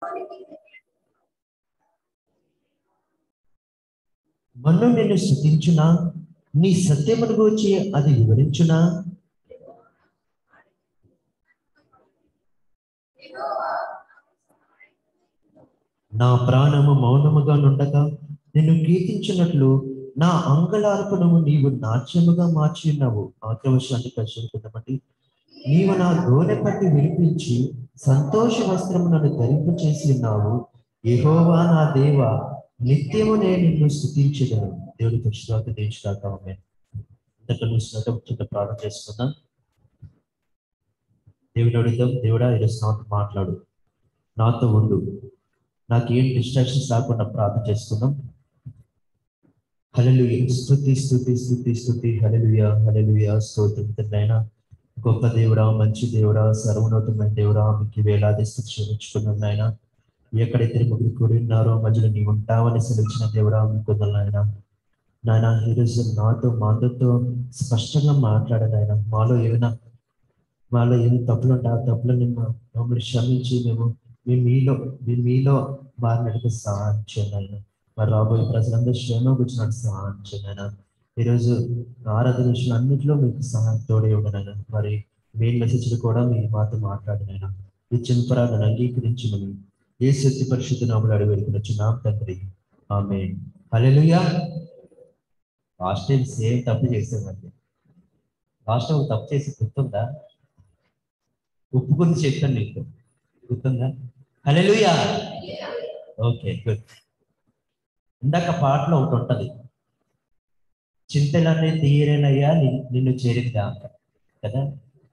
మన్ను నిన్ను స్థుతించునా నీ సత్యమును గూర్చి అది వివరించునా నా ప్రాణము మౌనముగా నుండగా నిన్ను కీర్తించినట్లు నా అంగళార్పణము నీవు నాట్యముగా మార్చి ఉన్నావు ఆక్రవశాన్ని పరిశీలిద్దామండి నీవు నా గోనె పట్టి విడిపించి సంతోష వస్త్రము నన్ను ధరింప చేసి ఉన్నావు యెహోవా నా దేవ నిత్యము నేను నిన్ను స్థుతించగలను దేవుడి పక్షుదాక దేశదాకా ఆమె ఇంతకు చూసినట్టు చిన్న ప్రార్థన చేసుకుందాం దేవుడు అడుగుదాం దేవుడా ఈరోజు నాతో మాట్లాడు నాతో ఉండు నాకు ఏం డిస్ట్రాక్షన్స్ రాకుండా ప్రార్థన చేసుకుందాం హలలుయ స్థుతి స్థుతి స్థుతి స్థుతి హలలుయ హలలుయ స్తోత్రం తండ్రైనా గొప్ప దేవుడా మంచి దేవుడా సర్వనోతమైన దేవుడా మీకు వేలాది స్థుతి క్షమించుకున్నాం నాయన ఎక్కడైతే ముగ్గురు కూడి ఉన్నారో మధ్యలో నీ ఉంటావని సెలవిచ్చిన దేవుడా మీకు నాయన నాయన ఈరోజు నాతో మా అందరితో స్పష్టంగా మాట్లాడాను ఆయన మాలో ఏమైనా మాలో ఏమి తప్పులు ఉంటే ఆ తప్పులు నిన్ను మమ్మల్ని క్షమించి మేము మేము మీలో మేము మీలో వారిని అడిగి సహాయం చేయండి ఆయన మరి రాబోయే ప్రజలందరూ క్షేమం కూర్చున్నట్టు సహాయం చేయండి ఆయన ఈరోజు ఆరాధన విషయాలు అన్నింటిలో మీకు సహాయం తోడే ఉండనైనా మరి మెయిన్ మెసేజ్లు కూడా మీ మాతో మాట్లాడినైనా ఈ చింపరాలను అంగీకరించి మనం ఏ శక్తి పరిశుద్ధ నామలు అడిగి నామ తండ్రి ఆమె హల్లెలూయా లాస్ట్ టైం సేమ్ తప్పు చేసామండి లాస్ట్ టైం తప్పు చేసి గుర్తుందా ఒప్పుకుని చెప్పాను నీకు గుర్తుందా హల్లెలూయా ఓకే గుడ్ ఇందాక పాటలో ఒకటి ఉంటది చింతలన్నీ తీరేనయ్యా నిన్- నిన్ను చేరిందా కదా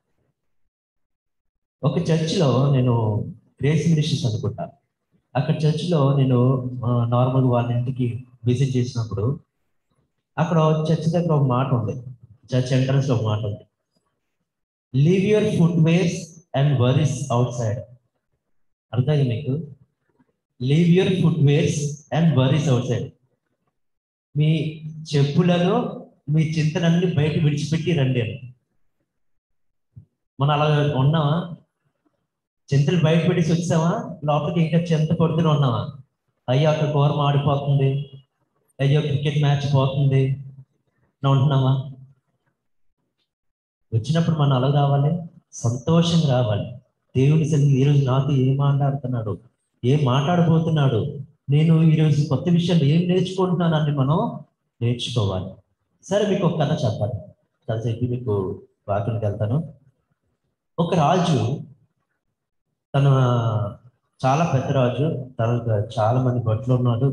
ఒక చర్చిలో నేను గ్రేస్ మినిస్ట్రీస్ అనుకుంటా అక్కడ చర్చిలో నేను నార్మల్ వాళ్ళ ఇంటికి విజిట్ చేసినప్పుడు అక్కడ చర్చ్ దగ్గర ఒక మాట ఉంది చర్చ్ ఎంట్రన్స్ లో ఒక మాట ఉంది leave your footwears and worries outside అర్థమైంది మీకు leave your footwears and worries outside మీ చెప్పులను మీ చింతనన్ని బయట విడిచిపెట్టి రండి అని మనం అలా ఉన్నామా చింతలు బయట పెట్టేసి వచ్చామా లోపలికి ఇంకా చింత కొడుతూనే ఉన్నామా అయ్యో అక్కడ కూర మాడిపోతుంది అయ్యో క్రికెట్ మ్యాచ్ పోతుంది అని ఉంటున్నామా వచ్చినప్పుడు మనం అలా రావాలి సంతోషంగా రావాలి దేవుడి సన్నిధి ఈరోజు నాతో ఏం మాట్లాడుతున్నాడు ఏం మాట్లాడబోతున్నాడు నేను ఈరోజు కొత్త విషయాలు ఏం నేర్చుకుంటున్నానని మనం నేర్చుకోవాలి సరే మీకు ఒక కథ చెప్పాలి కథ చెప్పి మీకు వాక్యానికి వెళ్తాను ఒక రాజు తన చాలా పెద్ద రాజు తనకు చాలా మంది బట్టలు ఉన్నాడు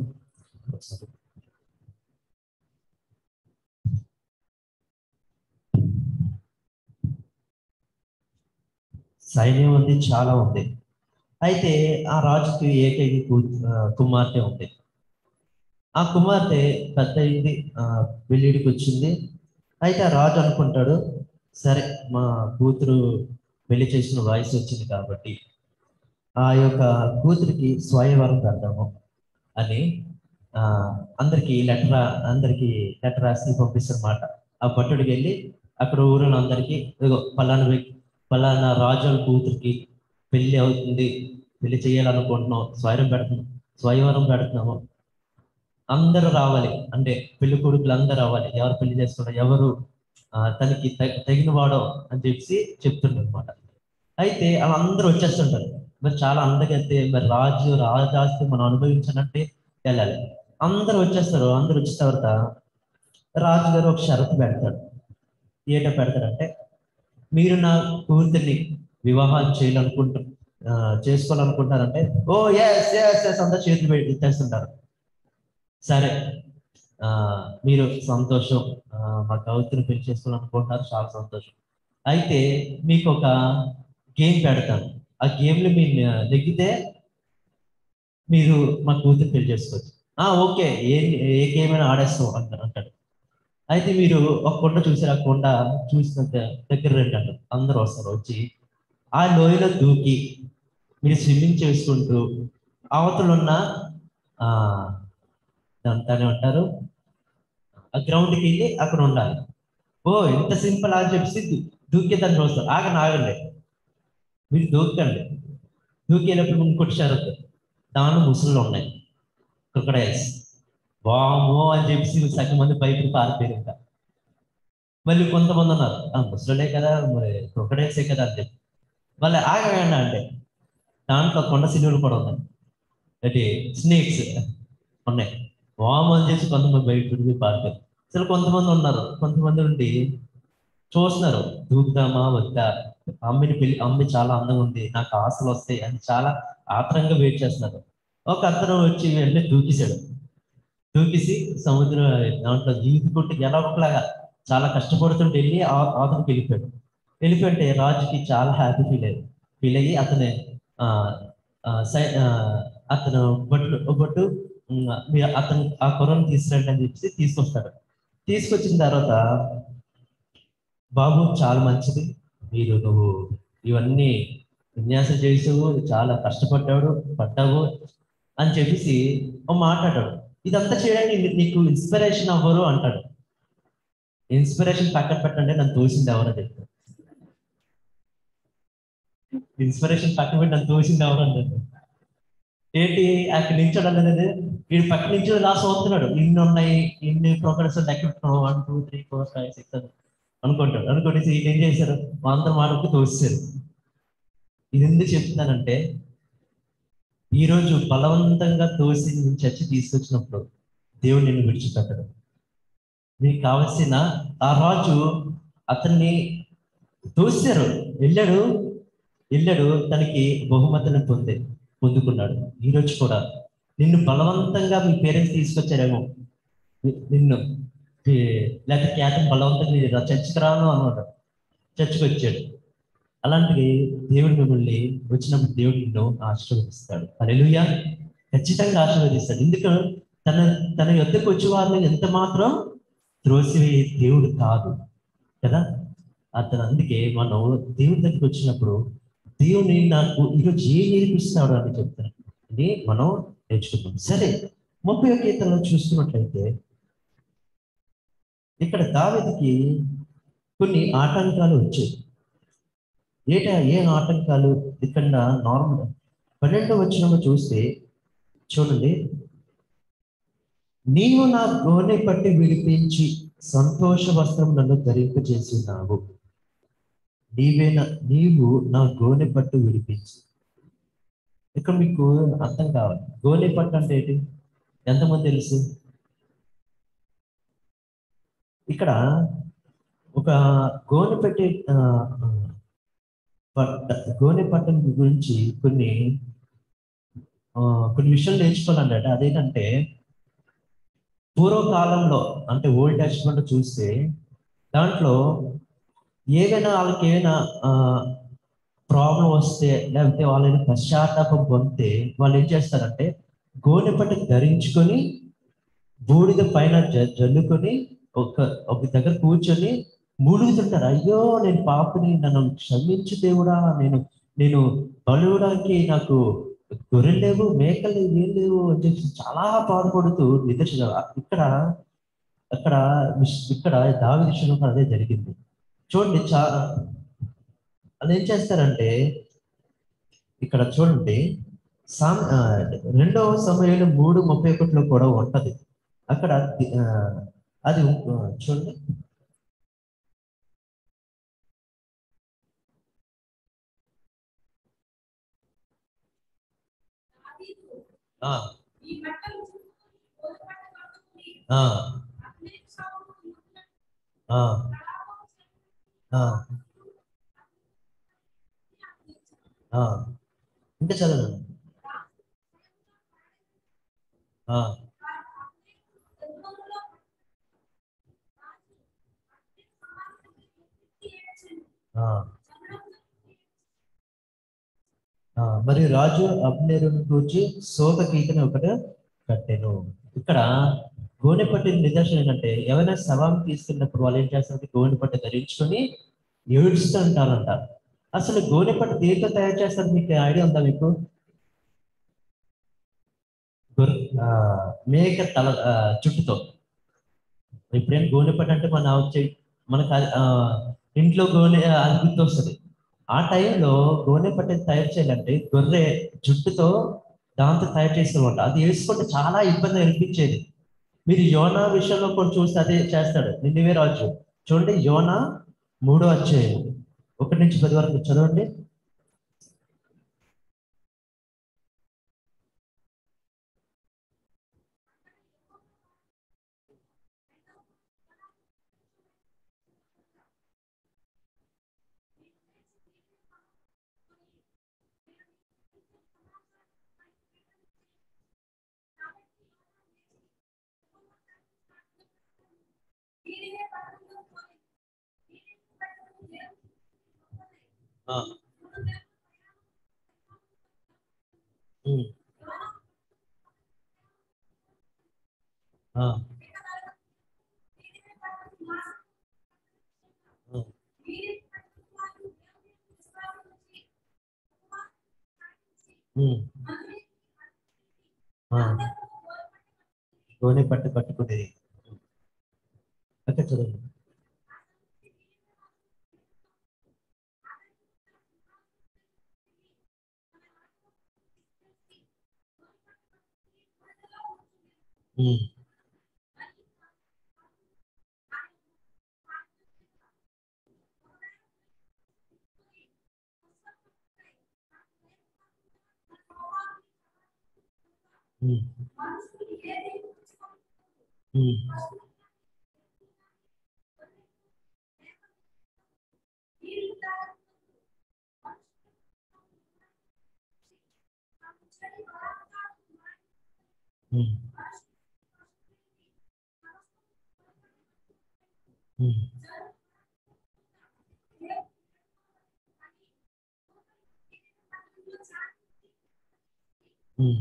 సైన్యం ఉంది చాలా ఉంది అయితే ఆ రాజుకి ఏకైక కూ- ఆ, కుమార్తె ఉంది ఆ కుమార్తె పెద్ద అయింది ఆ, పెళ్ళిడికి వచ్చింది అయితే ఆ రాజు అనుకుంటాడు సరే మా కూతురు పెళ్లి చేసిన వయసు వచ్చింది కాబట్టి ఆ యొక్క కూతురికి స్వయంవరం పెడదాము అని ఆ, అందరికి లెటర్ అందరికి లెటర్ రాసి పంపిస్తారన్నమాట ఆ పట్టుడికి వెళ్ళి అక్కడ ఊరిలో అందరికి ఇదిగో పలానా వ్యక్తి పలానా రాజు వాళ్ళ కూతురికి పెళ్లి అవుతుంది పెళ్లి చేయాలనుకుంటున్నాం స్వయం పెడుతున్నాం స్వయంవరం పెడుతున్నాము అందరూ రావాలి అంటే పెళ్లి కొడుకులు అందరూ రావాలి ఎవరు పెళ్లి చేసుకున్నారు ఎవరు ఆ, తనకి త- తగిన వాడో అని చెప్పి చెప్తుంటారు అనమాట అయితే వాళ్ళందరూ వచ్చేస్తుంటారు మరి చాలా అందగైతే మరి రాజు రాజాస్తి మనం అనుభవించాలంటే వెళ్ళాలి అందరూ వచ్చేస్తారు అందరూ వచ్చిన తర్వాత రాజు గారు ఒక షరతు పెడతాడు ఏంటో పెడతాడంటే మీరు నా కూతుర్ని వివాహం చేయాలనుకుంటు ఆ, చేసుకోవాలనుకుంటారంటే ఓ ఎస్ ఎస్ ఎస్ అంతా చేతులు పెట్టి ఇచ్చేస్తుంటారు సరే ఆ, మీరు సంతోషం ఆ, మా కవితను పెళ్లి చేసుకోవాలనుకుంటున్నారు చాలా సంతోషం అయితే మీకు ఒక గేమ్ పెడతాను ఆ గేమ్లో మీరు నెగ్గితే మీరు మా కూతురు పెళ్లి చేసుకోవచ్చు ఆ ఓకే ఏ ఏ గేమ్ అయినా ఆడేస్తాం అంటారు అంటాడు అయితే మీరు ఒక కొండ చూసారు ఆ కొండ చూసిన ద- దగ్గర రండి అంటారు అందరూ వస్తారు వచ్చి ఆ లోయలో దూకి మీరు స్విమ్మింగ్ చేసుకుంటూ అవతల ఉన్న ఆ దాన్ని దాన్ని అంటారు ఆ గ్రౌండ్కి వెళ్ళి అక్కడ ఉండాలి ఓ ఎంత సింపుల్ అని చెప్పేసి దూ- దూకే దాన్ని చూస్తారు ఆగండి ఆగండి మీరు దూకండి దూకేటప్పుడు ఇంకోటి షరతు దాని ముసుగులు ఉన్నాయి క్రొకడైల్స్ వామో అని చెప్పి సగం మంది బయటకు పారిపోయారు ఇంకా మళ్ళీ కొంతమంది ఉన్నారు ఆ ముసలుడే కదా మరి క్రొకడైల్సే కదా అని చెప్పి వాళ్ళు ఆగవేండా అంటే దాంట్లో కొండ సిలువలు కూడా ఉన్నాయి అంటే స్నేక్స్ ఉన్నాయి వాము అని చెప్పి కొంతమంది బయట తిరిగి పారిపోయారు అసలు కొంతమంది ఉన్నారు కొంతమంది ఉండి చూస్తున్నారు దూకుదామా వద్దా అమ్మిని పెళ్లి అమ్మి చాలా అందంగా ఉంది నాకు ఆశలు వస్తాయి అని చాలా ఆత్రంగా వెయిట్ చేస్తున్నారు ఒక అతను వచ్చి వెంటనే దూకిసాడు దూకిసి సముద్రం దాంట్లో ఈదుకుంటూ ఎలా ఒకలాగా చాలా కష్టపడుతుంటే వెళ్ళి ఆ- ఆతనికి వెళ్ళిపోయాడు వెళ్ళిపోయింటే రాజుకి చాలా హ్యాపీ ఫీల్ అయ్యాడు ఫీల్ అయ్యి అతని ఆ, ఆ, సై- ఆ, అతను బొట్టు బొట్టు ఉమ్, మీరు అతను ఆ కొరను తీసుకురండి అని చెప్పి తీసుకొస్తాడు తీసుకొచ్చిన తర్వాత బాబు చాలా మంచిది మీరు నువ్వు ఇవన్నీ విన్యాసం చేసావు చాలా కష్టపడ్డాడు పడ్డావు అని చెప్పేసి ఓ మాట్లాడాడు ఇదంతా చేయడానికి నీ- నీకు ఇన్స్పిరేషన్ అవ్వరు అంటాడు ఇన్స్పిరేషన్ పక్కన పెట్టండి నన్ను తోసింది ఎవరని చెప్తాడు ఇన్స్పిరేషన్ పక్కన పెట్టి నన్ను తోసింది ఎవరు అంటాడు ఏంటి అక్కడ నించోడం అనేది వీడు పక్క నుంచి ఇలా చూస్తున్నాడు ఇన్ని ఉన్నాయి ఇన్ని ప్రోగ్రెస్ లెక్క పెట్టుకున్నావు one two three four five six అనుకుంటాడు అనుకుంటే ఈయన ఏం చేశారు అందరు మాటకు తోసారు ఇది ఎందుకు చెప్తున్నానంటే ఈరోజు బలవంతంగా తోసి నేను చచ్చి తీసుకొచ్చినప్పుడు దేవుడు నిన్ను విడిచిపెట్టడు నీకు కావలసిన ఆ రాజు అతన్ని తోసారు వెళ్ళాడు వెళ్ళాడు తనకి బహుమతులను పొందే పొందుకున్నాడు ఈరోజు కూడా నిన్ను బలవంతంగా మీ పేరెంట్స్ తీసుకొచ్చారేమో ని- నిన్ను ఏ- లేకపోతే ఖ్యాతం బలవంతంగా నీ రా- చర్చికి రాను అన్నాడు చర్చికి వచ్చాడు అలాంటివి దేవుడు మిమ్మల్ని వచ్చినప్పుడు దేవుడు నిన్ను ఆశీర్వదిస్తాడు అలెలుయా ఖచ్చితంగా ఆశీర్వదిస్తాడు ఎందుకు తన తన యొద్దకు వచ్చే వారిని ఎంత మాత్రం త్రోసివేయ దేవుడు కాదు కదా అతను అందుకే మనం దేవుడి దగ్గరికి వచ్చినప్పుడు దేవుని నాకు ఈరోజు ఏం నేర్పిస్తాడు అని చెప్తాను అని మనం నేర్చుకుంటాం సరే ముప్పై ఒక కీర్తనలో చూస్తున్నట్లయితే ఇక్కడ దావెదికి కొన్ని ఆటంకాలు వచ్చాయి ఏట ఏ ఆటంకాలు ఇక్కడ నార్మల్ పన్నెండో వచ్చినప్పుడు చూస్తే చూడండి నీవు నా గోనె పట్టి విడిపించి సంతోష వస్త్రం నన్ను ధరింపజేస్తున్నావు నీవే నా నీవు నా గోనె పట్టు విడిపించి ఇక్కడ మీకు అర్థం కావాలి గోనె పట్టు అంటే ఏంటి ఎంతమంది తెలుసు ఇక్కడ ఒక గోనె పెట్టి ఆ, ఆ, పట్ట గోనె పట్టం గురించి కొన్ని ఆ, కొన్ని విషయాలు నేర్చుకోవాలంటే అదేంటంటే పూర్వకాలంలో అంటే ఓల్డ్ టెస్ట్మెంట్ చూస్తే దాంట్లో ఏదైనా వాళ్ళకి ఏమైనా ప్రాబ్లం వస్తే లేకపోతే వాళ్ళని పశ్చాత్తాపం పొందితే వాళ్ళు ఏం చేస్తారంటే గోనె పట్టు ధరించుకొని బూడిద పైన జ- జల్లుకొని ఒక ఒక దగ్గర కూర్చొని మూలుగుతుంటారు అయ్యో నేను పాపని నన్ను క్షమించు దేవుడా నేను నేను బలువడానికి నాకు గొర్రెలు లేవు మేకలు లేవు ఏం లేవు అని చెప్పి చాలా బాధపడుతూ నిదర్శన ఇక్కడ అక్కడ విష్- ఇక్కడ దావి విషయంలో కూడా అదే జరిగింది చూడండి చా వాళ్ళు ఏం చేస్తారంటే ఇక్కడ చూడండి సామ్ ఆ, రెండవ సమయంలో మూడు ముప్పై ఒకటిలో కూడా ఉంటది అక్కడ ది- ఆ, అది ఆ, చూడండి ఆ, ఈ బట్టలు పొరపాటు కాకుండా ఆ, అగ్ని సాగు ఆ, ఆ, ఆ. ఇంకా చదవండి ఆ, ఆ, ఆ. మరి రాజు అబ్నేరుని కూర్చి శోక గీతని ఒకటి కట్టెను ఇక్కడ గోనె పట్టిన నిదర్శనం ఏంటంటే ఎవరైనా శవాన్ని తీసుకెళ్ళినప్పుడు వాళ్ళు ఏం చేస్తారంటే గోనె పట్టు ధరించుకొని ఏడుస్తూ ఉంటారంట అసలు గోనె పట్టు దేంతో తయారు చేస్తారు మీకు ఐడియా ఉందా మీకు గొర్రె ఆ, మేక తల ఆ, జుట్టుతో ఇప్పుడేం గోనె పట్టు అంటే మన వచ్చే మనకు అది, ఆ, ఇంట్లో గోనె అది గుర్తొస్తుంది ఆ టైంలో గోనె పట్టు తయారు చేయాలంటే గొర్రె జుట్టుతో దాంతో తయారు చేసేవాడు అది వేసుకుంటే చాలా ఇబ్బంది అనిపించేది మీరు యోనా విషయంలో కొన్ని చూస్తే అదే చేస్తాడు నిన్నవే రాజు చూడండి యోనా మూడో అధ్యాయం ఒకటి నుంచి పది వరకు చదవండి ఆ, ఉమ్, ఆ, ఆ, ఉమ్, ఆ. గోనె పట్టు కట్టుకునేది అక్కడ చదవండి ఉమ్, ఉమ్, ఉమ్, ఉమ్, ఉమ్. ఉమ్.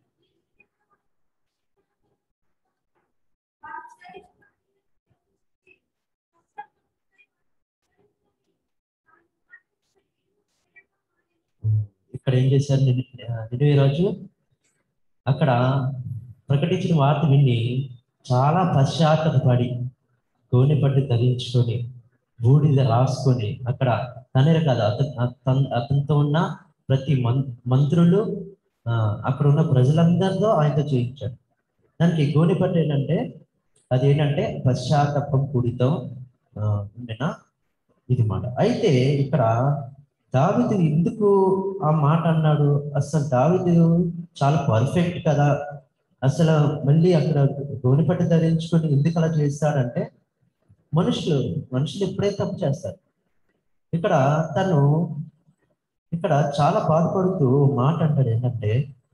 ఇక్కడ ఏం చేశారు నిడివే రాజు అక్కడ ప్రకటించిన వార్త విని చాలా పశ్చాత్తపడి గోనె పట్టు ధరించుకొని బూడిద రాసుకొని అక్కడ తనే కాదు అతను అతన్- అతనితో ఉన్న ప్రతి మం మంత్రులు ఆ, అక్కడ ఉన్న ప్రజలందరితో ఆయనతో చేయించాడు దానికి గోనె పట్టు ఏంటంటే అది ఏంటంటే పశ్చాత్తాపం కూడితో ఆ, ఉండిన ఇది మాట అయితే ఇక్కడ దావిదు ఎందుకు ఆ మాట అన్నాడు అసలు దావిదు చాలా పర్ఫెక్ట్ కదా అసలు మళ్ళీ అక్కడ గోనెపట్టు ధరించుకొని ఎందుకు అలా చేస్తాడంటే మనుషులు మనుషులు ఎప్పుడైతే తప్పు చేస్తారు ఇక్కడ తను ఇక్కడ చాలా బాధపడుతూ మాట అంటాడు ఏంటంటే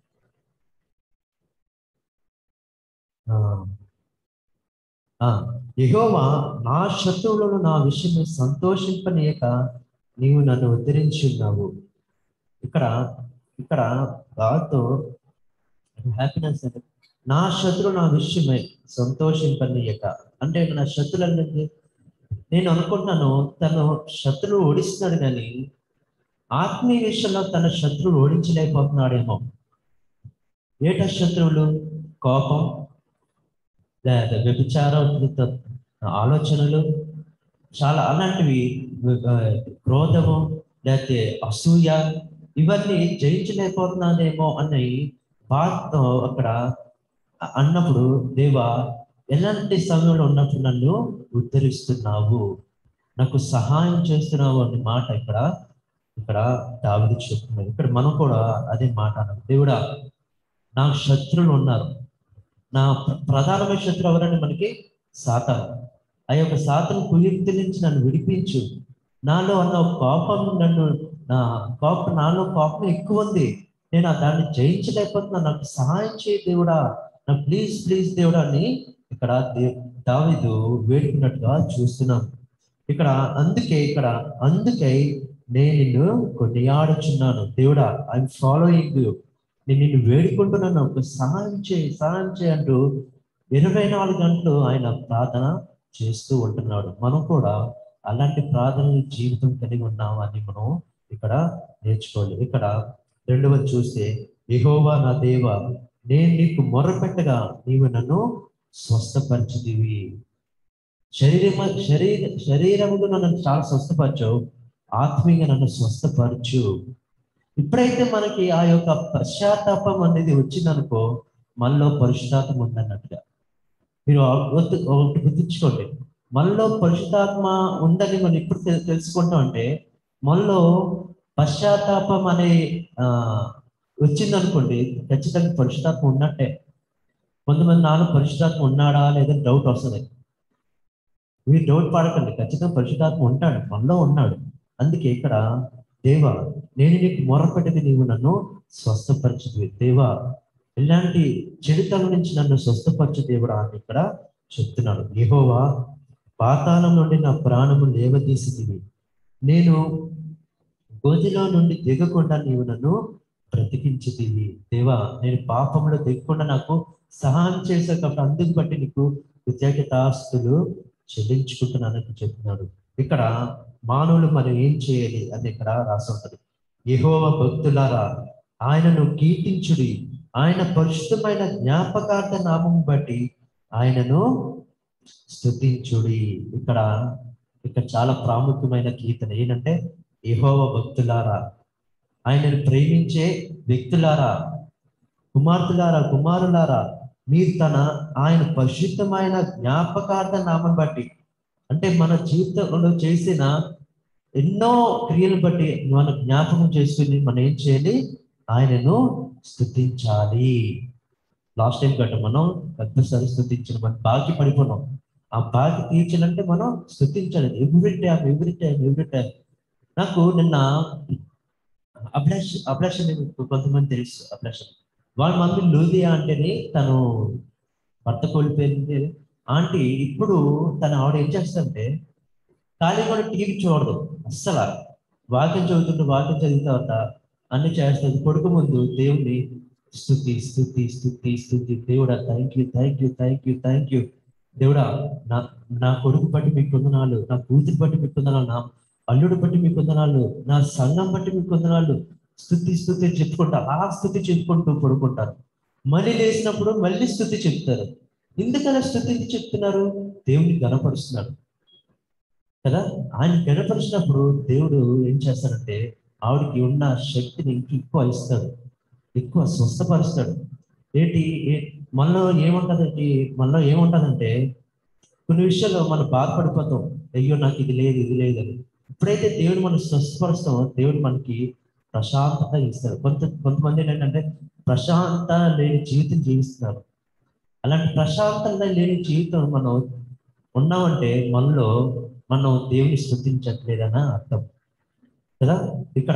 ఆ, ఆ, యెహోవా నా శత్రువులను నా విషయం సంతోషింపనీయక నీవు నన్ను ఉద్ధరించున్నావు ఇక్కడ ఇక్కడ బాధతో హ్యాపీనెస్ అంటే నా శత్రువు నా విషయమై సంతోషింపనీయక అంటే నా శత్రువులన్నీ నేను అనుకుంటున్నాను తను శత్రువు ఓడిస్తున్నాడు కానీ ఆత్మీయ విషయంలో తన శత్రువు ఓడించలేకపోతున్నాడేమో ఏట శత్రువులు కోపం లేదా వ్యభిచారం ఆలోచనలు చాలా అలాంటివి ఆ, క్రోధము లేకపోతే అసూయ ఇవన్నీ జయించలేకపోతున్నానేమో అని బాధతో అక్కడ అన్నప్పుడు దేవా ఎలాంటి సమయంలో ఉన్నప్పుడు నన్ను ఉద్ధరిస్తున్నావు నాకు సహాయం చేస్తున్నావు అనే మాట ఇక్కడ ఇక్కడ దావిది చెప్తున్నాడు ఇక్కడ మనం కూడా అదే మాట అన్నాం దేవుడా నా శత్రువులు ఉన్నారు నా ప్ర- ప్రధానమైన శత్రువు ఎవరంటే మనకి సాతాను ఆ యొక్క సాతను కుయుక్తి నుంచి నన్ను విడిపించు నాలో ఉన్న ఒక కోపం నన్ను నా కోపం నాలో కోపం ఎక్కువ ఉంది నేను ఆ దాన్ని జయించలేకపోతున్నా నాకు సహాయం చేయి దేవుడా నాకు ప్లీజ్ ప్లీజ్ దేవుడా అని ఇక్కడ దే- దావీదు వేడుకున్నట్టుగా చూస్తున్నాం ఇక్కడ అందుకే ఇక్కడ అందుకే నేను నిన్ను కొనియాడుచున్నాను దేవుడా ఐఎమ్ ఫాలోయింగ్ యూ నేను నిన్ను వేడుకుంటున్నాను ఒక సహాయం చేయి సహాయం చేయి అంటూ ఇరవై నాలుగు గంటలు ఆయన ప్రార్థన చేస్తూ ఉంటున్నాడు మనం కూడా అలాంటి ప్రార్థన జీవితం కలిగి ఉన్నామని మనం ఇక్కడ నేర్చుకోవాలి ఇక్కడ రెండవ చూస్తే యెహోవా నా దేవ నేను నీకు మొర్రపెట్టగా నీవు నన్ను స్వస్థపరిచితివి శరీరం శరీర శరీరముగా నన్ను చాలా స్వస్థపరచవు ఆత్మీయంగా నన్ను స్వస్థపరచు ఇప్పుడైతే మనకి ఆ యొక్క పశ్చాత్తాపం అనేది వచ్చిందనుకో మనలో పరిశుద్ధాత్మ ఉందన్నట్టుగా మీరు ఒత్తు- ఒకటి గుర్తుంచుకోండి మనలో పరిశుద్ధాత్మ ఉందని మనం ఇప్పుడు తెలు- తెలుసుకుంటాం అంటే మనలో పశ్చాత్తాపం అనే ఆ వచ్చిందనుకోండి ఖచ్చితంగా పరిశుద్ధాత్మ ఉన్నట్టే కొంతమంది నాలో పరిశుద్ధాత్మ ఉన్నాడా లేదా డౌట్ వస్తుంది మీరు డౌట్ పడకండి ఖచ్చితంగా పరిశుద్ధాత్మ ఉంటాడు మనలో ఉన్నాడు అందుకే ఇక్కడ దేవా నేను నీకు మొరపెట్టది నీవు నన్ను స్వస్థపరచుది దేవా ఇలాంటి చెడుతల నుంచి నన్ను స్వస్థపరచు దేవుడా అని ఇక్కడ చెప్తున్నాడు యెహోవా పాతాళం నుండి నా ప్రాణము లేవదీసిదివి నేను గోతిలో నుండి దిగకుండా నీవు నన్ను బ్రతికించుతీవి దేవా నేను పాపంలో దిగకుండా నాకు సహాయం చేసే కాబట్టి అందుకు బట్టి నీకు కృతజ్ఞతాస్తులు చెల్లించుకుంటున్నానని చెప్తున్నాడు ఇక్కడ మానవులు మనం ఏం చేయాలి అని ఇక్కడ రాసి ఉంటుంది యెహోవా భక్తులారా ఆయనను కీర్తించుడి ఆయన పరిశుద్ధమైన జ్ఞాపకార్థ నామం బట్టి ఆయనను స్తుతించుడి ఇక్కడ ఇక్కడ చాలా ప్రాముఖ్యమైన కీర్తన ఏంటంటే యెహోవ భక్తులారా ఆయనను ప్రేమించే వ్యక్తులారా కుమార్తెలారా కుమారులారా మీరు తన ఆయన పరిశుద్ధమైన జ్ఞాపకార్థ నామం బట్టి అంటే మన జీవితంలో చేసిన ఎన్నో క్రియలు బట్టి మన జ్ఞాపకం చేసుకుని మనం ఏం చేయాలి ఆయనను స్థుతించాలి లాస్ట్ టైం గట్ట మనం పెద్దసారి స్థుతించిన మనం బాకి పడిపోయినాం ఆ బాకి తీర్చాలంటే మనం స్థుతించాలి every time every time every time నాకు నిన్న అభిలాష్ అభిలాష్ అని కొంతమంది తెలుసు అభిలాష్ అని. వాళ్ళ మమ్మీ లూదియా అంటేనే తను భర్త కోల్పోయింది ఆంటీ ఇప్పుడు తన ఆవిడ ఏం చేస్తుందంటే ఖాళీ కూడా టీవీ చూడదు అస్సలు వాక్యం చదువుతుంటే వాక్యం చదివిన తర్వాత అన్ని చేస్తుంది కొడుకు ముందు దేవుని స్థుతి స్థుతి స్థుతి స్థుతి దేవుడా thank you thank you thank you thank you దేవుడా నా నా కొడుకు బట్టి మీకు వందనాలు నా కూతురు బట్టి మీకు వందనాలు నా అల్లుడు బట్టి మీకు వందనాలు నా సంఘం బట్టి మీకు వందనాలు స్థుతి స్థుతి చెప్పుకుంటా ఆ స్థుతి చెప్పుకుంటూ పడుకుంటారు మళ్ళీ లేచినప్పుడు మళ్ళీ స్థుతి చెప్తారు ఎందుకలా స్థుతి చెప్తున్నారు దేవుని గణపరుస్తున్నాడు కదా ఆయన గణపరిచినప్పుడు దేవుడు ఏం చేస్తాడంటే ఆవిడకి ఉన్న శక్తిని ఇంక ఎక్కువ ఇస్తాడు ఎక్కువ స్వస్థపరుస్తాడు ఏంటి ఏ- మనలో ఏముంటదంటే మనలో ఏముంటదంటే కొన్ని విషయాల్లో మనం బాధపడిపోతాం అయ్యో నాకు ఇది లేదు ఇది లేదు అని ఎప్పుడైతే దేవుడు మనం స్వస్థపరుస్తామో దేవుడు మనకి ప్రశాంతత ఇస్తాడు కొంత కొంతమంది ఏంటంటే ప్రశాంత లేని జీవితం జీవిస్తున్నారు అలాంటి ప్రశాంతంగా లేని జీవితం మనం ఉన్నామంటే మనలో మనం దేవుని స్థుతించట్లేదని అర్థం కదా ఇక్కడ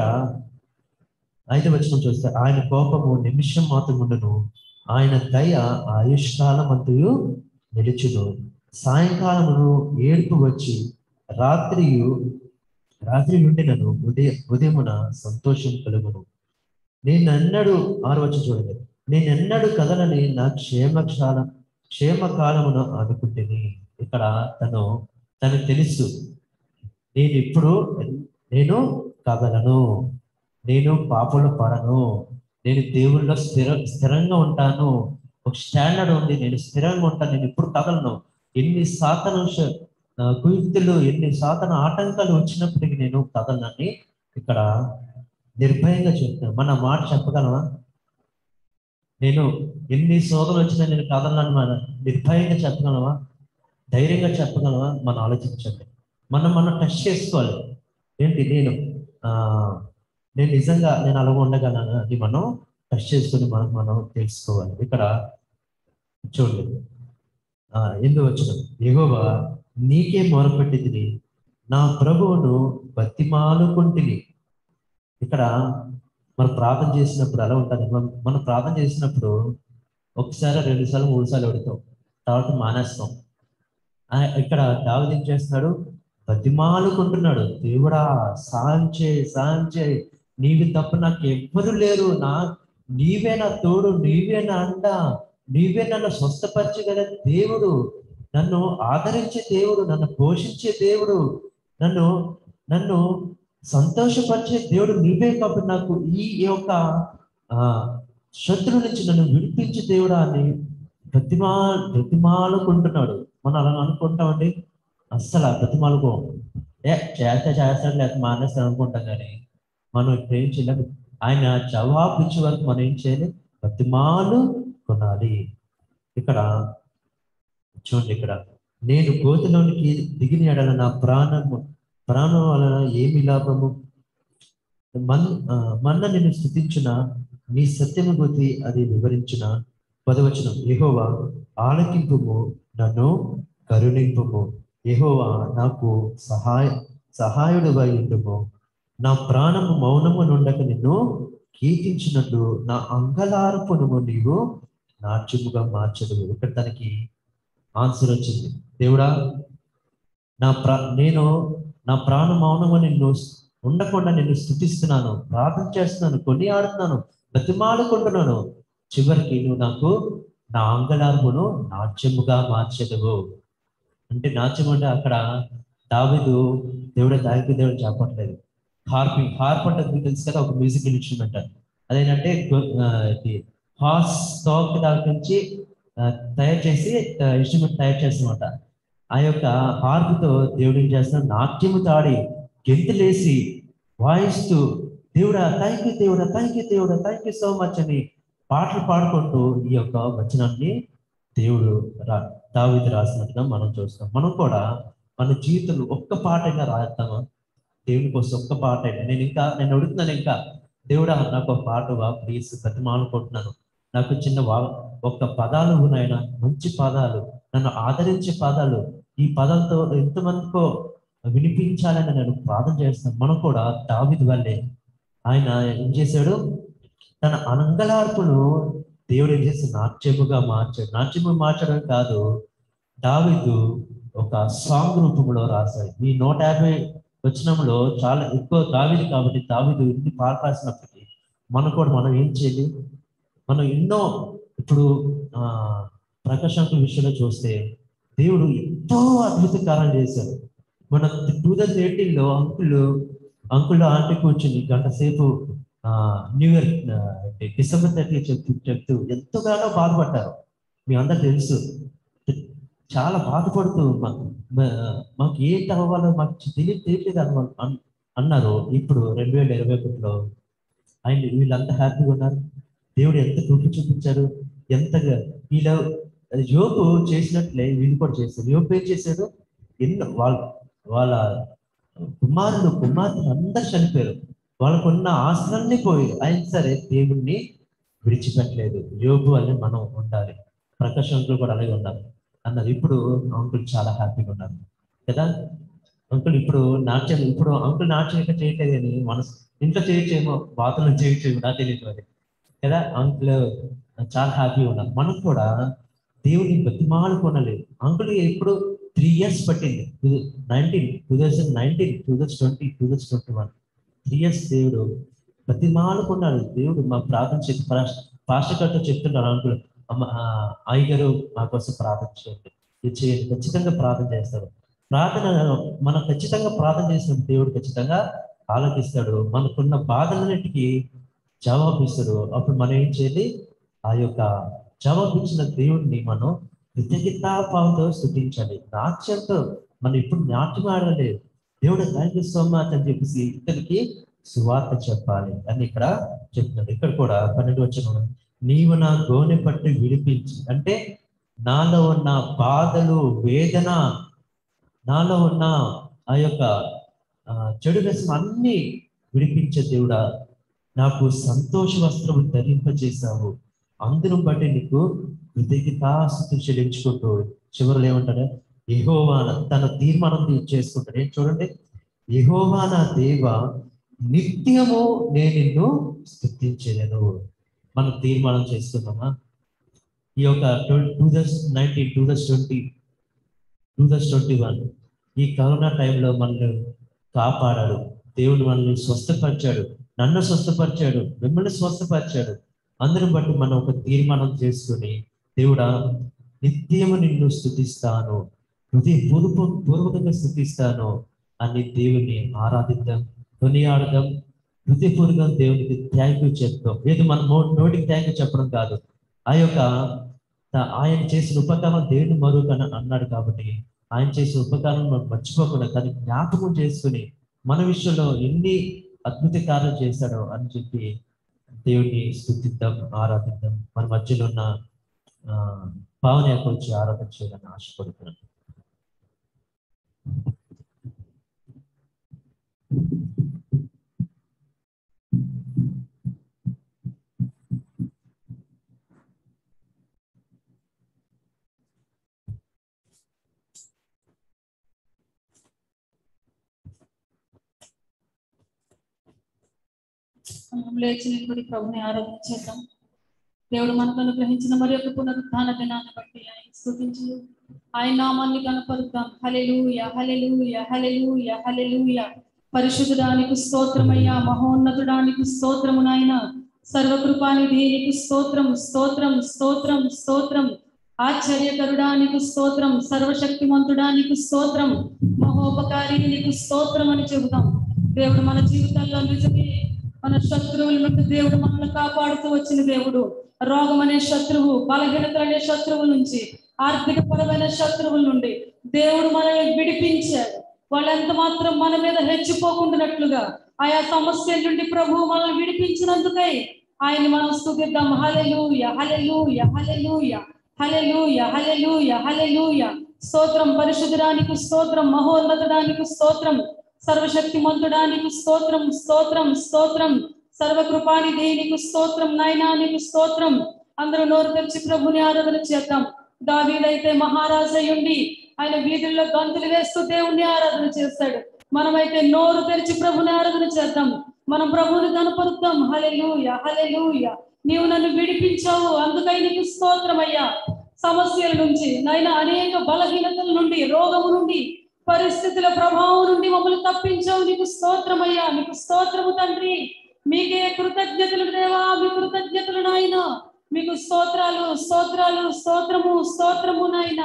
ఐదు వచనం చూస్తే ఆయన కోపము నిమిషం మాత్రం ఉండను ఆయన దయ ఆయుష్కాలం అంతయు నిలుచును సాయంకాలమును ఏడుపు వచ్చి రాత్రియు రాత్రి నుండి నన్ను ఉదయ ఉదయమున సంతోషం కలుగును నేనన్నడు ఆరు వచ్చి చూడండి నేనెన్నడు కదలని నా క్షేమకాల క్షేమకాలమును అనుకుంటుని ఇక్కడ తను తనకు తెలుసు నేను ఇప్పుడు నేను కదలను నేను పాపలు పడను నేను దేవుళ్ళలో స్థిర స్థిరంగా ఉంటాను ఒక స్టాండర్డ్ ఉంది నేను స్థిరంగా ఉంటాను నేను ఇప్పుడు కదలను ఎన్ని సాతన శ- ఆ, కుయుక్తులు ఎన్ని సాతన ఆటంకాలు వచ్చినప్పటికీ నేను కదలని ఇక్కడ నిర్భయంగా చెప్తాను మన మాట చెప్పగలమా నేను ఎన్ని శోధనలు వచ్చినా నేను కదలను మన నిర్భయంగా చెప్పగలమా ధైర్యంగా చెప్పగలమా మనం ఆలోచించండి మనం మనం టెస్ట్ చేసుకోవాలి ఏంటి నేను ఆ నేను నిజంగా నేను అలా ఉండగలను అది మనం టెస్ట్ చేసుకుని మనం మనం తెలుసుకోవాలి ఇక్కడ చూడండి ఆ ఎందుకు వచ్చిన ఎగోవా నీకే మొరపెట్టింది నా ప్రభువును బతిమాలుకుంటుని ఇక్కడ మనం ప్రార్థన చేసినప్పుడు అలా ఉంటుంది మనం మనం ప్రార్థన చేసినప్పుడు ఒకసారి రెండు సార్లు మూడు సార్లు అడుగుతాం తర్వాత మానేస్తాం ఆ, ఇక్కడ దావది ఏం చేస్తున్నాడు బతిమాలుకుంటున్నాడు దేవుడా సాయం చేయి సాయం చేయి నీవు తప్ప నాకు ఎవ్వరు లేరు నా నీవే నా తోడు నీవే నా అండ నీవే నన్ను స్వస్థపరచగల దేవుడు నన్ను ఆదరించే దేవుడు నన్ను పోషించే దేవుడు నన్ను నన్ను సంతోషపరిచే దేవుడు నీవే కాబట్టి నాకు ఈ యొక్క ఆ శత్రు నుంచి నన్ను విడిపించే దేవుడా అని ప్రతిమా ప్రతిమాలుకుంటున్నాడు మనం అలా అనుకుంటామండి అస్సలు ప్రతిమాలుకో ఏ చేస్తే చేస్తాడు లేకపోతే మానేస్తాడు అనుకుంటాం కానీ మనం ఇప్పుడు ఏం చేయలేము ఆయన జవాబు ఇచ్చే వరకు మనం ఏం చేయాలి బతిమాలు కొనాలి ఇక్కడ చూడండి ఇక్కడ నేను గోతిలోనికి దిగిన ఎడల నా ప్రాణము ప్రాణం వలన ఏమి లాభము మన్ ఆ, మన్న నిన్ను స్థుతించిన నీ సత్యము గోతి అది వివరించిన పదవచనం యెహోవా ఆలకింపుము నన్ను కరుణింపుము యెహోవా నాకు సహాయ సహాయుడుగా ఉండుము నా ప్రాణము మౌనము నుండక నిన్ను కీర్తించినట్లు నా అంగలార్పును నీవు నాట్యముగా మార్చదు ఇక్కడ తనకి ఆన్సర్ వచ్చింది దేవుడా నా ప్రా నేను నా ప్రాణ మౌనము నిన్ను ఉండకుండా నిన్ను స్థుతిస్తున్నాను ప్రార్థన చేస్తున్నాను కొనియాడుతున్నాను బతిమాలుకుంటున్నాను చివరికి నువ్వు నాకు నా అంగలార్పును నాట్యముగా మార్చదువు అంటే నాట్యం అంటే అక్కడ దావిదు దేవుడే దావిదు దేవుడు చెప్పట్లేదు హార్పింగ్ హార్ప్ అంటే మీకు తెలుసు కదా ఒక మ్యూజిక్ ఇన్స్ట్రుమెంట్ అదేంటంటే హార్స్ టాక్ దాని నుంచి ఆ, తయారు చేసి ఇన్స్ట్రుమెంట్ తయారు చేస్తున్నమాట ఆ యొక్క హార్పుతో దేవుడు ఏం చేస్తున్నాడు నాట్యము తాడి గెంతులేసి వాయిస్తూ దేవుడా థ్యాంక్ యూ దేవుడా థ్యాంక్ యూ దేవుడా థ్యాంక్ యూ సో మచ్ అని పాటలు పాడుకుంటూ ఈ యొక్క వచనాన్ని దేవుడు రా దావిది రాసినట్టుగా మనం చూస్తాం మనం కూడా మన జీవితంలో ఒక్క పాటైనా రాస్తామా దేవుని కోసం ఒక్క పాట అయినా నేను ఇంకా నేను అడుగుతున్నాను ఇంకా దేవుడా నాకు ఒక పాట వా ప్లీజ్ బతిమాలుకుంటున్నాను నాకు చిన్న వా ఒక్క పదాలు నాయన మంచి పదాలు నన్ను ఆదరించే పదాలు ఈ పదాలతో ఎంతమందికో వినిపించాలని నేను ప్రార్థన చేస్తాను మనం కూడా దావిది వల్లే ఆయన ఏం చేశాడు తన అనంగలార్పును దేవుడు ఏం చేసి నాట్యముగా మార్చాడు నాట్యము మార్చడం కాదు దావిదు ఒక సాంగ్ రూపంలో రాశాడు ఈ నూట యాభై వచనంలో చాలా ఎక్కువ దావిది కాబట్టి దావిదు ఇన్ని పాట రాసినప్పటికీ మనం కూడా మనం ఏం చేయాలి మనం ఎన్నో ఇప్పుడు ఆ ప్రకాశాంకుల విషయంలో చూస్తే దేవుడు ఎంతో అద్భుత కార్యాలు చేశారు మన టూ థౌజండ్ ఎయిటీన్లో అంకుల్ అంకుల్ ఆంటీ కూర్చుని గంట సేపు ఆ న్యూ ఇయర్ ఆ, డిసెంబర్ థర్టీ చెప్తూ చెప్తూ ఎంతగానో బాధపడ్డారు మీ అందరు తెలుసు చాలా బాధపడుతూ మా- మా- మాకు ఏంటి అవ్వాలో మాకు తెలియదు తెలియలేదు అన్న అన్- అన్నారు ఇప్పుడు రెండు వేల ఇరవై ఒకటిలో ఆయన వీళ్ళంతా హ్యాపీగా ఉన్నారు దేవుడు ఎంత కృప చూపించారు ఎంతగా వీళ్ళ యోపు చేసినట్లే వీళ్ళు కూడా చేశారు యోపు ఏం చేశాడు ఎన్నో వాళ్ళ వాళ్ళ కుమారులు కుమార్తెలు అందరు చనిపోయారు వాళ్ళకున్న ఆస్తులన్నీ పోయి అయినా సరే దేవుణ్ణి విడిచిపెట్టలేదు యోగు వల్లే మనం ఉండాలి ప్రకాశ్ అంకుల్ కూడా అలాగే ఉండాలి అన్నారు ఇప్పుడు అంకుల్ చాలా హ్యాపీగా ఉన్నారు కదా అంకుల్ ఇప్పుడు నాట్యం ఇప్పుడు అంకుల్ నాట్యం ఇంకా చేయట్లేదు అని మనసు ఇంట్లో చేయొచ్చేమో బాతులు చేయొచ్చేమో నాకు తెలియదు మరి కదా అంకుల్ చాలా హ్యాపీగా ఉన్నారు మనం కూడా దేవుని బతిమాలుకొనలేదు అంకుల్ ఎప్పుడు త్రీ ఇయర్స్ పట్టింది nineteen two thousand nineteen two thousand twenty two thousand twenty one three years దేవుడు బతిమాలుకున్నాడు దేవుడు మా ప్రార్థన చెప్పి పాస్టర్ గారితో చెప్తున్నారు అంకుల్ అమ్మ ఆ, అయ్యగారు మా కోసం ప్రార్థన చేయండి ఇది చేయండి ఖచ్చితంగా ప్రార్థన చేస్తారు ప్రార్థన మనం ఖచ్చితంగా ప్రార్థన చేసిన దేవుడు ఖచ్చితంగా ఆలోచిస్తాడు మనకున్న బాధలన్నిటికీ జవాబు ఇస్తాడు అప్పుడు మనం ఏం చేయాలి ఆ యొక్క జవాబు ఇచ్చిన దేవుడిని మనం కృతజ్ఞతాభావంతో స్థుతించాలి నాట్యంతో మనం ఇప్పుడు నాట్యం ఆడలేదు దేవుడు థ్యాంక్ యూ సో మచ్ అని చెప్పేసి ఇతనికి సువార్త చెప్పాలి అని ఇక్కడ చెప్తున్నాడు ఇక్కడ కూడా పన్నెండు వచ్చిన నీవు నా గోనె పట్టి విడిపించి అంటే నాలో ఉన్న బాధలు వేదన నాలో ఉన్న ఆ యొక్క ఆ, చెడు వ్యసనం అన్ని విడిపించే దేవుడా నాకు సంతోష వస్త్రము ధరింపజేశావు అందును బట్టి నీకు కృతజ్ఞతాస్తుతి చెల్లించుకుంటూ చివరిలో ఏమంటాడు యెహోవా తన తీర్మానం చేసుకుంటాడు ఏం చూడండి యెహోవా నా దేవ నిత్యము నేను నిన్ను స్థుతించలేను మనం తీర్మానం చేసుకున్నామా ఈ యొక్క two thousand nineteen two thousand twenty two thousand twenty one ఈ కరోనా టైంలో మనల్ని కాపాడాడు దేవుడు మనల్ని స్వస్థపరిచాడు నన్ను స్వస్థపరిచాడు మిమ్మల్ని స్వస్థపరిచాడు అందరిని బట్టి మనం ఒక తీర్మానం చేసుకుని దేవుడా నిత్యము నిన్ను స్థుతిస్తాను హృదయ పూర్వ పూర్వకంగా స్థుతిస్తాను అని దేవుని ఆరాధిద్దాం కొనియాడదాం హృదయపూర్వకంగా దేవునికి థ్యాంక్ యూ చెప్తాం ఏదో మన నో- నోటికి థ్యాంక్ యూ చెప్పడం కాదు ఆ యొక్క త- ఆయన చేసిన ఉపకారం దేవుని మరుగన అన్నాడు కాబట్టి ఆయన చేసిన ఉపకారం మనం మర్చిపోకుండా దాన్ని జ్ఞాపకం చేసుకుని మన విషయంలో ఎన్ని అద్భుత కార్యాలు చేశాడో అని చెప్పి దేవుడిని స్థుతిద్దాం ఆరాధిద్దాం మన మధ్యలో ఉన్న ఆ, పావన యొక్క వచ్చి ఆరాధన చేయాలని ఆశపడుతున్నాను మనం లేచి నిలబడి ప్రభుని ఆరాధన చేద్దాం దేవుడు మనకు అనుగ్రహించిన మరి యొక్క పునరుద్ధాన దినాన్ని బట్టి ఆయన స్థుతించి ఆయన నామాన్ని కనపరుద్దాం హలెలూయ హలెలూయ హలెలూయ హలెలూయ పరిశుద్ధుడానికి స్తోత్రమయ్యా మహోన్నతుడానికి స్తోత్రము నాయన సర్వకృపానిధి నీకు స్తోత్రం స్తోత్రం స్తోత్రం స్తోత్రం ఆశ్చర్యకరుడానికి స్తోత్రం సర్వశక్తిమంతుడానికి స్తోత్రం మహోపకారి నీకు స్తోత్రం అని చెబుతాం దేవుడు మన జీవితాల్లో నిజమే మన శత్రువుల నుండి దేవుడు మనల్ని కాపాడుతూ వచ్చిన దేవుడు రోగం అనే శత్రువు బలహీనతలు అనే శత్రువు నుంచి ఆర్థిక పరమైన శత్రువుల నుండి దేవుడు మనల్ని విడిపించాడు వాళ్ళెంత మాత్రం మన మీద హెచ్చిపోకుండానట్లుగా ఆయా సమస్యల నుండి ప్రభు మనల్ని విడిపించినందుకై ఆయన మనం స్థుతిద్దాం hallelujah hallelujah hallelujah hallelujah hallelujah hallelujah స్తోత్రం పరిశుద్ధడానికి స్తోత్రం మహోన్నతడానికి స్తోత్రం సర్వశక్తిమంతుడానికి స్తోత్రం స్తోత్రం స్తోత్రం సర్వకృపాని దేనికి స్తోత్రం నాయనా నీకు స్తోత్రం అందరూ నోరు తెరిచి ప్రభుని ఆరాధన చేద్దాం దావీదైతే మహారాజయ్యుండి ఆయన వీధుల్లో గంతులు వేస్తూ దేవుణ్ణి ఆరాధన చేస్తాడు మనమైతే నోరు తెరిచి ప్రభుని ఆరాధన చేద్దాం మనం ప్రభుని కనపరుద్దాం హలెలూయ హలెలూయ నీవు నన్ను విడిపించావు అందుకై నీకు స్తోత్రమయ్యా సమస్యల నుంచి నాయన అనేక బలహీనతల నుండి రోగము నుండి పరిస్థితుల ప్రభావం నుండి మమ్మల్ని తప్పించావు నీకు స్తోత్రమయ్యా నీకు స్తోత్రము తండ్రి మీకే కృతజ్ఞతలు దేవా మీ కృతజ్ఞతలు నాయన మీకు స్తోత్రాలు స్తోత్రాలు స్తోత్రము స్తోత్రము నాయన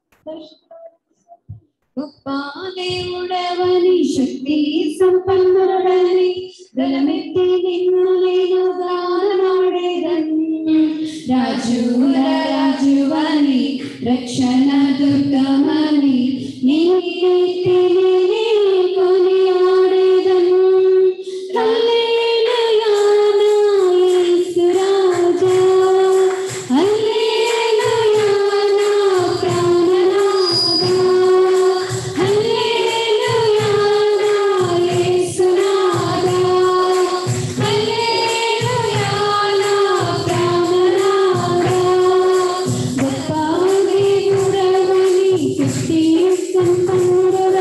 గొప్ప దేవుడవని శక్తి సంపన్నుడని బలమెత్తి నిన్ను నేను గానమాడేదన్ రాజుల రాజువని రక్షణ దుర్గమని నీ కీర్తిని నీ కొనియాడేదన్ హల్లెలూయా నా యేసు రాజా హల్లెలూయా నా ప్రాణనాథా హల్లెలూయా నా యేసునాథా హల్లెలూయా నా ప్రాణనాథా గొప్ప దేవుడవని శక్తి సంపన్నుడవని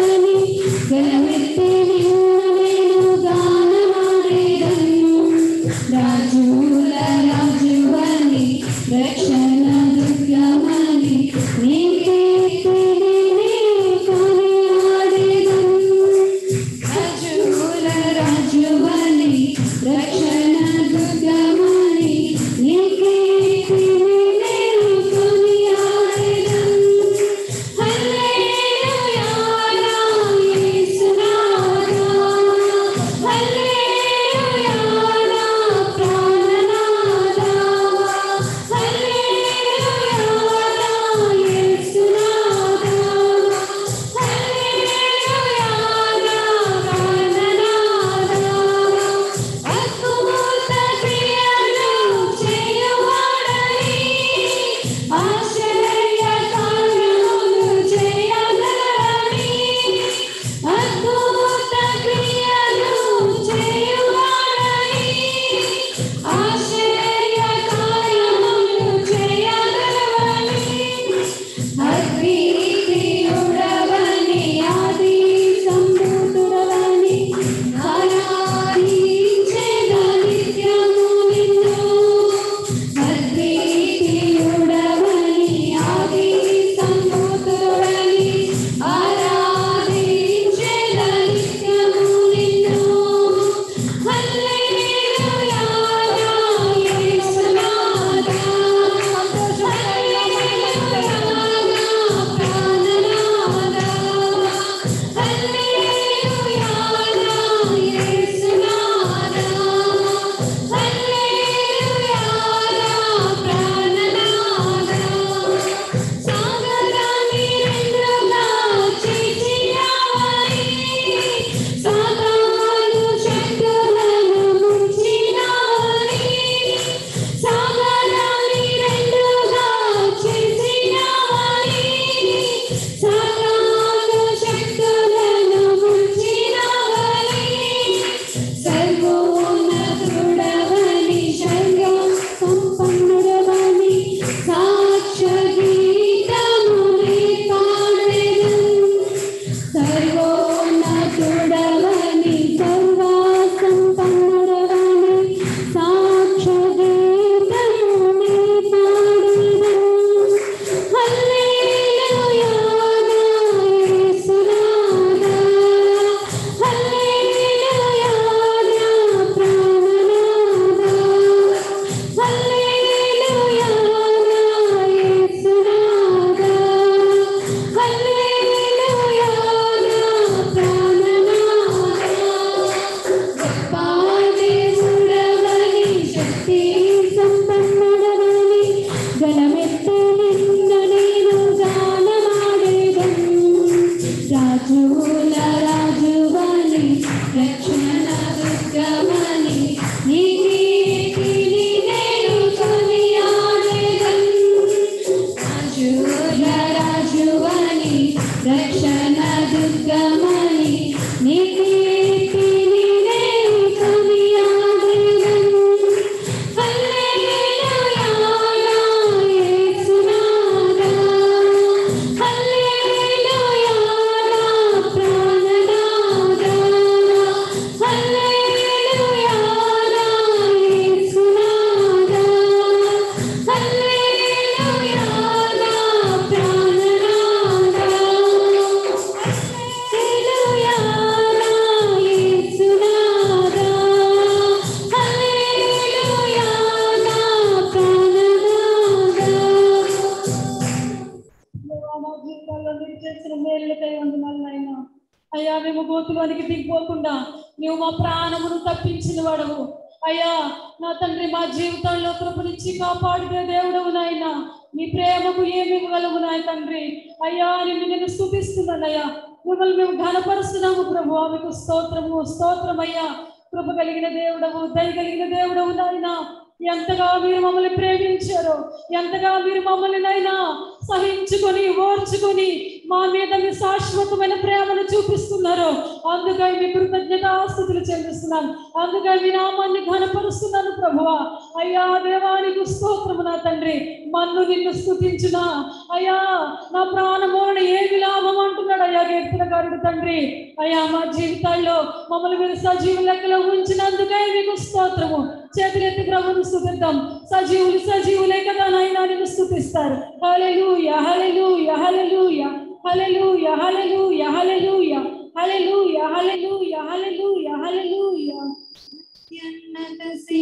చేసిన మేలులకై వందనాలు నాయన అయ్యా మేము గోతులోనికి దిగిపోకుండా నువ్వు మా ప్రాణమును తప్పించిన వాడవు అయ్యా నా తండ్రి మా జీవితంలో కృపనిచ్చి కాపాడుకునే దేవుడవు నాయన నీ ప్రేమకు ఏమి ఇవ్వగలవు నాయ తండ్రి అయ్యా నిన్ను నేను స్థుతిస్తున్నానయ్యా మిమ్మల్ని మేము ఘనపరుస్తున్నాము ప్రభు మీకు స్తోత్రము స్తోత్రం అయ్యా కృప కలిగిన దేవుడవు దయ కలిగిన దేవుడవు నాయన ఎంతగా మీరు మమ్మల్ని ప్రేమించారో ఎంతగా మీరు మమ్మల్ని నైనా సహించుకొని ఓర్చుకొని మా మీద మీ శాశ్వతమైన ప్రేమను చూపిస్తున్నారు అందుకై మీ కృతజ్ఞతాస్తుతులు చెల్లిస్తున్నాను అందుకై మీ నామాన్ని ఘనపరుస్తున్నాను ప్రభువా అయ్యా దేవానికి స్తోత్రము నా తండ్రి మన్ను నిన్ను స్థుతించునా అయ్యా నా ప్రాణమోని ఏమి లాభం అంటున్నాడు అయ్యా కీర్తనకారుడు తండ్రి అయ్యా మా జీవితాల్లో మమ్మల్ని మీరు సజీవ లెక్కలో ఉంచినందుకై మీకు స్తోత్రము చేతులెత్తి ప్రభుని స్థుతిద్దాం సజీవులు సజీవులే కదా నాయన నిన్ను స్థుతిస్తారు హల్లెలూయా హల్లెలూయా హల్లెలూయా హల్లెలూయా హల్లెలూయా హల్లెలూయా హల్లెలూయా హల్లెలూయా హల్లెలూయా హల్లెలూయా అత్యున్నత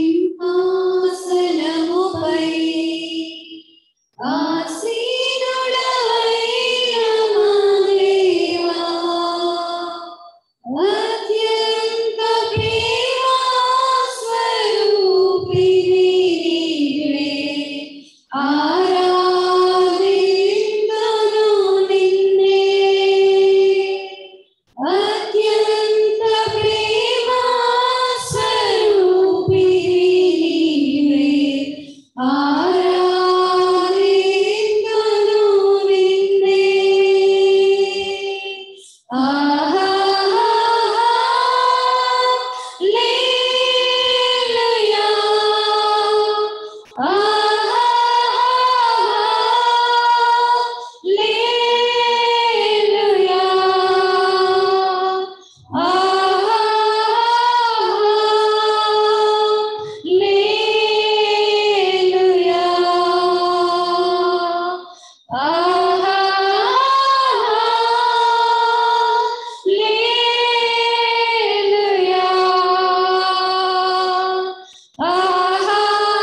సింహాసనముపై ఆసీనుడవైన మా దేవా, అత్యంత ప్రేమా స్వరూపిణి నీవే, ఆరాధింతును నిన్నే. అత్యంత ప్రేమా స్వరూపిణి నీవే, ఆరాధింతును నిన్నే. ఆహా లేలుయా ఆహా లేలుయా ఆహా లేలుయా ఆహా లేలుయా ఆహా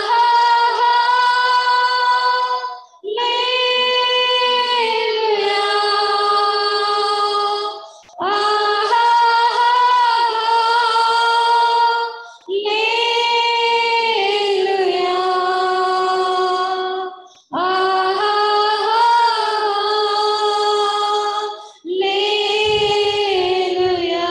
లేలుయా ఆహా లేలుయా ఆహా లేలుయా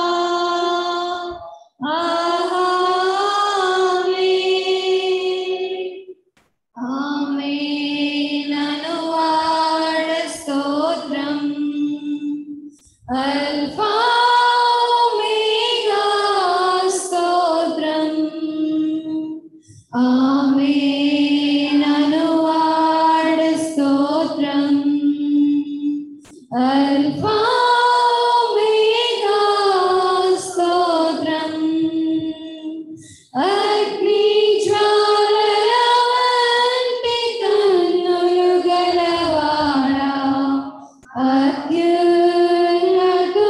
ఆమేన్ అనువాడ స్తోత్రం అల్ఫా ఒమేగా స్తోత్రం ఆమేన్ అనువాడ స్తోత్రం అల్ఫా ఒమేగా స్తోత్రం అగ్ని జ్వాలల వంటి కన్నులు గలవాడా అత్యున్నతుడా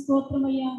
స్తోత్రమయ్యా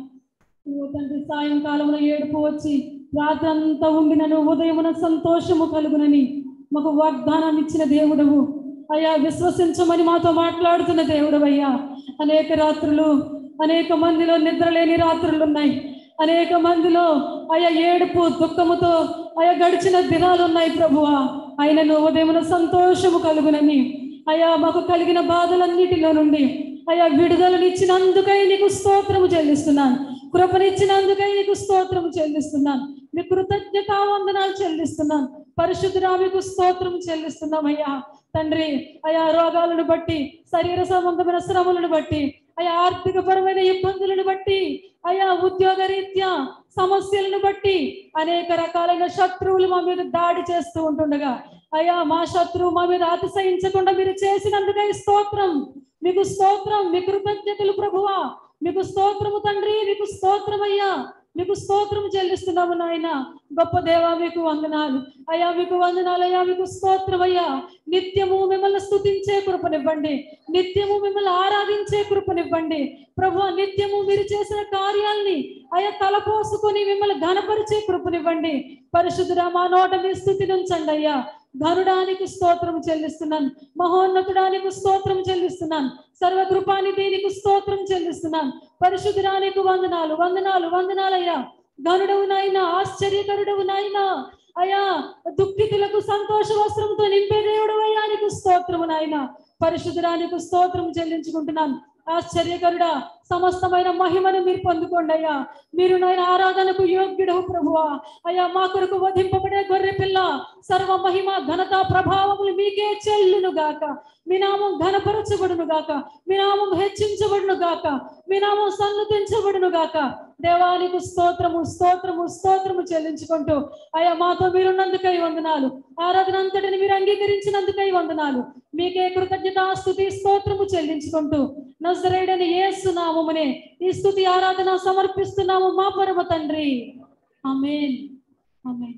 ఓ తండ్రి సాయంకాలంలో ఏడుపు వచ్చి రాత్రంతా ఉండినను ఉదయమున సంతోషము కలుగునని మాకు వాగ్దానాన్ని ఇచ్చిన దేవుడవు అయ్యా విశ్వసించమని మాతో మాట్లాడుతున్న దేవుడు అయ్యా అనేక రాత్రులు అనేక మందిలో నిద్రలేని రాత్రులు ఉన్నాయి అనేక మందిలో అయా ఏడుపు దుఃఖముతో అయా గడిచిన దినాలు ఉన్నాయి ప్రభువా ఆయనను ఉదయమున సంతోషము కలుగునని అయా మాకు కలిగిన బాధలన్నిటిలో నుండి అయా విడుదలనిచ్చినందుకై నీకు స్తోత్రము చెల్లిస్తున్నాను కృపనిచ్చినందుకై నీకు స్తోత్రము చెల్లిస్తున్నాను మీ కృతజ్ఞత వందనాలు చెల్లిస్తున్నాను పరిశుద్ధురా మీకు స్తోత్రం చెల్లిస్తున్నామయ్యా తండ్రి అయా రోగాలను బట్టి శరీర సంబంధమైన శ్రమలను బట్టి అయా ఆర్థిక పరమైన ఇబ్బందులను బట్టి అయా ఉద్యోగ రీత్యా సమస్యలను బట్టి అనేక రకాలైన శత్రువులు మా మీద దాడి చేస్తూ ఉంటుండగా అయ్యా మా శత్రువు మా మీద అతిశయించకుండా మీరు చేసినందుకై స్తోత్రం మీకు స్తోత్రం మీ కృతజ్ఞతలు ప్రభువా మీకు స్తోత్రము తండ్రి మీకు స్తోత్రం అయ్యా మీకు స్తోత్రం చెల్లిస్తున్నాము నాయన గొప్ప దేవా మీకు వందనాలు అయ్యా మీకు వందనాలు అయ్యా మీకు స్తోత్రం అయ్యా నిత్యము మిమ్మల్ని స్తుతించే కృపనివ్వండి నిత్యము మిమ్మల్ని ఆరాధించే కృపనివ్వండి ప్రభు నిత్యము మీరు చేసిన కార్యాల్ని అయ్యా తలపోసుకొని మిమ్మల్ని ఘనపరిచే కృపనివ్వండి పరిశుద్ధుడా మా నోట మీ స్థుతి నుంచండి అయ్యా ఘనుడానికి స్తోత్రం చెల్లిస్తున్నాను మహోన్నతుడానికి స్తోత్రం చెల్లిస్తున్నాను సర్వకృపానికి నీకు స్తోత్రం చెల్లిస్తున్నాను పరిశుద్ధురానికి వందనాలు వందనాలు వందనాలయ్యా గనుడవు నాయనా ఆశ్చర్యకరుడవు నాయనా అయ్యా దుఃఖితులకు సంతోష వస్త్రంతో నింపే దేవుడు అయ్యా నీకు స్తోత్రము నాయన పరిశుద్ధురానికి స్తోత్రం చెల్లించుకుంటున్నాను ఆశ్చర్యకరుడా సమస్తమైన మహిమను మీరు పొందుకోండి అయ్యా మీరు నాయన ఆరాధనకు యోగ్యుడవు ప్రభువా అయ్యా మా కొరకు వధింపబడే గొర్రె పిల్ల సర్వ మహిమ ఘనత ప్రభావములు మీకే చెల్లును గాక మీ నామం ఘనపరచబడును గాక మీ నామం హెచ్చించబడును గాక మీ నామం సన్నతించబడును గాక దేవానికి స్తోత్రము స్తోత్రము స్తోత్రము చెల్లించుకుంటూ అయ్యా మాతో మీరున్నందుకై వందనాలు ఆరాధన అంతటిని మీరు అంగీకరించినందుకై వందనాలు మీకే కృతజ్ఞత స్థుతి స్తోత్రము చెల్లించుకుంటూ నజరేడని యేసు నామమునే ఈ స్థుతి ఆరాధన సమర్పిస్తున్నాము మా పరమ తండ్రి ఆమేన్ ఆమేన్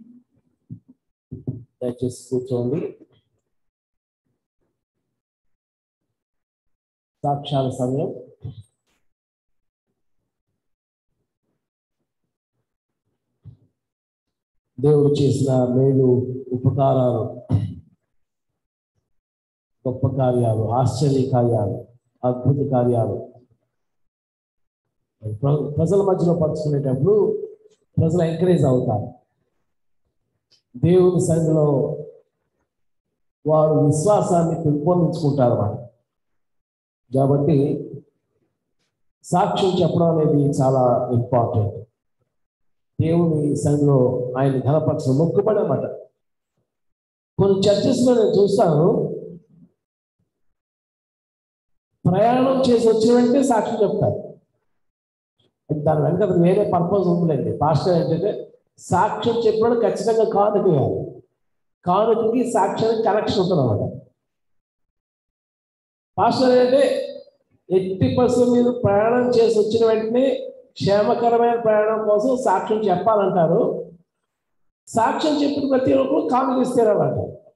దయచేసి కూర్చోండి సాక్ష్యాల సమయం దేవుడు చేసిన మేలు ఉపకారాలు గొప్ప కార్యాలు ఆశ్చర్య కార్యాలు అద్భుత కార్యాలు ప్ర- ప్రజల మధ్యలో పంచుకునేటప్పుడు ప్రజలు ఎంకరేజ్ అవుతారు దేవుని సన్నిధిలో వారు విశ్వాసాన్ని పెంపొందించుకుంటారు అన్నమాట కాబట్టి సాక్ష్యం చెప్పడం అనేది చాలా ఇంపార్టెంట్ దేవుని సన్నిధిలో ఆయన ఘనపరచడం మొక్కుబడి అన్నమాట కొన్ని చర్చెస్లో నేను చూస్తాను ప్రయాణం చేసి వచ్చిన వెంటనే సాక్ష్యం చెప్తారు దాని వెనక వేరే పర్పస్ ఉంటుందండి పాస్టర్ ఏంటంటే సాక్ష్యం చెప్పినప్పుడు ఖచ్చితంగా కానుక ఇవ్వాలి కానుకకి సాక్ష్యానికి కనెక్షన్ ఉంటుంది అన్నమాట పాస్టర్ ఏంటంటే ఎట్టి పర్సెంట్ మీరు ప్రయాణం చేసి వచ్చిన వెంటనే క్షేమకరమైన ప్రయాణం కోసం సాక్ష్యం చెప్పాలంటారు సాక్ష్యం చెప్పిన ప్రతి ఒక్కరు కానుక ఇస్తారన్నమాట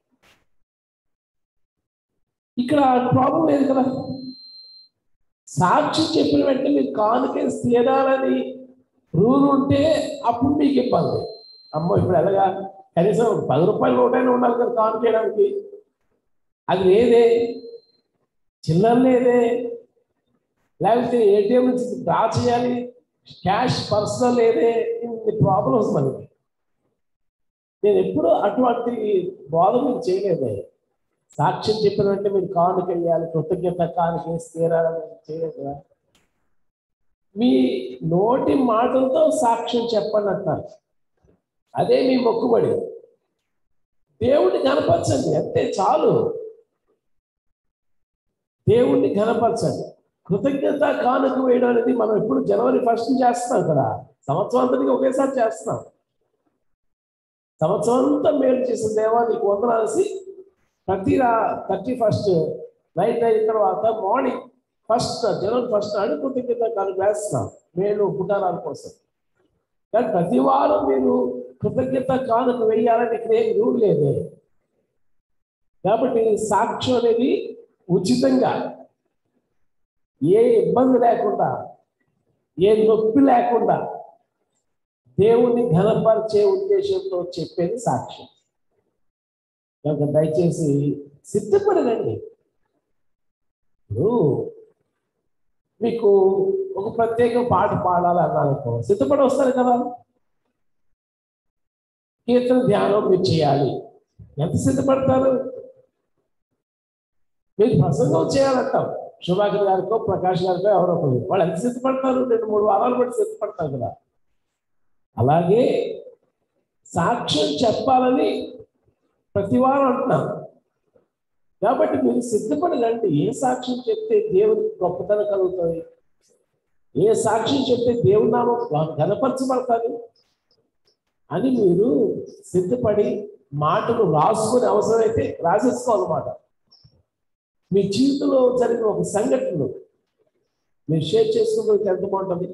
ఇక్కడ ప్రాబ్లం లేదు కదా సాక్షి చెప్పిన వెంటనే మీరు కానుకే తీరాలని రూల్ ఉంటే అప్పుడు మీకు ఇబ్బంది అమ్మో ఇప్పుడు ఎలాగా కనీసం పది రూపాయల నోటైనా ఉండాలి కదా కానుకేయడానికి అది లేదే చిల్లర లేదే లేకపోతే ఏటీఎం నుంచి డ్రా చేయాలి క్యాష్ పర్సనల్ లేదే ఇన్ని ప్రాబ్లమ్స్ మనకి నేను ఎప్పుడు అటువంటి బోధ మీకు చేయలేదే సాక్ష్యం చెప్పిన వెంటనే మీరు కానుక వేయాలి కృతజ్ఞత కానుక వేసి తీరాలని చేయలేదు కదా. మీ నోటి మాటలతో సాక్ష్యం చెప్పండి అంటారు అదే మీ మొక్కుబడి దేవుణ్ణి కనపరచండి అంతే చాలు దేవుణ్ణి కనపరచండి కృతజ్ఞత కానుక వేయడం అనేది మనం ఎప్పుడు జనవరి ఫస్ట్ చేస్తున్నాం కదా సంవత్సరం అంతటికి ఒకేసారి చేస్తున్నాం సంవత్సరం అంతా మేలు చేసిన దేవా నీకు వందనాల్సి ప్రతి థర్టీ ఫస్ట్ నైట్ అయిన తర్వాత మార్నింగ్ ఫస్ట్ జనవరి ఫస్ట్ నాడు కృతజ్ఞత కానుక వేస్తున్నాం మేలు ఉపకారాల కోసం కానీ ప్రతి వారం మీరు కృతజ్ఞత కానుక వేయాలని ఇక్కడ ఏం రూల్ లేదే కాబట్టి సాక్ష్యం అనేది ఉచితంగా ఏ ఇబ్బంది లేకుండా ఏ నొప్పి లేకుండా దేవుణ్ణి ఘనపరిచే ఉద్దేశంతో చెప్పేది సాక్ష్యం కనుక దయచేసి సిద్ధపడనండి ఇప్పుడు మీకు ఒక ప్రత్యేక పాట పాడాలి అన్నానుకో సిద్ధపడి వస్తారు కదా కీర్తన ధ్యానం మీరు చేయాలి ఎంత సిద్ధపడతారు మీరు ప్రసంగం చేయాలంటాం శుభాకర్ గారికో ప్రకాష్ గారికో ఎవరో ఒకరు వాళ్ళు ఎంత సిద్ధపడతారు రెండు మూడు వారాలు బట్టి సిద్ధపడతారు కదా అలాగే సాక్ష్యం చెప్పాలని ప్రతి వారం అంటున్నాను కాబట్టి మీరు సిద్ధపడగండి ఏ సాక్ష్యం చెప్తే దేవునికి గొప్పతనం కలుగుతుంది ఏ సాక్ష్యం చెప్తే దేవుని నామం ఘనపరచబడతాది అని మీరు సిద్ధపడి మాటలు రాసుకునే అవసరమైతే రాసేసుకోవాలన్నమాట మీ జీవితంలో జరిగిన ఒక సంఘటనలు మీరు షేర్ చేసుకుంటే ఎంత బాగుంటుంది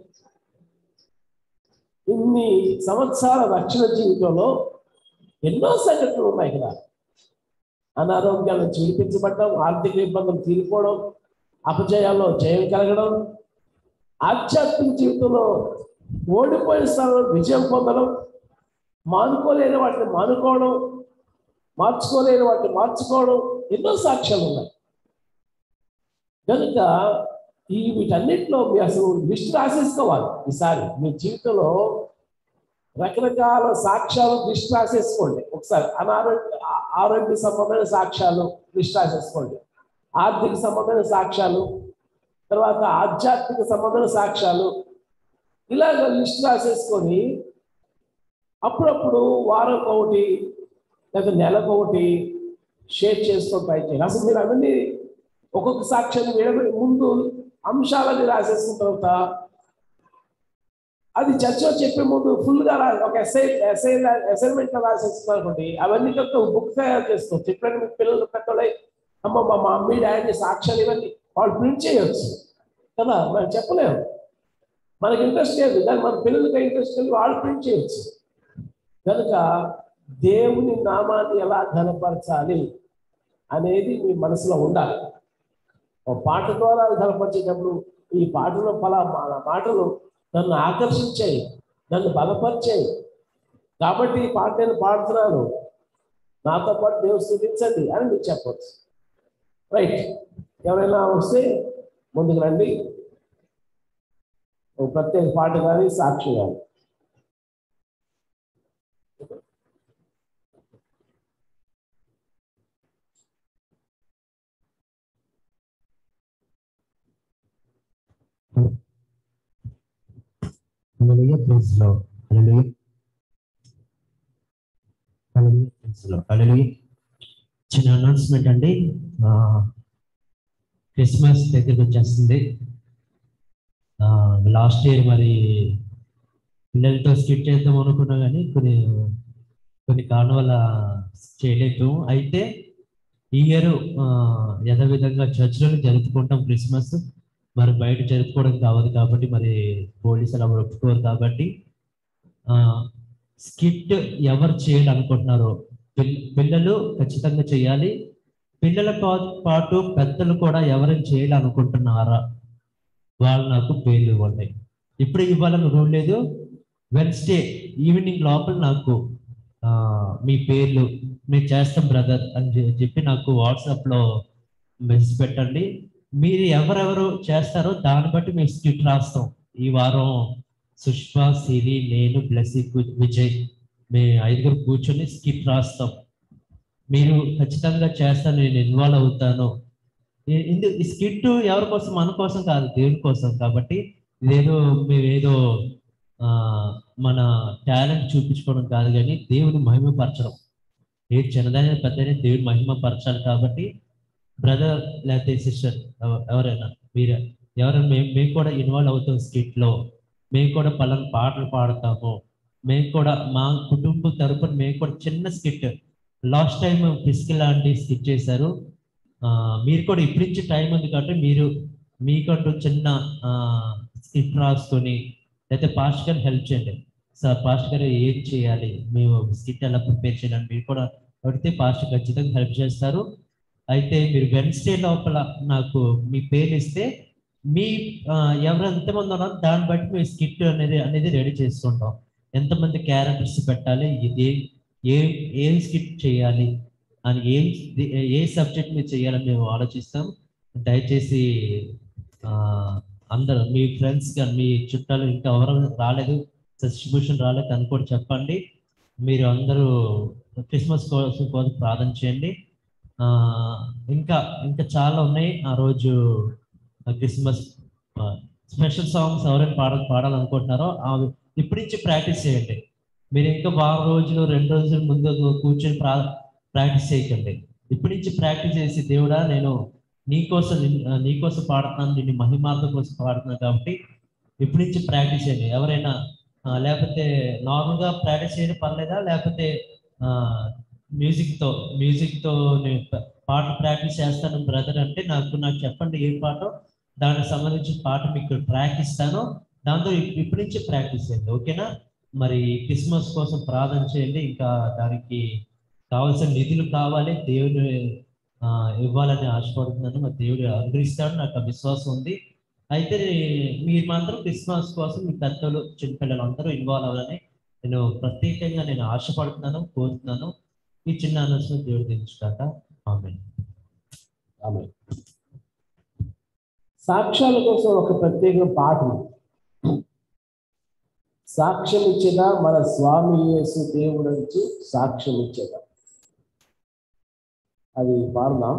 ఇన్ని సంవత్సరాల రక్షణ జీవితంలో ఎన్నో సంఘటనలు ఉన్నాయి కదా అనారోగ్యాల నుంచి విడిపించబడడం ఆర్థిక ఇబ్బందులు తీరిపోవడం అపజయాల్లో జయం కలగడం ఆధ్యాత్మిక జీవితంలో ఓడిపోయిన స్థలంలో విజయం పొందడం మానుకోలేని వాటిని మానుకోవడం మార్చుకోలేని వాటిని మార్చుకోవడం ఎన్నో సాక్ష్యాలు ఉన్నాయి కనుక ఈ వీటన్నిటిలో మీ అసలు లిస్ట్ రాసేసుకోవాలి ఈసారి మీ జీవితంలో రకరకాల సాక్ష్యాలు లిస్ట్ రాసేసుకోండి ఒకసారి అనారోగ్య ఆ- ఆరోగ్య సంబంధమైన సాక్ష్యాలు లిస్ట్ రాసేసుకోండి ఆర్థిక సంబంధమైన సాక్ష్యాలు తర్వాత ఆధ్యాత్మిక సంబంధమైన సాక్ష్యాలు ఇలాగ లిస్ట్ రాసేసుకొని అప్పుడప్పుడు వారం ఒకటి లేదా నెలకు ఒకటి షేర్ చేసుకొని ట్రై చేయాలి అసలు మీరు అవన్నీ ఒక్కొక్క సాక్ష్యాన్ని విడబడి ముందు అంశాలని రాసేసిన తర్వాత అది చర్చలో చెప్పే ముందు ఫుల్గా రా ఒక ఎస్ఐ ఎస్ఐ అసైన్మెంట్ రాసేస్తున్నారు అనుకోండి అవన్నీ కలిపి ఒక బుక్ తయారు చేస్తాం చెప్పినట్టు మీ పిల్లలు పెద్దోళ్ళై అమ్మ మా మమ్మీ డాడీ సాక్ష్యాలు ఇవన్నీ వాళ్ళు ప్రింట్ చేయొచ్చు కదా మనం చెప్పలేము మనకి ఇంట్రెస్ట్ లేదు కానీ మన పిల్లలకి ఇంట్రెస్ట్ లేదు వాళ్ళు ప్రింట్ చేయొచ్చు కనుక దేవుని నామాన్ని ఎలా ఘనపరచాలి అనేది మీ మనసులో ఉండాలి ఒక పాట ద్వారా ఘనపరిచేటప్పుడు ఈ పాటలో పలా మా- మాటలు నన్ను ఆకర్షించాయి నన్ను బలపరిచాయి కాబట్టి ఈ పాట నేను పాడుతున్నాను నాతో పాటు దేవుడు స్థుతించండి అని మీరు చెప్పవచ్చు రైట్ ఎవరైనా వస్తే ముందుకు రండి ఒక ప్రత్యేక పాట కానీ సాక్షి కానీ హల్లెలూయా ప్రైజ్ లో హల్లెలూయా హల్లెలూయా ప్రైజ్ లో హల్లెలూయా చిన్న అనౌన్స్మెంట్ అండి ఆ, క్రిస్మస్ దగ్గరికి వచ్చేస్తుంది లాస్ట్ ఇయర్ మరి పిల్లలతో స్కిట్ చేద్దాం అనుకున్నా కానీ కొన్ని కొన్ని కారణం వల్ల చేయలేదు అయితే ఈ ఇయర్ యథావిధంగా చర్చిలో జరుపుకుంటాం క్రిస్మస్ మరి బయట జరుపుకోవడం కావదు కాబట్టి మరి పోలీసులు ఎవరు ఒప్పుకోరు కాబట్టి స్కిట్ ఎవరు చేయాలి అనుకుంటున్నారో పిల్- పిల్లలు ఖచ్చితంగా చేయాలి పిల్లల పా- పాటు పెద్దలు కూడా ఎవరైనా చేయాలి అనుకుంటున్నారా వాళ్ళు నాకు పేర్లు ఇవ్వండి ఇప్పుడు ఇవ్వాలని రూల్ లేదు వెన్స్డే ఈవినింగ్ లోపల నాకు ఆ, మీ పేర్లు మీరు చేస్తాం బ్రదర్ అని చె- చెప్పి నాకు వాట్సాప్ లో మెసేజ్ పెట్టండి మీరు ఎవరెవరు చేస్తారో దాన్ని బట్టి మేము స్క్రిప్ట్ రాస్తాం ఈ వారం సుష్మా సిరి నేను బ్లెస్సి గు- విజయ్ మేము ఐదుగురు కూర్చొని స్క్రిప్ట్ రాస్తాం మీరు ఖచ్చితంగా చేస్తాను నేను ఇన్వాల్వ్ అవుతాను ఈ- ఇందు ఈ స్కిట్ ఎవరి కోసం మన కోసం కాదు దేవుని కోసం కాబట్టి ఇదేదో మేమేదో ఆ, మన టాలెంట్ చూపించుకోవడం కాదు కానీ దేవుని మహిమపరచడం ఏ చిన్నదైన పెద్దదైనా దేవుని మహిమపరచాలి కాబట్టి బ్రదర్ లేకపోతే సిస్టర్ ఎవరైనా మీరే ఎవరైనా మేము మేము కూడా ఇన్వాల్వ్ అవుతాం skit లో మేము కూడా పలానా పాటలు పాడతాము మేము కూడా మా కుటుంబం తరపున మేము కూడా చిన్న స్కిట్ లాస్ట్ టైం పిస్కి లాంటి స్కిట్ చేశారు ఆ, మీరు కూడా ఇప్పటి నుంచి టైం ఉంది కాబట్టి మీరు మీకంటూ చిన్న స్కిట్ రాసుకొని లేకపోతే పాస్ట్ గారు హెల్ప్ చేయండి సార్ పాస్ట్ గారు ఏం చేయాలి మేము స్కిట్ ఎలా ప్రిపేర్ చేయాలని మీరు కూడా అడిగితే పాస్ట్ ఖచ్చితంగా హెల్ప్ చేస్తారు అయితే మీరు వెన్స్డే లోపల నాకు మీ పేరు ఇస్తే మీ ఆ, ఎవరు ఎంతమంది ఉన్నారో దాన్ని బట్టి మీ స్కిట్ అనేది అనేది రెడీ చేసుకుంటాం ఎంతమంది క్యారెక్టర్స్ పెట్టాలి ఇది ఏ ఏ స్కిట్ చేయాలి అని ఏం ఏ సబ్జెక్ట్ మీద చేయాలని మేము ఆలోచిస్తాం దయచేసి ఆ, అందరూ మీ ఫ్రెండ్స్ కానీ మీ చుట్టాలు ఇంకా ఎవరు రాలేదు డిస్ట్రిబ్యూషన్ రాలేదు అని కూడా చెప్పండి మీరు అందరూ క్రిస్మస్ కోసం కోసం ప్రార్థన చేయండి ఆ, ఇంకా ఇంకా చాలా ఉన్నాయి ఆ రోజు క్రిస్మస్ స్పెషల్ సాంగ్స్ ఎవరైనా పాడ పాడాలనుకుంటున్నారో అవి ఇప్పటి నుంచి ప్రాక్టీస్ చేయండి మీరు ఇంకా బాగా రోజులు రెండు రోజుల ముందు కూర్చొని ప్రా ప్రాక్టీస్ చేయకండి ఇప్పటి నుంచి ప్రాక్టీస్ చేసి దేవుడా నేను నీకోసం నిన్- ఆ, నీకోసం పాడుతున్నాను నిన్ను మహిమార్థం కోసం పాడుతున్నాను కాబట్టి ఇప్పటి నుంచి ప్రాక్టీస్ చేయండి ఎవరైనా ఆ, లేకపోతే నార్మల్గా ప్రాక్టీస్ చేయడం పర్లేదా లేకపోతే మ్యూజిక్ తో మ్యూజిక్ తో నేను ప- పాట ప్రాక్టీస్ చేస్తాను బ్రదర్ అంటే నాకు నాకు చెప్పండి ఏ పాటో దానికి సంబంధించిన పాట మీకు ట్రాక్ ఇస్తాను దాంతో ఇప్- ఇప్పటి నుంచి ప్రాక్టీస్ చేయండి ఓకేనా మరి క్రిస్మస్ కోసం ప్రార్థన చేయండి ఇంకా దానికి కావాల్సిన నిధులు కావాలి దేవుని ఆ, ఇవ్వాలని ఆశపడుతున్నాను మరి దేవుడు అనుగ్రహిస్తాడు నాకు ఆ విశ్వాసం ఉంది అయితే మీరు మాత్రం క్రిస్మస్ కోసం మీ పెద్దలు చిన్నపిల్లలు అందరూ ఇన్వాల్వ్ అవ్వాలని నేను ప్రత్యేకంగా నేను ఆశపడుతున్నాను కోరుతున్నాను ఈ చిన్న అనౌన్స్మెంట్ దేవుడు తెలుసుకాక ఆమె ఆమె సాక్ష్యాల కోసం ఒక ప్రత్యేక పాట ఉంది. సాక్ష్యం ఇచ్చేదా మన స్వామి యేసు దేవుడు నుంచి సాక్ష్యం ఇచ్చేదా అది పాడదాం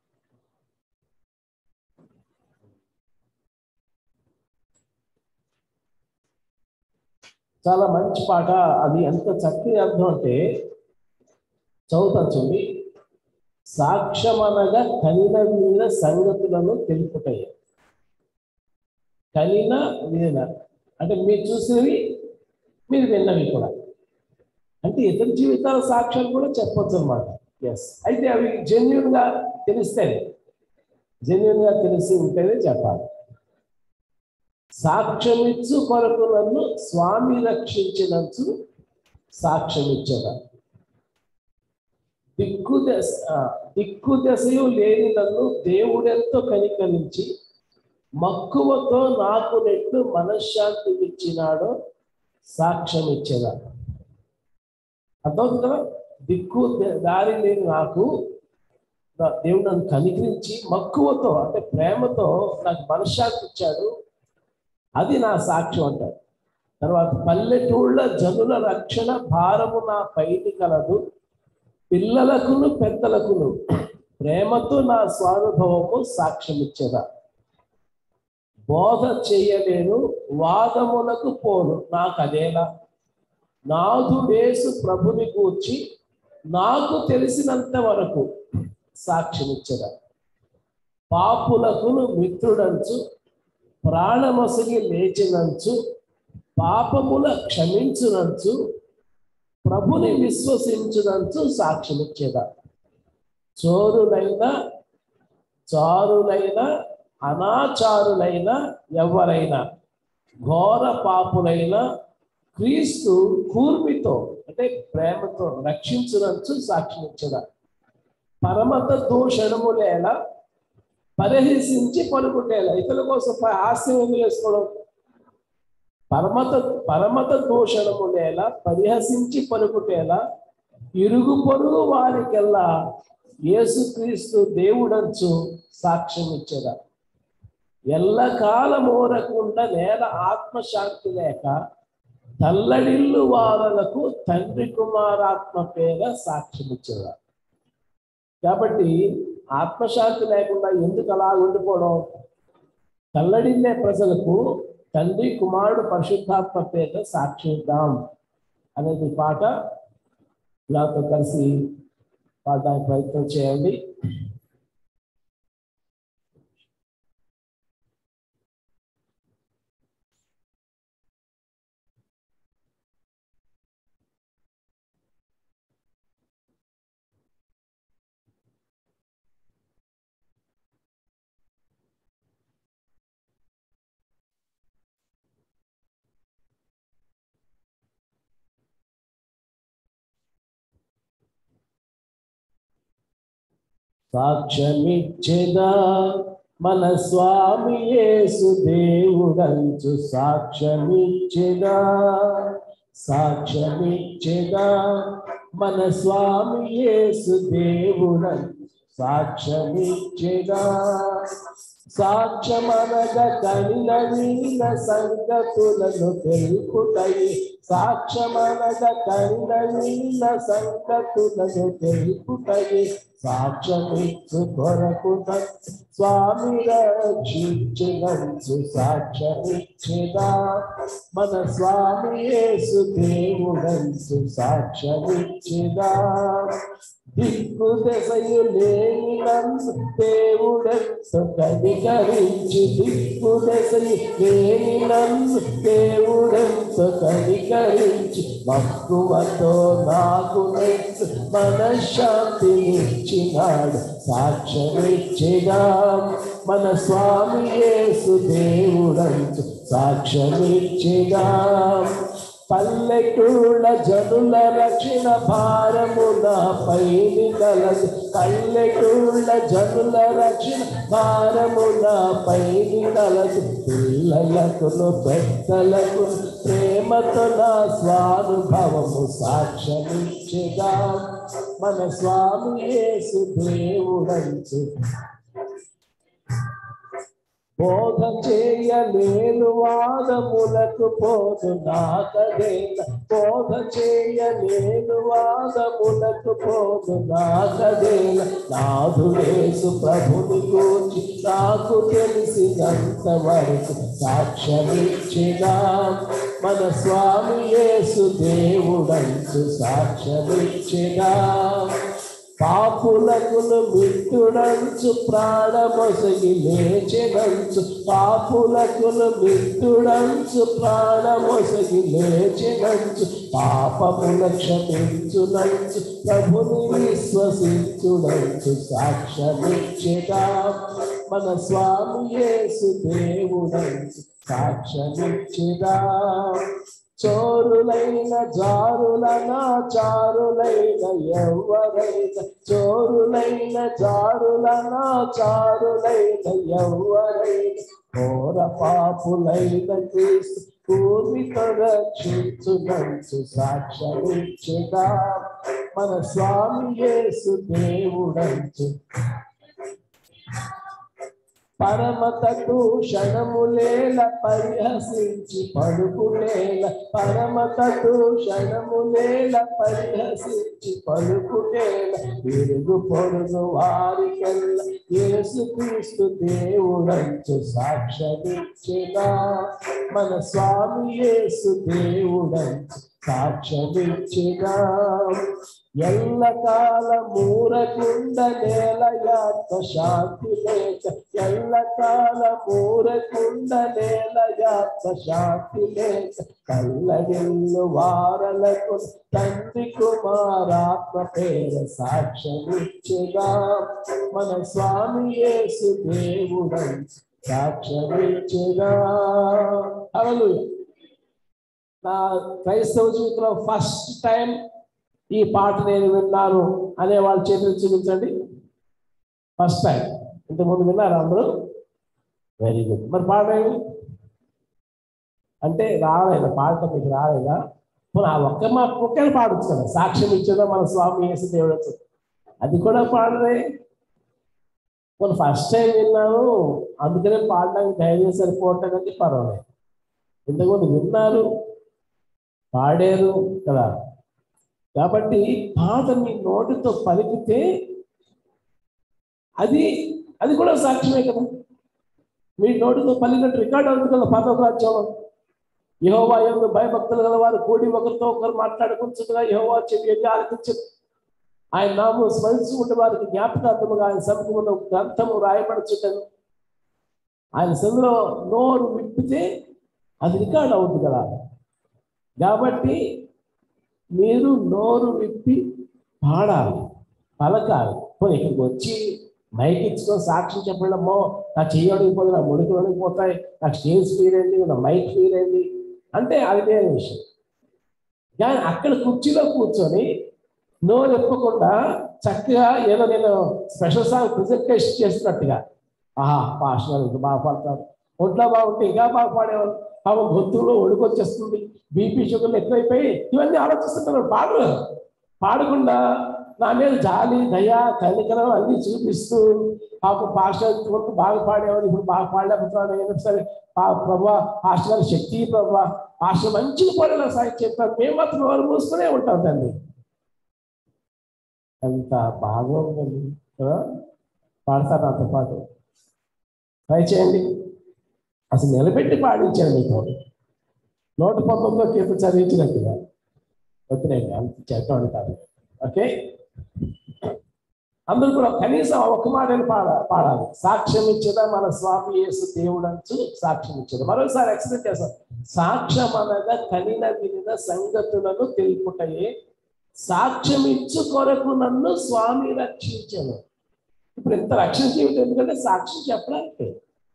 చాలా మంచి పాట అది ఎంత చక్కని అర్థం అంటే చదువుతా చూడండి సాక్ష్యమనగా కనిన వినిన సంగతులను తెలుపుతాయి కనిన వినిన అంటే మీరు చూసినవి మీరు విన్నవి కూడా అంటే ఇతర జీవితాల సాక్ష్యాలు కూడా చెప్పొచ్చు అనమాట ఎస్ అయితే అవి జెన్యున్ గా తెలిస్తేనే జెన్యున్ గా తెలిసి ఉంటేనే చెప్పాలి సాక్ష్యమిచ్చు కొరకు నన్ను స్వామి రక్షించినంచు సాక్ష్యమిచ్చగా దిక్కు దశ ఆ, దిక్కు దశయు లేని నన్ను దేవుడెంతో కనికరించి మక్కువతో నాకు నెట్టు మనశ్శాంతి ఇచ్చినాడో సాక్ష్యం ఇచ్చేదా అర్థమవుతుంది కదా దిక్కు ద- దారి లేని నాకు నా దేవుడు నన్ను కనికరించి మక్కువతో అంటే ప్రేమతో నాకు మనశ్శాంతి ఇచ్చాడు అది నా సాక్ష్యం అంటారు తర్వాత పల్లెటూళ్ళ జనుల రక్షణ భారము నా పైకి కలదు పిల్లలకును పెద్దలకును ప్రేమతో నా స్వానుభవము సాక్ష్యం ఇచ్చేదా బోధ చేయలేను వాదములకు పోను నాకు అదేలా నాదుడేసు ప్రభుని గూర్చి నాకు తెలిసినంత వరకు సాక్ష్యం ఇచ్చదా పాపులకును మిత్రుడంచు ప్రాణమొసగి లేచినంచు పాపముల క్షమించునంచు ప్రభుని విశ్వసించునంచు సాక్ష్యం ఇచ్చేదా చోరులైన చారులైన అనాచారులైన ఎవరైనా ఘోర పాపులైన క్రీస్తు కూర్మితో అంటే ప్రేమతో రక్షించునంచు సాక్ష్యం ఇచ్చదా పరమత దూషణములేలా పరిహసించి పలుకుటేలా ఇతరుల కోసం ప- హాస్యం ఎందుకు వేసుకోవడం పరమత పరమత దూషణములేలా పరిహసించి పలుకుటేలా ఇరుగు పొరుగు వారికెల్లా యేసుక్రీస్తు దేవుడంచు సాక్ష్యం ఇచ్చదా ఎల్లకాలం ఊరకుండా నేల ఆత్మశాంతి లేక తల్లడిల్లు వారలకు తండ్రి కుమారాత్మ పేర సాక్ష్యం ఇచ్చేదా కాబట్టి ఆత్మశాంతి లేకుండా ఎందుకు అలా ఉండిపోవడం తల్లడిల్లే ప్రజలకు తండ్రి కుమారుడు పరిశుద్ధాత్మ పేద సాక్షిద్దాం అనేది పాట నాతో కలిసి పాడడానికి ప్రయత్నం చేయండి సాక్ష్యమిచ్చేదా మన స్వామి యేసు దేవుడంచు సాక్ష్యమిచ్చెదా సాక్ష్యమిచ్చెదా మన స్వామి యేసు దేవుడంచు సాక్ష్యమిచ్చెదా సాక్ష్యమనగా కనిన వీణ సంగతులను తెలుపుటయి సాక్ష్యమనగా కనిన వీణ సంగతులను తెలుపుటయి సాక్ష్యమిచ్చు కొరకు స్వామి రక్షించగంచు సాక్ష్యమిచ్చేదా మన స్వామి యేసు దేవుడంచు సాక్ష్యమిచ్చేదా దిక్కు దశయు లేని నన్ను దేవుడెంతో కనికరించి దిక్కు దశయు లేని నన్ను దేవుడెంతో కనికరించి మక్కువతో నాకు నెట్టు మనశ్శాంతినిచ్చినాడు సాక్ష్యమిచ్చిగా మన స్వామి యేసు దేవుడంతు సాక్ష్యమిచ్చిగా పల్లెటూళ్ళ జనుల రక్షణ భారము నాపైని కలదు పల్లెటూళ్ళ జనుల రక్షణ భారము నాపైని కలదు పిల్లలకును పెద్దలకు ప్రేమతో నా స్వానుభవము సాక్ష్యమిచ్చగా మన స్వామి యేసు దేవుడంచు బోధ చేయలేను వాదములకు పోదు నాకదేల బోధ చేయలేను వాదములకు పోదు నాకదేల నాదుడేసు ప్రభుని గూర్చి నాకు తెలిసినంత వరకు సాక్ష్యమిచ్చిగా మన స్వామి యేసు దేవుడంచు సాక్ష్యమిచ్చిగా పాపులకును మిత్రుడంచు ప్రాణమొసగి లేచినంచు పాపులకును మిత్రుడంచు ప్రాణమొసగి లేచినంచు పాపముల క్షమించునంచు ప్రభుని విశ్వసించునంచు సాక్ష్యమిచ్చిగా మన స్వామి యేసు దేవుడంచు సాక్ష్యమిచ్చిగా చోరులైన జారులన చారులైన ఎవరైన చోరులైన జారులన చారులైన ఎవరైన ఘోర పాపులైన క్రీస్తు భూమితో రక్షించునంచు సాక్ష్యమిచ్చుగా మన స్వామి యేసు దేవుడంచు పరమతకు క్షణములేల పరిహసించి పలుకునేల పరమతకు క్షణములేల పరిహసించి పలుకునేల తిరుగు పొరుగు వారికెల్ల యేసుక్రీస్తు దేవుడంచు సాక్ష్యమిచ్చిగా మన స్వామి యేసు దేవుడంచు సాక్ష్యమిచ్చిగా ఎల్లకాల మూరకుండ నేలయాత్మ శాంతి లేక ఎల్లకాల మూరకుండ నేలయాత్మ శాంతి లేక కళ్ళగిల్లు వారలకు తండ్రి కుమారాత్మ పేర సాక్ష్యమిచ్చిగా మన స్వామి యేసు దేవుడై సాక్ష్యమిచ్చిగా అవలు నా క్రైస్తవ జీవితంలో ఫస్ట్ టైం ఈ పాట నేను విన్నాను అనే వాళ్ళ చేతులు చూపించండి ఫస్ట్ టైం ఇంతకుముందు విన్నారు అందరూ వెరీ గుడ్ మరి పాడండి అంటే రాలేదా పాట మీకు రాలేదా పోనీ ఆ ఒక్క మా ఒక్కని పాడొచ్చు కదా సాక్ష్యం ఇచ్చేదా మన స్వామి యేసు దేవుడు వచ్చి. అది కూడా పాడరే పోనీ ఫస్ట్ టైం విన్నాను అందుకనే పాడడానికి ధైర్యం సరిపోవటానికి పర్వాలేదు ఇంతకుముందు విన్నారు పాడారు కదా కాబట్టి పాట మీ నోటితో పలికితే అది అది కూడా సాక్ష్యమే కదా మీ నోటితో పలికినట్టు రికార్డ్ అవుతుంది కదా పాత రాజ్యంలో యహోవా యొక్క భయభక్తులు గల వారు కూడి ఒకరితో ఒకరు మాట్లాడుకుంటుండగా యహోవా చెవి ఆలకించదు ఆయన నామం స్మరించుకుంటే వారికి జ్ఞాపకార్థముగా ఆయన సముఖంలో గ్రంథము రాయబడుచుంటాను ఆయన సందులో నోరు విప్పితే అది రికార్డ్ అవుతుంది కదా కాబట్టి మీరు నోరు విప్పి పాడాలి పలకాలి పోనీ ఇక్కడికి వచ్చి మైక్ ఇచ్చుకొని సాక్ష్యం చెప్పడమో నా చెయ్యి అడిగిపోతుంది నా ముడికి అడిగిపోతాయి నాకు స్టేజ్ ఫీల్ అయింది నా మైక్ ఫీల్ అయింది అంటే అది వేరే విషయం కానీ అక్కడ కుర్చీలో కూర్చొని నోరు ఎప్పకుండా చక్కగా ఏదో నేను స్పెషల్ సాంగ్ ప్రెజెంటేషన్ చేస్తున్నట్టుగా ఆహా పాస్టర్ ఇంకా బాగా పాడతారు ఒంట్లో బాగుంటే ఇంకా బాగా పాడేవారు పాపం గొంతులో వణుకొచ్చేస్తుంది బీపీ షుగర్లు ఎక్కువైపోయి ఇవన్నీ ఆలోచిస్తున్నారు పాడరు పాడకుండా నా మీద జాలి దయ కనికరం అన్ని చూపిస్తూ పాప పాస్టర్ వరకు బాగా పాడేవారు ఇప్పుడు బాగా పాడలేకపోతున్నాను ఏదో సరే పా- ప్రభా పాస్టర్ గారి శక్తి ప్రభా పాస్టర్ మంచిగా పాడేలా సాయి చెప్పారు మేము మాత్రం వారు మూసుకునే ఉంటాం తండ్రి అంత బాగా ఉందండి కదా? పాడతారు నాతో పాటు ట్రై చేయండి అసలు నిలబెట్టి పాడించాను మీకు నూట పంతొమ్మిదో కీర్తన చదివించినట్టుగా వద్దులేండి అంత చేద్దామని కాదు ఓకే అందరూ కూడా కనీసం ఒక మాటని పాడ పాడాలి సాక్ష్యం ఇచ్చేదా మన స్వామి యేసు దేవుడు అంచు సాక్ష్యం ఇచ్చేది మరోసారి ఎక్స్ప్లెయిన్ చేస్తాం సాక్ష్యం అనగా కనిన వినిన సంగతులను తెలుపుటయే సాక్ష్యం ఇచ్చు కొరకు నన్ను స్వామి రక్షించను ఇప్పుడు ఇంత రక్షణ జీవితం ఎందుకంటే సాక్ష్యం చెప్పడానికి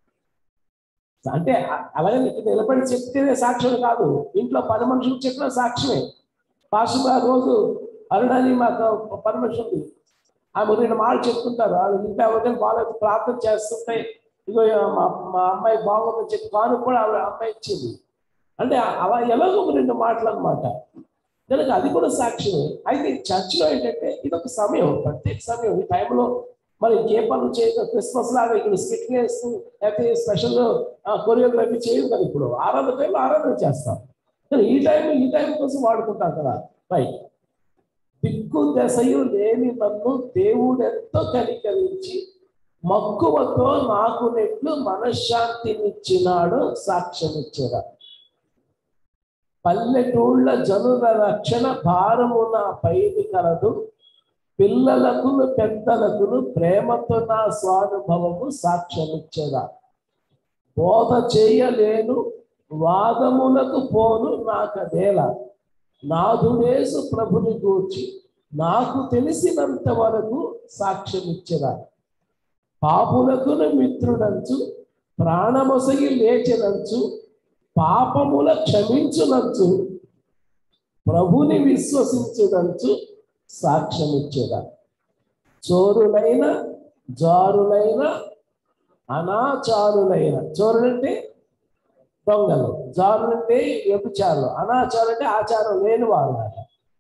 అంటే అ- అలాగే ఇక్కడ నిలబడి చెప్తేనే సాక్ష్యం కాదు ఇంట్లో పని మనుషులు చెప్పిన సాక్ష్యమే పాస్టర్ గారు రోజు అరుణని మాకు పని మనిషి ఉంది ఆమె రెండు మాటలు చెప్తుంటారు వాళ్ళు ఇంకా ఎవరికైనా బాగాలేదు ప్రార్థన చేస్తుంటే ఇగో మా మా అమ్మాయి బాగుందని చెప్పి కాను కూడా ఆవిడ అమ్మాయి ఇచ్చింది అంటే అలా ఎలాగో ఒక రెండు మాటలు అనమాట కనుక అది కూడా సాక్ష్యమే అయితే చర్చిలో ఏంటంటే ఇది ఒక సమయం ప్రత్యేక సమయం ఈ టైంలో మరి ఇంకే పనులు చేయక క్రిస్మస్ లాగా ఇక్కడ స్కిట్ వేస్తూ లేకపోతే స్పెషల్ కొరియోగ్రఫీ చేయదు కదా ఇప్పుడు ఆరాధన టైంలో ఆరాధన చేస్తాం కానీ ఈ టైం ఈ టైం కోసం వాడుకుంటాం కదా రైట్ దిక్కు దశయు లేని నన్ను దేవుడు ఎంతో కనికరించి మక్కువతో నాకు నెట్లు మనశ్శాంతినిచ్చినాడు సాక్ష్యం ఇచ్చేదా పల్లెటూళ్ళ జనుల రక్షణ భారము నా పైది కలదు పిల్లలకును పెద్దలకును ప్రేమతో నా స్వానుభవము సాక్ష్యమిచ్చేదా బోధ చేయలేను వాదములకు పోను నాకదేలా నాదునేసు ప్రభుని గూర్చి నాకు తెలిసినంత వరకు సాక్ష్యమిచ్చరా పాపులకును మిత్రుడంచు ప్రాణమొసగి లేచినంచు పాపముల క్షమించునంచు ప్రభుని విశ్వసించునంచు సాక్ష్యమిచ్చేదా చోరులైన జారులైన అనాచారులైన చోరులంటే దొంగలు జారులు అంటే వ్యభిచారులు అనాచారం అంటే ఆచారం లేని వారు అన్నమాట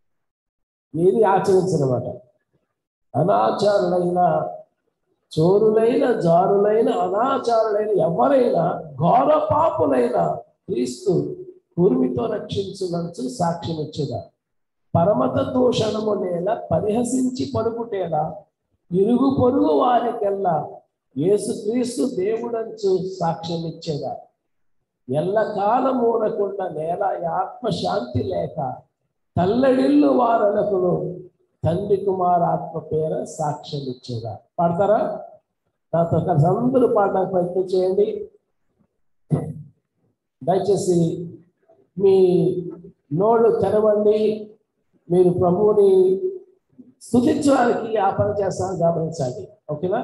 ఏది ఆచరించనమాట అనాచారులైన చోరులైన జారులైన అనాచారులైన ఎవరైనా ఘోర పాపులైన క్రీస్తు కూర్మితో రక్షించునంచు సాక్ష్యం ఇచ్చేదా పరమత దూషణము నేల పరిహసించి పలుకుటేలా ఇరుగు పొరుగు వారికెల్లా యేసుక్రీస్తు దేవుడంచు సాక్ష్యం ఇచ్చేదా ఎల్లకాలమూనకుండా నేల ఆత్మశాంతి లేక తల్లడిల్లు వారలకును తండ్రి కుమార్ ఆత్మ పేర సాక్ష్యం ఇచ్చేదా పాడతారా నాతో కలిసి అందరూ పాడడానికి ప్రయత్నం చేయండి దయచేసి మీ నోళ్ళు తెరవండి మీరు ప్రభువుని స్థుతించడానికి ఆ పని చేస్తాను గమనించండి ఓకేనా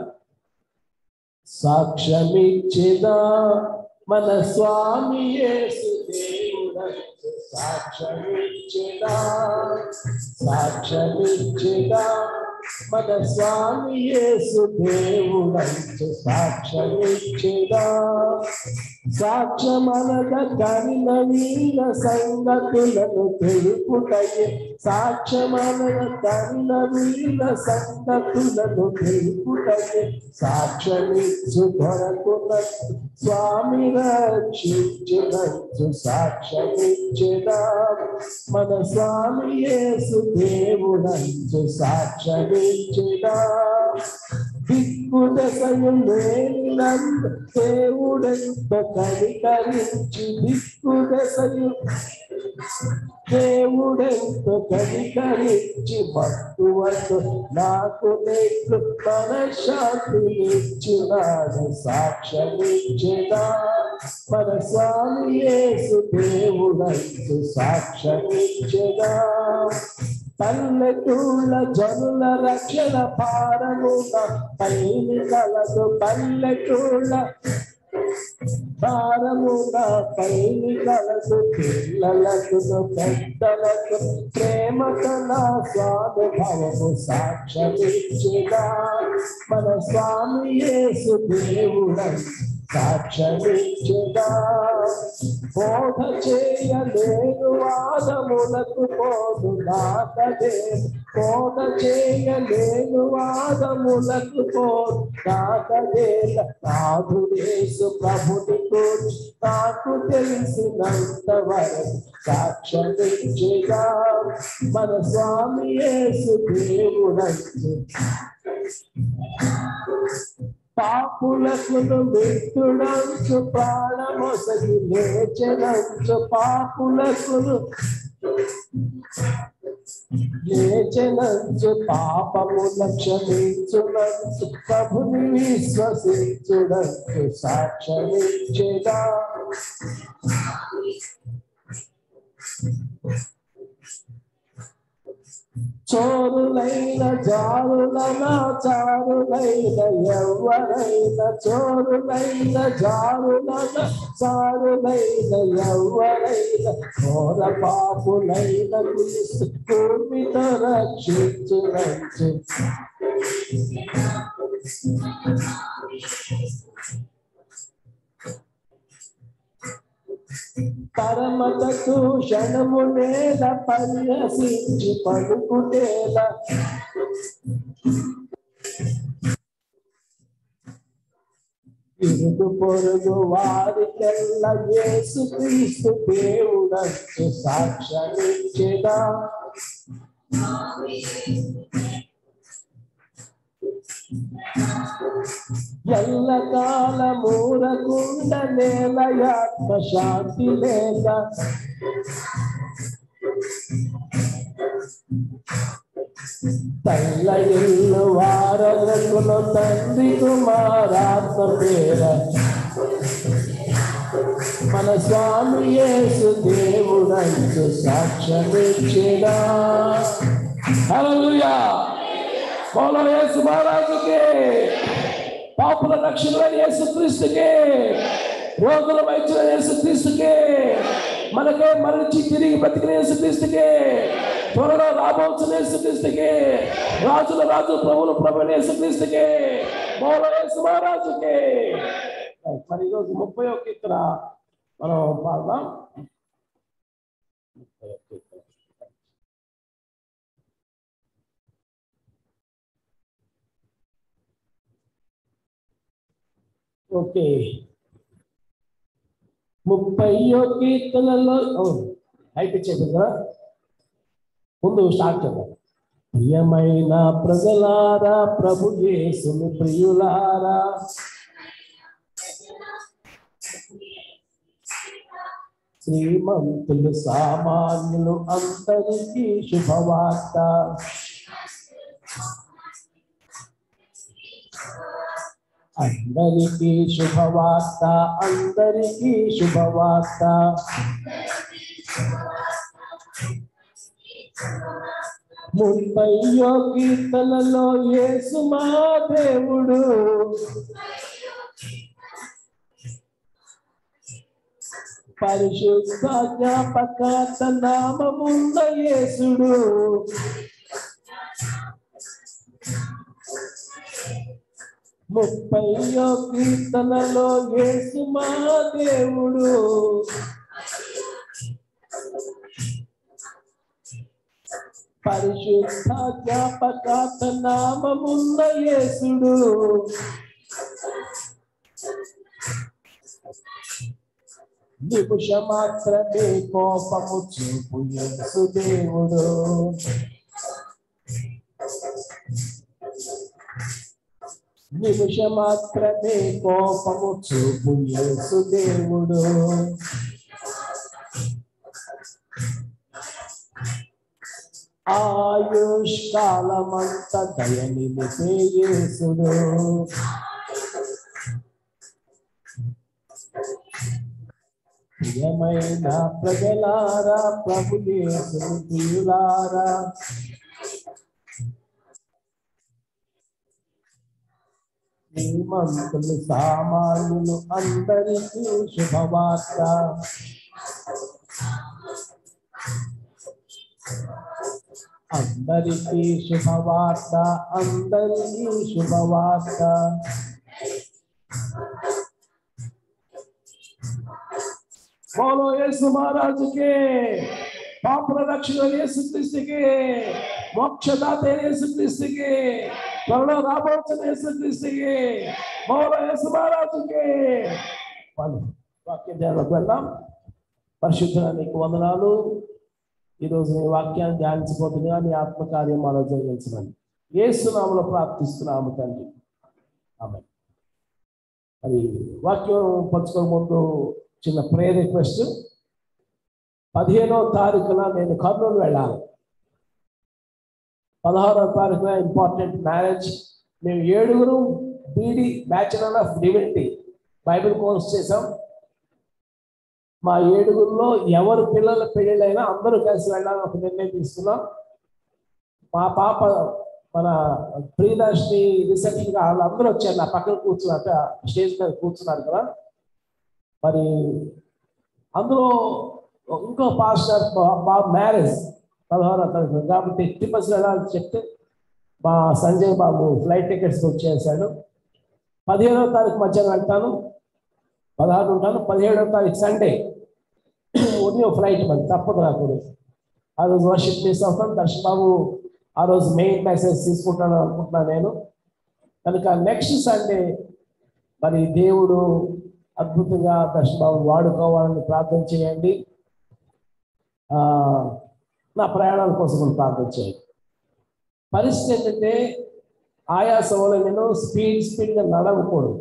సాక్ష్యమిచ్చేదా మన స్వామి యేసు దేవుడంచు సాక్ష్యమిచ్చేదా సాక్ష్యమిచ్చేదా మన స్వామి యేసు దేవుడంచు సాక్ష్యమిచ్చేదా సాక్ష్యమనగ కనిన వీర సంగతులను తెలుపుటయే సాక్ష్యమనగ కనిన వీర సంగతులను తెలుపుటయే సాక్ష్యమిచ్చు కొరకున స్వామి రక్షించినచ్చు సాక్ష్యమిచ్చేదా మన స్వామి యేసు దేవుడంచు సాక్ష్యమిచ్చేదా దిక్కు దశయు లేనినందు దేవుడెంత కనికరించి దిక్కు దశయు దేవుడెంత కనికరించి మక్కువతో నాకు నెట్లు మనశ్శాంతినిచ్చినాడు సాక్ష్యమిచ్చేదా మన స్వామి యేసు దేవుడంతు సాక్ష్యమిచ్చేదా పల్లెటూళ్ళ జనుల రక్షణ భారమున పైని కలదు పల్లెటూళ్ళ భారముగా పైని కలకు పిల్లలకు పెద్దలకు ప్రేమతో నా స్వానుభవము సాక్ష్యమిచ్చినా మన స్వామి యేసు దేవుడని సాక్ష్యమిచ్చినా బోధ చేయలేను వాదములకు పోదు నాకదే బోధ చేయలేను వాదములకు పోదు నాకదే నాదు యేసు ప్రభుని కూర్చి నాకు తెలిసినంత వరకు సాక్ష్యమిచ్చిగా మన స్వామి యేసు దేవుడంటే పాపులకు మిత్రుడంచు ప్రాణమొసగి లేచనంచు పాపులకు లేచనంచు పాపముల క్షమించునంచు ప్రభుని విశ్వసించుడంచు సాక్ష్యమిచ్చేదా చోరులైన జారులన చారులైన ఎవరైన చోరులైన జారులన చారులైన ఎవరైన ఘోర పాపులైన క్రీస్తు భూమితో రక్షించునంచు పరమతకు క్షణము నేల పర్యసించి పలుకునేల ఇరుగు పొరుగు వారికెల్ల యేసు క్రీస్తు దేవుడంచు సాక్ష్యమిచ్చేదా ఎల్లకాల మూరకుండ నేలయాత్మ శాంతి లేక తల్ల ఇల్లు వారకులు తండ్రి కుమారాత్మ పేర మన స్వామి యేసు దేవుడంచు సాక్ష్యమిచ్చినా హల్లెలూయా బోలో యేసు మహారాజుకే పాపుల రక్షణ యేసు క్రీస్తుకే రోగుల వైద్యుల యేసు క్రీస్తుకే మనకే మరణించి తిరిగి బ్రతికిన యేసు క్రీస్తుకే త్వరలో రాబోతున్న యేసు క్రీస్తుకే రాజుల రాజు ప్రభులు ప్రభుని యేసు క్రీస్తుకే బోలో యేసు మహారాజుకే మరి ఈరోజు ముప్పై ఒక కీర్తన మనం పాడదాం ముప్పై ఒక కీర్తన ఓకే ముప్పై కీర్తనలో అయిపించేది కదా ముందు స్టార్ట్ చేద్దాం ప్రియమైన ప్రజలారా ప్రభు యేసుని ప్రియులారా శ్రీమంతులు సామాన్యులు అందరికీ శుభవార్త అందరికీ శుభవార్త అందరికీ శుభవార్త ముప్పై కీర్తనలో యేసు మా దేవుడు పరిశుద్ధ జ్ఞాపక నామమున్న యేసుడు ముప్పై కీర్తనలో యేసు మా దేవుడు పరిశుద్ధ జ్ఞాపక నామమున్న యేసుడు నిమిష మాత్రమే కోపము చూపు యేసు దేవుడు నిమిష మాత్రమే కోపము చూపు యేసు దేవుడు ఆయుష్ కాలమంత దయనిలిపే యేసుడు ప్రియమైన ప్రజలారా ప్రభు యేసుని ప్రియులారా శ్రీమంతులు సామాన్యులు అందరికీ శుభవార్త అందరికీ శుభవార్త అందరికీ శుభవార్త బోలో యేసు మహారాజుకే పాపుల రక్షణ యేసు క్రీస్తుకి మోక్షదాత యేసు క్రీస్తుకి త్వరలో రాబోతున్న యేసు క్రీస్తుకి బోలో యేసు మహారాజుకి వాళ్ళు వాక్య ధ్యానంలోకి వెళ్దాం పరిశుద్ధ నీకు వందనాలు ఈరోజు నీ వాక్యాన్ని ధ్యానించబోతుందిగా నీ ఆత్మకార్యం మనం జరిగించమని ఏసునామలో ప్రార్థిస్తున్నాము తండ్రి ఆమె మరి వాక్యం పంచుకోక ముందు చిన్న ప్రే రిక్వెస్ట్ పదిహేనో తారీఖున నేను కర్నూలు వెళ్ళాలి పదహారో తారీఖున ఇంపార్టెంట్ మ్యారేజ్ మేము ఏడుగురు BD bachelor of divinity bible course చేసాం మా ఏడుగురిలో ఎవరు పిల్లల పెళ్ళైనా అందరూ కలిసి వెళ్ళాలని ఒక నిర్ణయం తీసుకున్నాం మా పాప మన ప్రియదర్శిని రిసెప్షన్ వాళ్ళందరూ వచ్చారు నా పక్కన కూర్చున్నట్ట స్టేజ్ మీద కూర్చున్నారు కదా మరి అందులో ఇంకో పాస్టర్ మా మ్యారేజ్ పదహారో తారీఖు కాబట్టి ఎట్టి బస్సులు వెళ్ళాలని చెప్తే మా Sanjay Babu flight tickets book చేశాడు పదిహేనవ తారీఖు మధ్యాహ్నం వెళ్తాను పదహారు ఉంటాను పదిహేడవ తారీఖు సండే ఉదయం ఫ్లైట్ మరి తప్పదు నాకు ఆ రోజు వర్షిప్ మిస్ అవుతాను దర్శన్ బాబు ఆ రోజు మెయిన్ మెసేజ్ తీసుకుంటాను అనుకుంటున్నాను నేను కనుక నెక్స్ట్ సండే మరి దేవుడు అద్భుతంగా దర్శన్ బాబు వాడుకోవాలని ప్రార్థన చేయండి ఆ, నా ప్రయాణాల కోసం కూడా ప్రార్థన చేయండి పరిస్థితి ఏంటంటే ఆయాసం వల్ల నేను స్పీడ్ స్పీడ్గా నడవకూడదు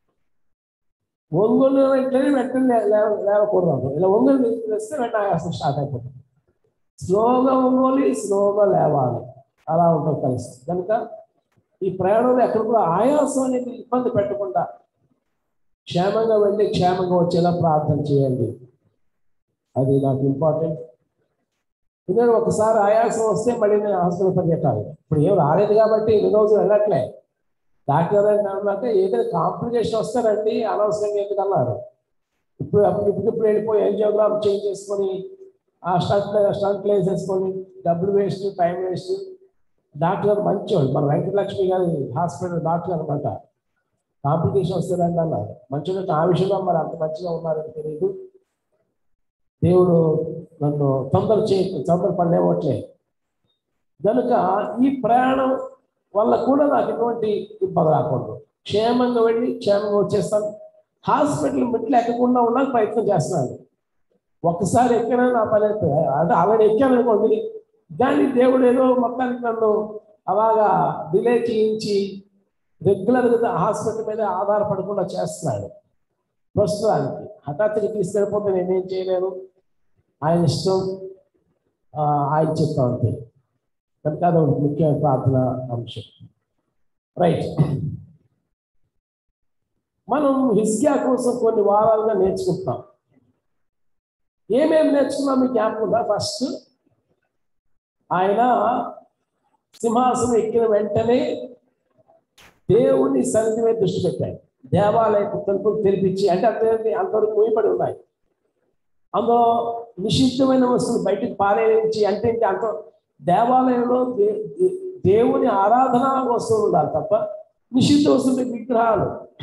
ఒంగోలు వెంటనే వెంటనే లే- లే- లేవకూడదు ఇలా ఒంగోలు వేస్తే వెంటనే ఆయాసం స్టార్ట్ అయిపోతుంది స్లోగా ఒంగోలి స్లోగా లేవాలి అలా ఉంటుంది పరిస్థితి కనుక ఈ ప్రయాణంలో ఎక్కడ కూడా ఆయాసం అనేది ఇబ్బంది పెట్టకుండా క్షేమంగా వెళ్ళి క్షేమంగా వచ్చేలా ప్రార్థన చేయండి అది నాకు ఇంపార్టెంట్ ఎందుకంటే ఒకసారి ఆయాసం వస్తే మళ్ళీ నేను హాస్పిటల్ పరిగెట్టాలి ఇప్పుడు ఏం రాలేదు కాబట్టి ఇన్ని రోజులు వెళ్ళట్లే డాక్టర్ గారు అంటే ఏదైనా కాంప్లికేషన్ వస్తారండి అనవసరంగా ఎందుకు అన్నారు ఇప్పుడు అప్పుడు ఇప్పుడు ఇప్పుడు వెళ్ళిపోయి యాంజియోగ్రామ్ చేంజ్ చేసుకొని ఆ స్టంట్ స్టంట్ వేసేసుకొని డబ్బులు వేస్ట్ టైం వేస్ట్ డాక్టర్ గారు మంచివాడు మన వెంకటలక్ష్మి గారి హాస్పిటల్ డాక్టర్ అనమాట కాంప్లికేషన్ వస్తుందండి అన్నారు మంచిగా ఆ విషయంలో మరి అంత మంచిగా ఉన్నారని తెలియదు దేవుడు నన్ను తొందర చేయ తొందర పడలేవట్లే కనుక ఈ ప్రయాణం వల్ల కూడా నాకు ఎటువంటి ఇబ్బంది రాకూడదు క్షేమంగా వెళ్ళి క్షేమంగా వచ్చేస్తాను హాస్పిటల్ మెట్లు ఎక్కకుండా ఉండడానికి ప్రయత్నం చేస్తున్నాను ఒక్కసారి ఎక్కినా నా పని అయిపోయి అంటే ఆల్రెడీ ఎక్కాను అనుకోండి దాన్ని దేవుడు ఏదో మొత్తానికి నన్ను అలాగా డిలే చేయించి రెగ్యులర్గా హాస్పిటల్ మీద ఆధారపడకుండా చేస్తున్నాడు ప్రస్తుతానికి హఠాత్తుగా తీసుకెళ్ళిపోతే నేనేం చేయలేను ఆయన ఇష్టం ఆ, ఆయన చెప్తా అంతే కనుక అది ఒక ముఖ్యమైన ప్రార్థన అంశం రైట్ మనం హిస్కియా కోసం కొన్ని వారాలుగా నేర్చుకుంటున్నాం ఏమేమి నేర్చుకున్నాం మీకు జ్ఞాపకం ఉందా ఫస్ట్ ఆయన సింహాసనం ఎక్కిన వెంటనే దేవుని సన్నిధి మీద దృష్టి పెట్టాడు దేవాలయపు తలుపులు తెరిపించి అంటే అంతే అంతవరకు మూయబడి ఉన్నాయి అందులో నిషిద్ధమైన వస్తువులు బయటకు పారేయించి అంటే ఏంటి అంత దేవాలయంలో దే- దే- దేవుని ఆరాధన వస్తువులు ఉండాలి తప్ప నిషిద్ధ వస్తువులు విగ్రహాలు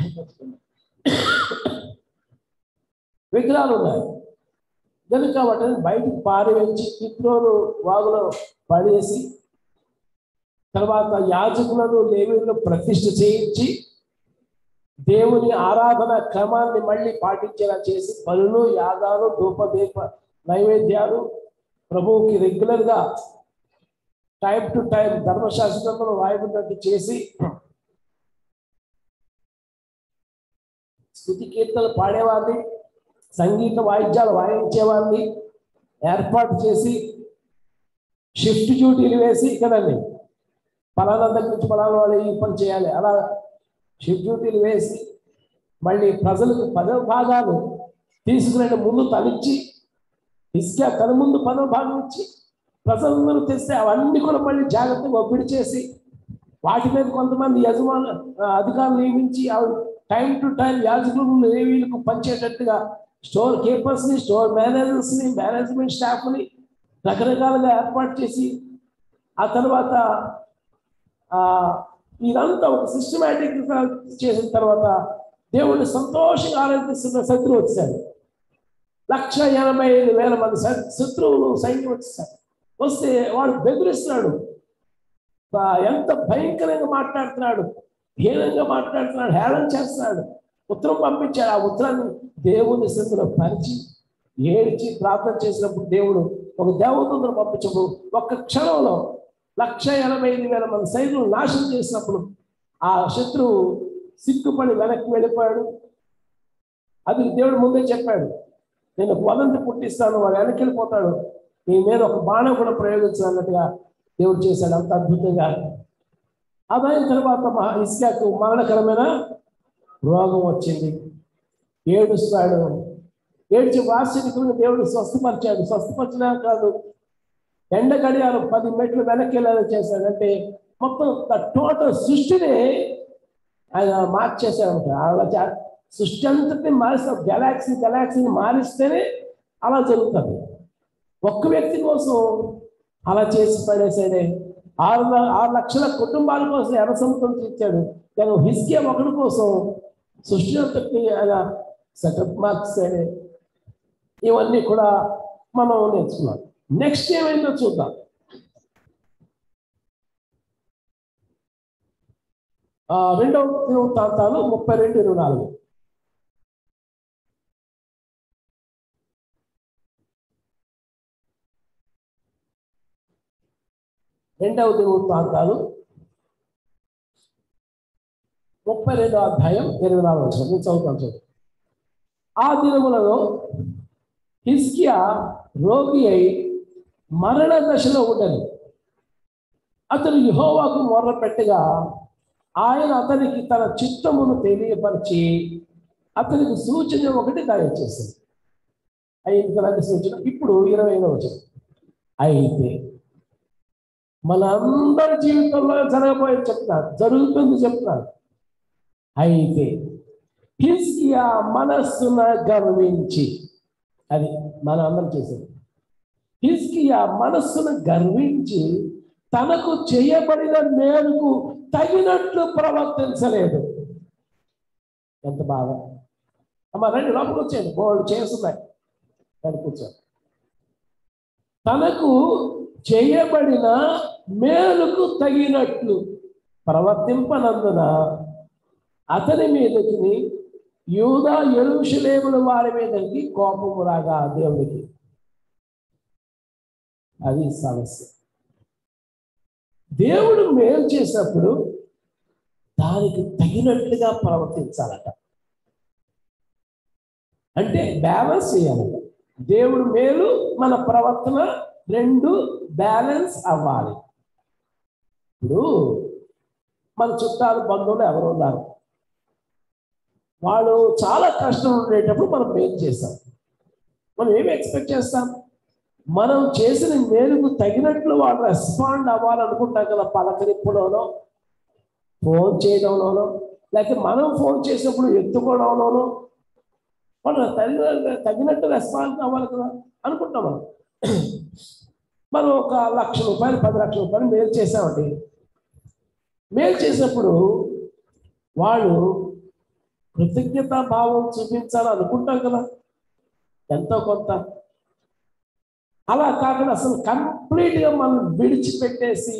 విగ్రహాలు ఉన్నాయి కనుక వాటిని బయటకు పారవేయించి కిత్రోలు వాగులో పడేసి తర్వాత యాజకులను లేవీలను ప్రతిష్ఠ చేయించి దేవుని ఆరాధన క్రమాన్ని మళ్ళీ పాటించేలా చేసి బలులు యాగాలు ధూపదీప నైవేద్యాలు ప్రభువుకి రెగ్యులర్ గా టైం టు టైం ధర్మశాస్త్రంలో రాయబడినట్టు చేసి స్థుతి కీర్తనలు పాడేవారిని సంగీత వాయిద్యాలు వాయించేవారిని ఏర్పాటు చేసి షిఫ్ట్ డ్యూటీలు వేసి కదండి పలానా దగ్గర నుంచి పలానా వాళ్ళు ఈ పని చేయాలి అలా షిఫ్ట్ డ్యూటీలు వేసి మళ్ళీ ప్రజలకు పదవ భాగాలు తీసుకునే ముందు తలిచ్చి ఇసుక తన ముందు పదవ భాగం ఇచ్చి ప్రజలందరూ తెస్తే అవన్నీ కూడా మళ్ళీ జాగ్రత్తగా ఒప్పిడి చేసి వాటి మీద కొంతమంది యజమాను ఆ, అధికారులు నియమించి టైం టు టైం యాజకులు లేవీలకు పంచేటట్టుగా స్టోర్ కీపర్స్ ని స్టోర్ మేనేజర్స్ ని మేనేజ్మెంట్ స్టాఫ్ ని రకరకాలుగా ఏర్పాటు చేసి ఆ తర్వాత ఆ ఇదంతా ఒక సిస్టమేటిక్ చేసిన తర్వాత దేవుడిని సంతోషంగా ఆనందిస్తున్న శత్రువు వచ్చాడు లక్ష ఎనభై ఐదు వేల మంది శ- శత్రువులు సైన్యం వచ్చేసారు వస్తే వాడు బెదిరిస్తున్నాడు ఆ, ఎంత భయంకరంగా మాట్లాడుతున్నాడు హీనంగా మాట్లాడుతున్నాడు హేళన చేస్తున్నాడు ఉత్తరం పంపించాడు ఆ ఉత్తరాన్ని దేవుని స్థితిలో పరిచి ఏడ్చి ప్రార్థన చేసినప్పుడు దేవుడు ఒక దేవదూతను పంపించినప్పుడు ఒక్క క్షణంలో లక్ష ఎనభై ఐదు వేల మంది సైన్యులు నాశనం చేసినప్పుడు ఆ శత్రువు సిగ్గుపడి వెనక్కి వెళ్ళిపోయాడు అది దేవుడు ముందే చెప్పాడు నేను ఒక వదంతి పుట్టిస్తాను వాడు వెనక్కి వెళ్ళిపోతాడు నీ మీద ఒక బాణం కూడా ప్రయోగించాలన్నట్టుగా దేవుడు చేశాడు అంత అద్భుతంగా అదైన తర్వాత మహా ఇస్కాకు మరణకరమైన రోగం వచ్చింది ఏడుస్తాడు ఏడ్చి ఆశ్చర్యకులను దేవుడు స్వస్థపరిచాడు స్వస్థపరచడం కాదు ఎండ గడియారం పది మెట్లు వెనక్కి వెళ్ళేలా చేశాడు అంటే మొత్తం టోటల్ సృష్టిని ఆయన మార్చేశాడంట అలా చే- సృష్టి అంతటిని మారిస్తాం గెలాక్సీ గెలాక్సీని మారిస్తేనే అలా జరుగుతుంది ఒక్క వ్యక్తి కోసం అలా చేసి పడేసాడే ఆరు ల- ఆరు లక్షల కుటుంబాల కోసం ఎర్ర సముద్రం ఇచ్చాడు కానీ హిస్కే ఒకటి కోసం సృష్టి అంతటిని ఆయన సెటప్ మార్క్స్ ఇవన్నీ కూడా మనం నేర్చుకున్నాం నెక్స్ట్ ఏమైందో చూద్దాం ఆ, రెండవ దినవృత్తాంతాలు ముప్పై రెండు ఇరవై నాలుగు రెండవ దినవృత్తాంతాలు ముప్పై రెండవ అధ్యాయం ఇరవై నాలుగు వచ్చిన నేను చదువుతాను చూడండి ఆ దినములలో హిస్కియా రోగి అయి మరణ దశలో ఉండను అతను యెహోవాకు మొర్ర పెట్టగా ఆయన అతనికి తన చిత్తమును తెలియపరిచి అతనికి సూచన ఒకటి దయచేసింది ఐదు నాకు సూచన ఇప్పుడు ఇరవై ఐదో వచ్చిన అయితే మన అందరి జీవితంలో జరగబోయే చెప్తున్నారు జరుగుతుంది చెప్తున్నారు అయితే హిస్కియా మనస్సున గర్వించి అది మన అందరం చేసేది హిస్కియా మనస్సును గర్వించి తనకు చేయబడిన మేలుకు తగినట్లు ప్రవర్తించలేదు ఎంత బాగా అమ్మ రండి లోపలికి వచ్చేయండి బోల్డ్ చేస్తున్నాయి రండి కూర్చోండి తనకు చేయబడిన మేలుకు తగినట్లు ప్రవర్తింపనందున అతని మీదకి యూదా ఎరుషులేముల వారి మీదకి కోపము రాగా దేవుడికి అది సమస్య దేవుడు మేలు చేసినప్పుడు దానికి తగినట్లుగా ప్రవర్తించాలట అంటే బ్యాలెన్స్ చేయాలట దేవుడు మేలు మన ప్రవర్తన రెండు బ్యాలెన్స్ అవ్వాలి ఇప్పుడు మన చుట్టాలు బంధువులు ఎవరు ఉన్నారు వాళ్ళు చాలా కష్టం ఉండేటప్పుడు మనం మేలు చేస్తాం మనం ఏమి ఎక్స్పెక్ట్ చేస్తాం మనం చేసిన మేలుకు తగినట్లు వాళ్ళు రెస్పాండ్ అవ్వాలనుకుంటాం కదా పలకరింపులోనో ఫోన్ చేయడంలోనో లేకపోతే మనం ఫోన్ చేసినప్పుడు ఎత్తుకోవడంలోనో మనం తగిన తగినట్టు రెస్పాన్స్ అవ్వాలి కదా అనుకుంటాం మనం మనం ఒక లక్ష రూపాయలు పది లక్షల రూపాయలు మేలు చేసామండి మేలు చేసినప్పుడు వాళ్ళు కృతజ్ఞతా భావం చూపించాలని అనుకుంటాం కదా ఎంతో కొంత అలా కాకుండా అసలు కంప్లీట్గా మనం విడిచిపెట్టేసి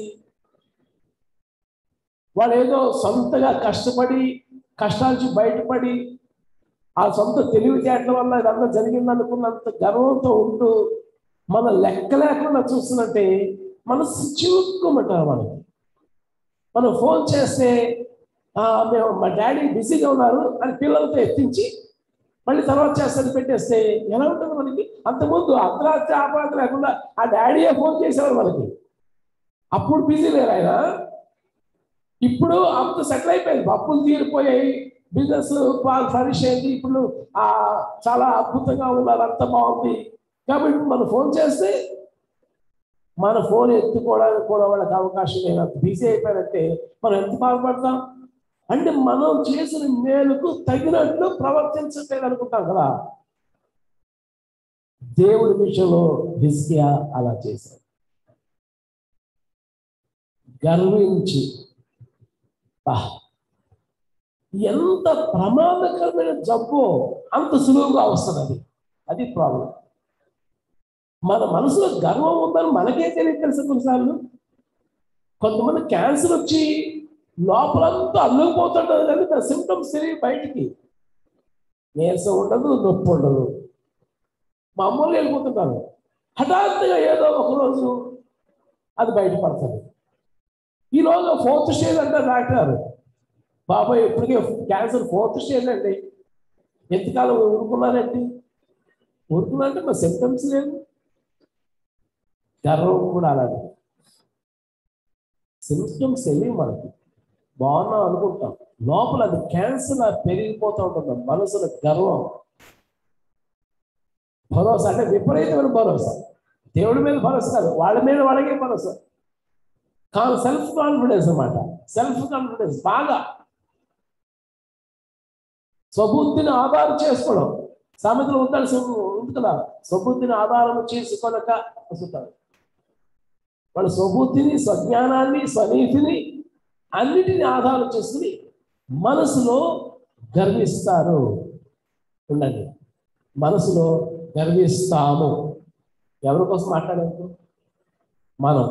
వాళ్ళు ఏదో సొంతగా కష్టపడి కష్టాల నుంచి బయటపడి ఆ సొంత తెలివితేటల వల్ల ఇదంతా జరిగింది అనుకున్నంత గర్వంతో ఉంటూ మన లెక్క లేకుండా చూస్తున్నట్టే మనసు చివుక్కుమంటారు మనకి మనం ఫోన్ చేస్తే "ఆ, మేము మా డాడీ బిజీగా ఉన్నారు అని పిల్లలతో ఎత్తించి మళ్ళీ తర్వాత చేస్తాను పెట్టేస్తే ఎలా ఉంటుంది మనకి అంతకుముందు అర్ధరాత్రి ఆపరాత్రి లేకుండా ఆ డాడీయే ఫోన్ చేసేవారు మనకి అప్పుడు బిజీ లేరు ఆయన ఇప్పుడు అంత సెటిల్ అయిపోయింది అప్పులు తీరిపోయాయి బిజినెస్ బాగా ఫ్లరిష్ అయింది ఇప్పుడు ఆ చాలా అద్భుతంగా ఉన్నారు అంత బాగుంది కాబట్టి మనం ఫోన్ చేస్తే మన ఫోన్ ఎత్తుకోవడానికి కూడా వాళ్ళకి అవకాశం లేనంత బిజీ అయిపోయారంటే మనం ఎంత బాధపడతాం అంటే మనం చేసిన మేలుకు తగినట్లు ప్రవర్తించట్లేదు అనుకుంటాం కదా దేవుడి విషయంలో హిస్కియా అలా చేశాడు గర్వించి బా, ఎంత ప్రమాదకరమైన జబ్బు అంత సులువుగా వస్తుంది అది అది ప్రాబ్లం మన మనసులో గర్వం ఉందని మనకే తెలియదు తెలుసు కొన్నిసార్లు కొంతమంది క్యాన్సర్ వచ్చి లోపలంతా అల్లుకుపోతుంటది కానీ దాని సిమ్టమ్స్ తెలియదు బయటికి నీరసం ఉండదు నొప్పి ఉండదు మామూలుగా వెళ్ళిపోతుంటారు హఠాత్తుగా ఏదో ఒక రోజు అది బయటపడుతుంది ఈ రోజు ఫోర్త్ స్టేజ్ అంటారు డాక్టర్ బాబాయ్ ఇప్పటికే క్యాన్సర్ ఫోర్త్ స్టేజ్ అండి ఎంతకాలం ఊరుకున్నారండి ఊరుకున్నారంటే మా సిమ్టమ్స్ లేదు గర్వం కూడా అలాగే సిమ్టమ్స్ తెలియవు మనకి బాగున్నాం అనుకుంటాం లోపల అది క్యాన్సర్ పెరిగిపోతూ ఉంటుంది మనసులో గర్వం భరోసా అంటే విపరీతమైన భరోసా దేవుడి మీద భరోసా కాదు వాళ్ళ మీద వాళ్ళకే భరోసా కాదు సెల్ఫ్ కాన్ఫిడెన్స్ అన్నమాట సెల్ఫ్ కాన్ఫిడెన్స్ బాగా స్వబుద్ధిని ఆధారం చేసుకోవడం సామెతలు ఉంటాడు ఉంది కదా స్వబుద్ధిని ఆధారం చేసుకొనక వస్తుంటారు వాళ్ళు స్వబుద్ధిని స్వజ్ఞానాన్ని స్వనీతిని అన్నిటిని ఆధారం చేసుకుని మనసులో గర్విస్తారు ఉండండి మనసులో గర్విస్తాము ఎవరి కోసం మాట్లాడారు మనం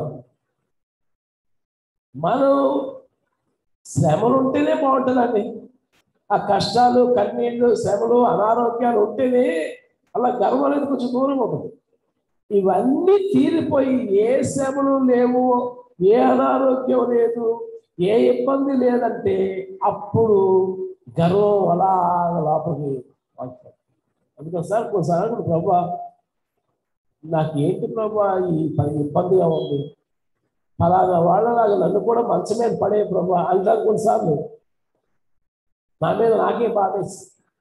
మనం శ్రమలు ఉంటేనే బాగుంటుందండి ఆ కష్టాలు కన్నీళ్ళు శ్రమలు అనారోగ్యాలు ఉంటేనే అలా గర్వం అనేది కొంచెం దూరం ఉంటుంది ఇవన్నీ తీరిపోయి ఏ శ్రమలు లేవు ఏ అనారోగ్యం లేదు ఏ ఇబ్బంది లేదంటే అప్పుడు గర్వం అలా లోపలికి వస్తుంది అందుకని సార్ కొన్నిసార్లు ప్రభా నాకు ఏంటి ప్రభా ఈ పని ఇబ్బందిగా ఉంది ఫలానా వాళ్ళలాగా నన్ను కూడా మంచం మీద పడే ప్రభా అంటారు కొన్నిసార్లు నా మీద నాకే బాధేసి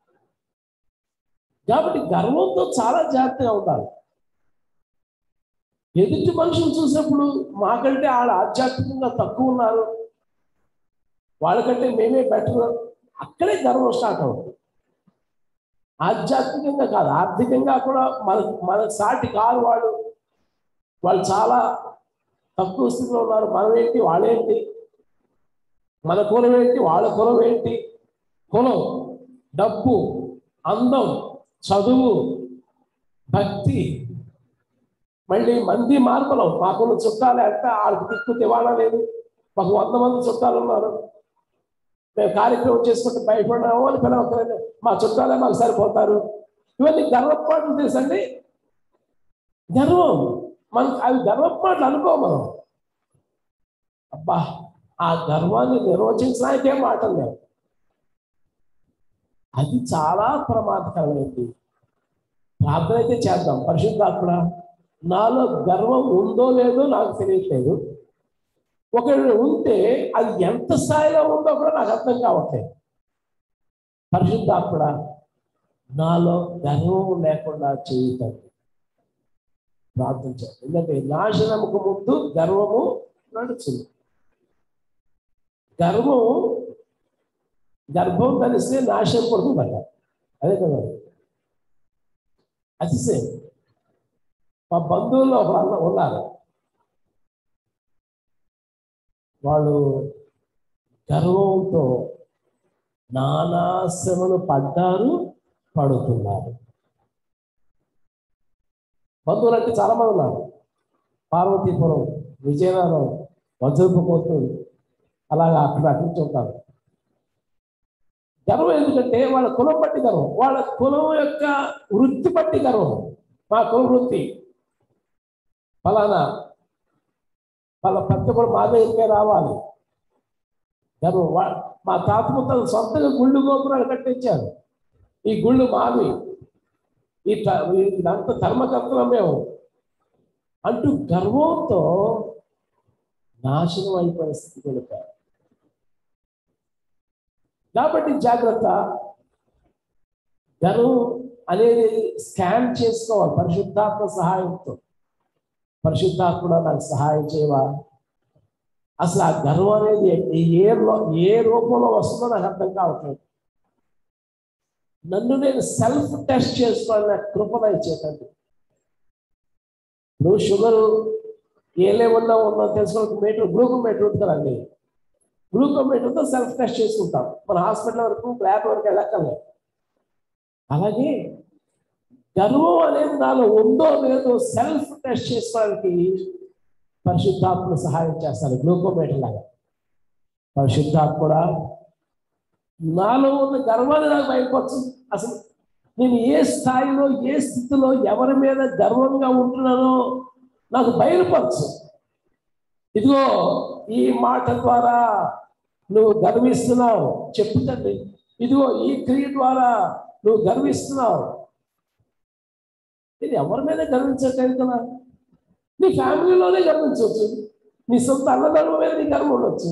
కాబట్టి గర్వంతో చాలా జాగ్రత్తగా ఉండాలి ఎదుటి మనుషులు చూసినప్పుడు మాకంటే ఆడ ఆధ్యాత్మికంగా తక్కువ ఉన్నారు వాళ్ళకంటే మేమే బెటర్ అక్కడే గర్వం స్టార్ట్ అవుతుంది ఆధ్యాత్మికంగా కాదు ఆర్థికంగా కూడా మన మన సాటి కాదు వాళ్ళు వాళ్ళు చాలా తక్కువ స్థితిలో ఉన్నారు మనం ఏంటి వాళ్ళేంటి మన కులం ఏంటి వాళ్ళ కులం ఏంటి కులం డబ్బు అందం చదువు భక్తి మళ్ళీ మంది మార్పులం మాకున్న చుట్టాలు ఎంత వాళ్ళకి దిక్కు దివాణా లేదు మాకు వంద మంది చుట్టాలు ఉన్నారు మేము కార్యక్రమం చేసుకుంటే భయపడినాము అని పిలవక్కర్లేదు మా చుట్టాలే మాకు సరిపోతారు ఇవన్నీ గర్వపాట్లు తెలుసండి గర్వం మన అవి గర్వపాట్లు అనుకో మనం అబ్బా ఆ గర్వాన్ని నిర్వచించడానికే మాటలు లేవు అది చాలా ప్రమాదకరమైంది ప్రార్థన అయితే చేద్దాం పరిశుద్ధాత్మ నాలో గర్వం ఉందో లేదో నాకు తెలియట్లేదు ఒకవేళ ఉంటే అది ఎంత స్థాయిలో ఉందో కూడా నాకు అర్థం కావట్లేదు పరిశుద్ధాత్మ నాలో గర్వం లేకుండా చేయుతాడు ప్రార్థించాలి ఎందుకంటే నాశనముకు ముందు గర్వము నడుచుంది గర్వం గర్భం కలిస్తే నాశనం పడుతుందట అదే కదా అతిశయం మా బంధువుల్లో ఒక అన్న ఉన్నారు వాళ్ళు గర్వంతో నానాశ్రమలు పడ్డారు పడుతున్నారు బంధువులు అంటే చాలా మంది ఉన్నారు పార్వతీపురం విజయనగరం వజ్రపు కోతులు అలాగా అక్కడ అక్కడి నుంచి ఉంటారు గర్వం ఎందుకంటే వాళ్ళ కులం బట్టి గర్వం వాళ్ళ కులం యొక్క వృత్తి బట్టి గర్వం మా కుల వృత్తి ఫలానా వాళ్ళ పెద్ద కూడా మా దగ్గరికే రావాలి గర్వం వా- మా తాత ముత్తలు సొంతంగా గుళ్ళు గోపురాలు కట్టించారు ఈ గుళ్ళు మావి ఈ త- ఇదంతా ధర్మకర్తలం మేము అంటూ గర్వంతో నాశనం అయిపోయిన స్థితికి వెళ్ళిపోయారు కాబట్టి జాగ్రత్త గర్వం అనేది స్కాన్ చేసుకోవాలి పరిశుద్ధాత్మ సహాయంతో పరిశుద్ధాత్మ నాకు సహాయం చేయవా అసలు ఆ గర్వం అనేది ఏ రూ- ఏ రూపంలో వస్తుందో నాకు అర్థం కావట్లేదు నన్ను నేను సెల్ఫ్ టెస్ట్ చేసుకోవాలి నాకు కృపదయ చేతండి నువ్వు షుగర్ ఏ లెవెల్లో ఉందో తెలుసుకోవడానికి మీటర్ గ్లూకోమీటర్ ఉంటుంది కదండి గ్లూకోమీటర్తో సెల్ఫ్ టెస్ట్ చేసుకుంటాం మన హాస్పిటల్ వరకు ల్యాబ్ వరకు వెళ్ళక్కర్లేదు అలాగే గర్వం అనేది నాలో ఉందో లేదో సెల్ఫ్ టెస్ట్ చేసుకోవడానికి పరిశుద్ధాత్మ సహాయం చేస్తాను గ్లూకోమీటర్ లాగా పరిశుద్ధాత్మ కూడా నాలో ఉన్న గర్వాన్ని నాకు బయటపరచు అసలు నేను ఏ స్థాయిలో ఏ స్థితిలో ఎవరి మీద గర్వంగా ఉంటున్నానో నాకు బయలుపరచు ఇదిగో ఈ మాట ద్వారా నువ్వు గర్విస్తున్నావు చెప్పుతండి ఇదిగో ఈ క్రియ ద్వారా నువ్వు గర్విస్తున్నావు ఇది ఎవరి మీద గర్వించట్లేదు కదా నీ ఫ్యామిలీలోనే గర్వించవచ్చు నీ సొంత అన్నదమ్ముల మీద నీ గర్వం ఉండొచ్చు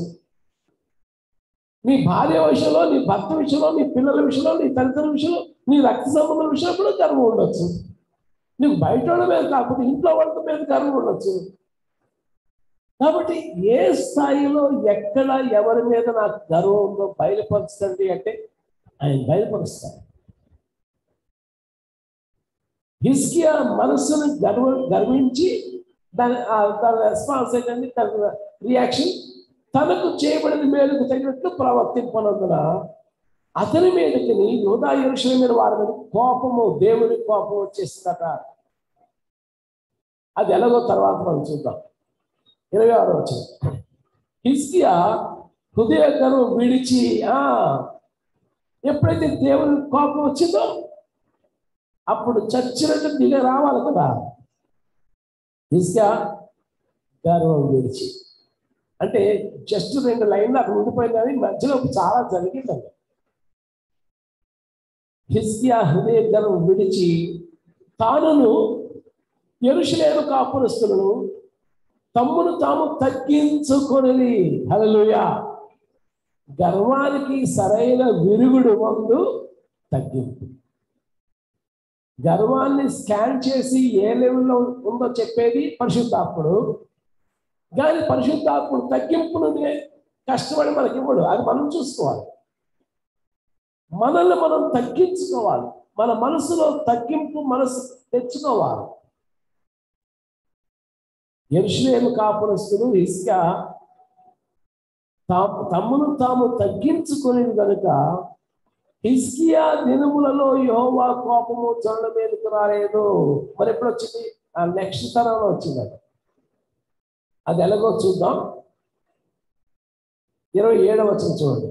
నీ భార్య విషయంలో నీ భర్త విషయంలో నీ పిల్లల విషయంలో నీ తల్లిదండ్రుల విషయంలో నీ రక్త సంబంధం విషయంలో కూడా గర్వం ఉండొచ్చు నీకు బయట వాళ్ళ మీద కాకపోతే ఇంట్లో వాళ్ళ మీద గర్వం ఉండొచ్చు కాబట్టి ఏ స్థాయిలో ఎక్కడ ఎవరి మీద నాకు గర్వం ఉందో బయలుపరుస్తుంది అంటే ఆయన బయలుపరుస్తాడు హిస్కియా మనస్సును గర్వ గర్వించి దాని ఆ దాని రెస్పాన్స్ ఏంటంటే దాని రియాక్షన్ తనకు చేయబడిన మేలుకు తగినట్లు ప్రవర్తింపనందున అతని మీదకి యోధా యురుషుల మీద వారి మీద కోపము దేవుని కోపం వచ్చేసిందట అది ఎలాగో తర్వాత మనం చూద్దాం ఇరవై ఆరో వచ్చిన హిస్కియా హృదయ గర్వం విడిచి ఆ ఎప్పుడైతే దేవుని కోపం వచ్చిందో అప్పుడు చచ్చినట్టు దిగ రావాలి కదా హిస్కియా గర్వం విడిచి అంటే జస్ట్ రెండు లైన్లు అక్కడ ఉండిపోయింది కానీ మధ్యలో చాలా జరిగిందండి హిస్కియా హృదయ గర్వం విడిచి తానును ఎరుషులేను కాపురస్తులను తమ్మును తాము తగ్గించుకొని హల్లెలూయా గర్వానికి సరైన విరుగుడు మందు తగ్గింపు గర్వాన్ని స్కాన్ చేసి ఏ లెవెల్లో ఉందో చెప్పేది పరిశుద్ధాత్ముడు కానీ పరిశుద్ధాత్ముడు తగ్గింపును కష్టపడి మనకి ఇవ్వడు అది మనం చూసుకోవాలి మనల్ని మనం తగ్గించుకోవాలి మన మనసులో తగ్గింపు మనసు తెచ్చుకోవాలి ఎరుషులేము కాపురస్తులు ఇసుక తాము తమ్మును తాము తగ్గించుకుని కనుక హిస్కియా దినములలో యహోవా కోపము జనుల మీదకి రాలేదు మరి ఎప్పుడు వచ్చింది ఆ నెక్స్ట్ తరంలో వచ్చింది అది అది ఎలాగో చూద్దాం ఇరవై ఏడవ వచ్చిన చూడండి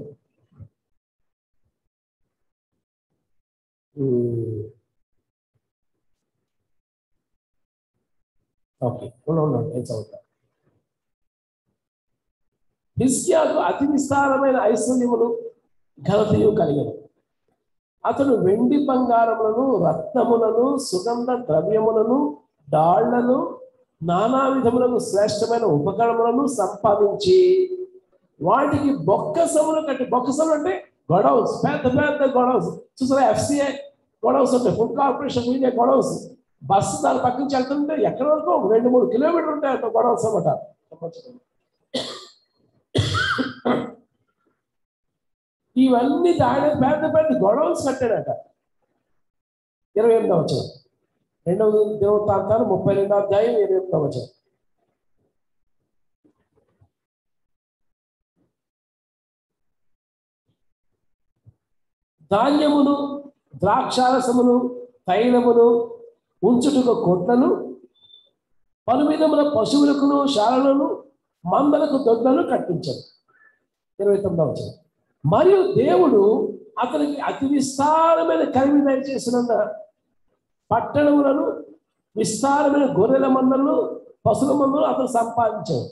ఉమ్. ఓకే ఉండండి, ఉండండి నేను చదువుతా హిస్కియాకు అతి విస్తారమైన ఐశ్వర్యములు ఘనతయు కలిగను అతడు వెండి బంగారములను రత్నములను సుగంధ ద్రవ్యములను డాళ్లను నానా విధములకు శ్రేష్టమైన ఉపకరణములను సంపాదించి వాటికి బొక్కసములు కట్టి బొక్కసములు అంటే గొడవస్ పెద్ద పెద్ద గొడవస్ చూసారా ఎఫ్సిఐ గొడవస్ ఉంటాయి food corporation India godowns bus దాని పక్క నుంచి వెళ్తుంటే ఎక్కడి వరకు రెండు మూడు కిలోమీటర్లు ఉంటాయి అంత గొడవస్ అన్నమాట ఇవన్నీ దాని పెద్ద పెద్ద గొడవలు కట్టాడట ఇరవై ఎనిమిదవ వచ్చిన రెండవ దేవతాంతాలు ముప్పై రెండవ అధ్యాయం ఇరవై ఎనిమిదవ వచ్చిన ధాన్యమును ద్రాక్షారసమును తైలమును ఉంచుటకు కొట్లను పలు విధముల పశువులకును శాలలను మందలకు దొడ్లను కట్టించారు ఇరవై తొమ్మిదవ వచ్చిన మరియు దేవుడు అతనికి అతి విస్తారమైన కలిమి దయచేసిన పట్టణములను విస్తారమైన గొర్రెల మందలను పశువుల మందలను అతను సంపాదించాడు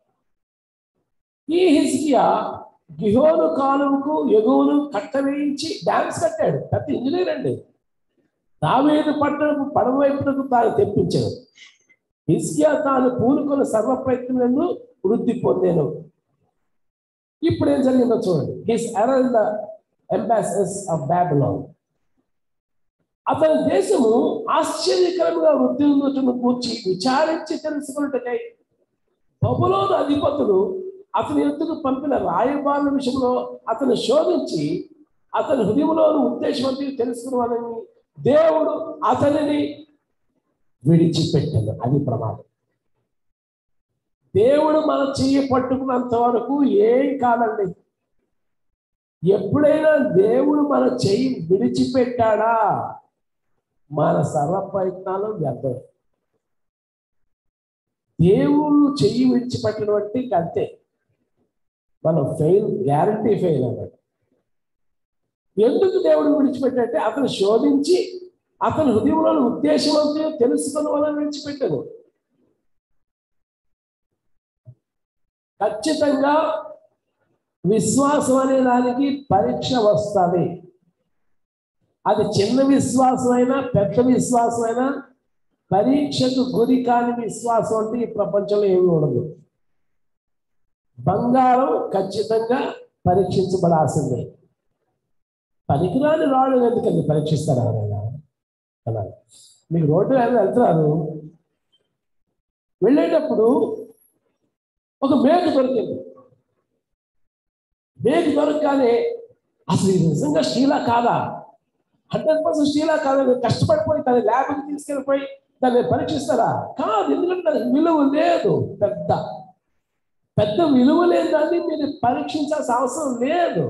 ఈ హిజ్కియా గిహోను కాలువకు ఎగువను కట్టవేయించి డ్యాన్స్ కట్టాడు పెద్ద ఇంజనీర్ అండి దావేదు పట్టణకు పడవ వైపునకు తాను తెప్పించాడు హిజ్కియా తాను పూనుకున్న సర్వ ప్రయత్నంలో వృద్ధి పొందాను ఇప్పుడు ఏం జరిగిందో చూడండి హిస్ అరల్ ద అంబాసిడర్స్ ఆఫ్ బ్యాబిలాన్ అతని దేశము ఆశ్చర్యకరంగా వృద్ధి ఉందటను కూర్చి విచారించి తెలుసుకున్నట్టుకై బబులోను అధిపతులు అతని ఎందుకు పంపిన రాయబారుల విషయంలో అతను శోధించి అతని హృదయంలోని ఉద్దేశం తెలుసుకున్నానని దేవుడు అతనిని విడిచిపెట్టాడు అది ప్రమాదం దేవుడు మన చెయ్యి పట్టుకున్నంత వరకు ఏం కాదండి ఎప్పుడైనా దేవుడు మన చెయ్యి విడిచిపెట్టాడా మన సర్వ ప్రయత్నాలు వ్యర్థం దేవుడు చెయ్యి విడిచిపెట్టడం అంటే ఇంక అంతే మనం ఫెయిల్ గ్యారంటీ ఫెయిల్ అన్నట్టు ఎందుకు దేవుడు విడిచిపెట్టే అతను శోధించి అతని హృదయంలోని ఉద్దేశం అంతే తెలుసుకుని వాళ్ళని విడిచిపెట్టాను ఖచ్చితంగా విశ్వాసం అనే దానికి పరీక్ష వస్తుంది అది చిన్న విశ్వాసమైనా పెద్ద విశ్వాసమైనా పరీక్షకు గురి కాని విశ్వాసం అంటే ఈ ప్రపంచంలో ఏమీ ఉండదు బంగారం ఖచ్చితంగా పరీక్షించబడాల్సిందే పనికిరాని రాళ్ళు ఎందుకండి పరీక్షిస్తారా ఎవరైనా కదా మీకు రోడ్డు మీద వెళ్తున్నారు వెళ్ళేటప్పుడు ఒక మేకు దొరికింది మేకు దొరకగానే అసలు ఇది నిజంగా స్టీలా కాదా హండ్రెడ్ పర్సెంట్ స్టీలా కాదా మీరు కష్టపడిపోయి దాన్ని ల్యాబ్కి తీసుకెళ్ళిపోయి దాన్ని పరీక్షిస్తారా కాదు ఎందుకంటే దానికి విలువ లేదు పెద్ద పెద్ద విలువ లేని దాన్ని మీరు పరీక్షించాల్సిన అవసరం లేదు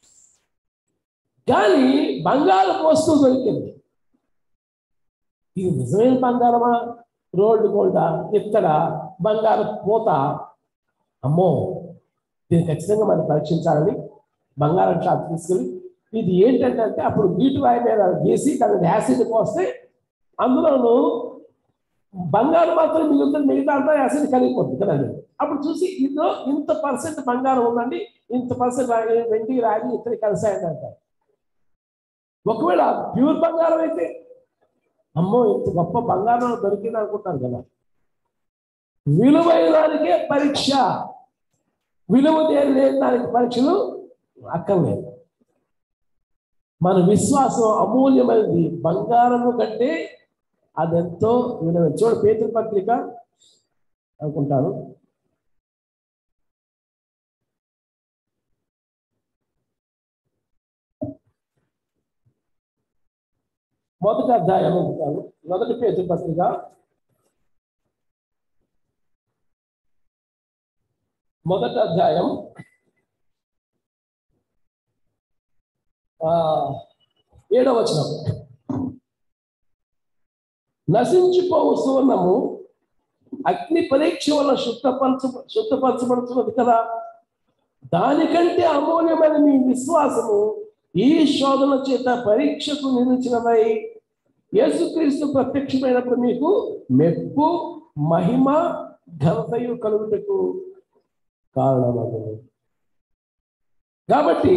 కానీ బంగారం వస్తువు దొరికింది ఇది నిజమైన బంగారమా రోల్డ్ గోల్డా ఇత్తడా బంగారం పోత అమ్మో దీన్ని ఖచ్చితంగా మనం పరీక్షించాలని బంగారం షాప్ తీసుకెళ్ళి ఇది ఏంటంటే అంటే అప్పుడు బీటు రాయి మీద గీసి దానికి యాసిడ్ పోస్తే అందులోను బంగారం మాత్రం మిగులుతుంది మిగతా అంతా యాసిడ్ కలిగిపోతుంది కదండి అప్పుడు చూసి ఇందులో ఇంత పర్సెంట్ బంగారం ఉందండి ఇంత పర్సెంట్ రాగి వెండి రాగి ఇతర కలిసాయండి అంటారు ఒకవేళ ప్యూర్ బంగారం అయితే అమ్మో ఇంత గొప్ప బంగారం దొరికింది అనుకుంటారు కదా విలువైన దానికే పరీక్ష విలువ దేని లేని దానికి పరీక్షలు అక్కర్లేదు మన విశ్వాసం అమూల్యమైనది బంగారము కంటే అదెంతో విలువైన చూడ పేతుల పత్రిక అనుకుంటాను మొదటి అధ్యాయం అనుకుంటాను మొదటి పేతుల పత్రిక మొదటి అధ్యాయం ఆ, ఏడవ వచనం నశించిపోవు సువర్ణము అగ్ని పరీక్ష వల్ల శుద్ధపరచ శుద్ధపరచబడుతున్నది కదా దానికంటే అమూల్యమైన మీ విశ్వాసము ఈ శోధన చేత పరీక్షకు నిలిచినదై యేసుక్రీస్తు ప్రత్యక్షమైనప్పుడు మీకు మెప్పు మహిమ ఘనతయు కలుగుటకు కారణమగును కాబట్టి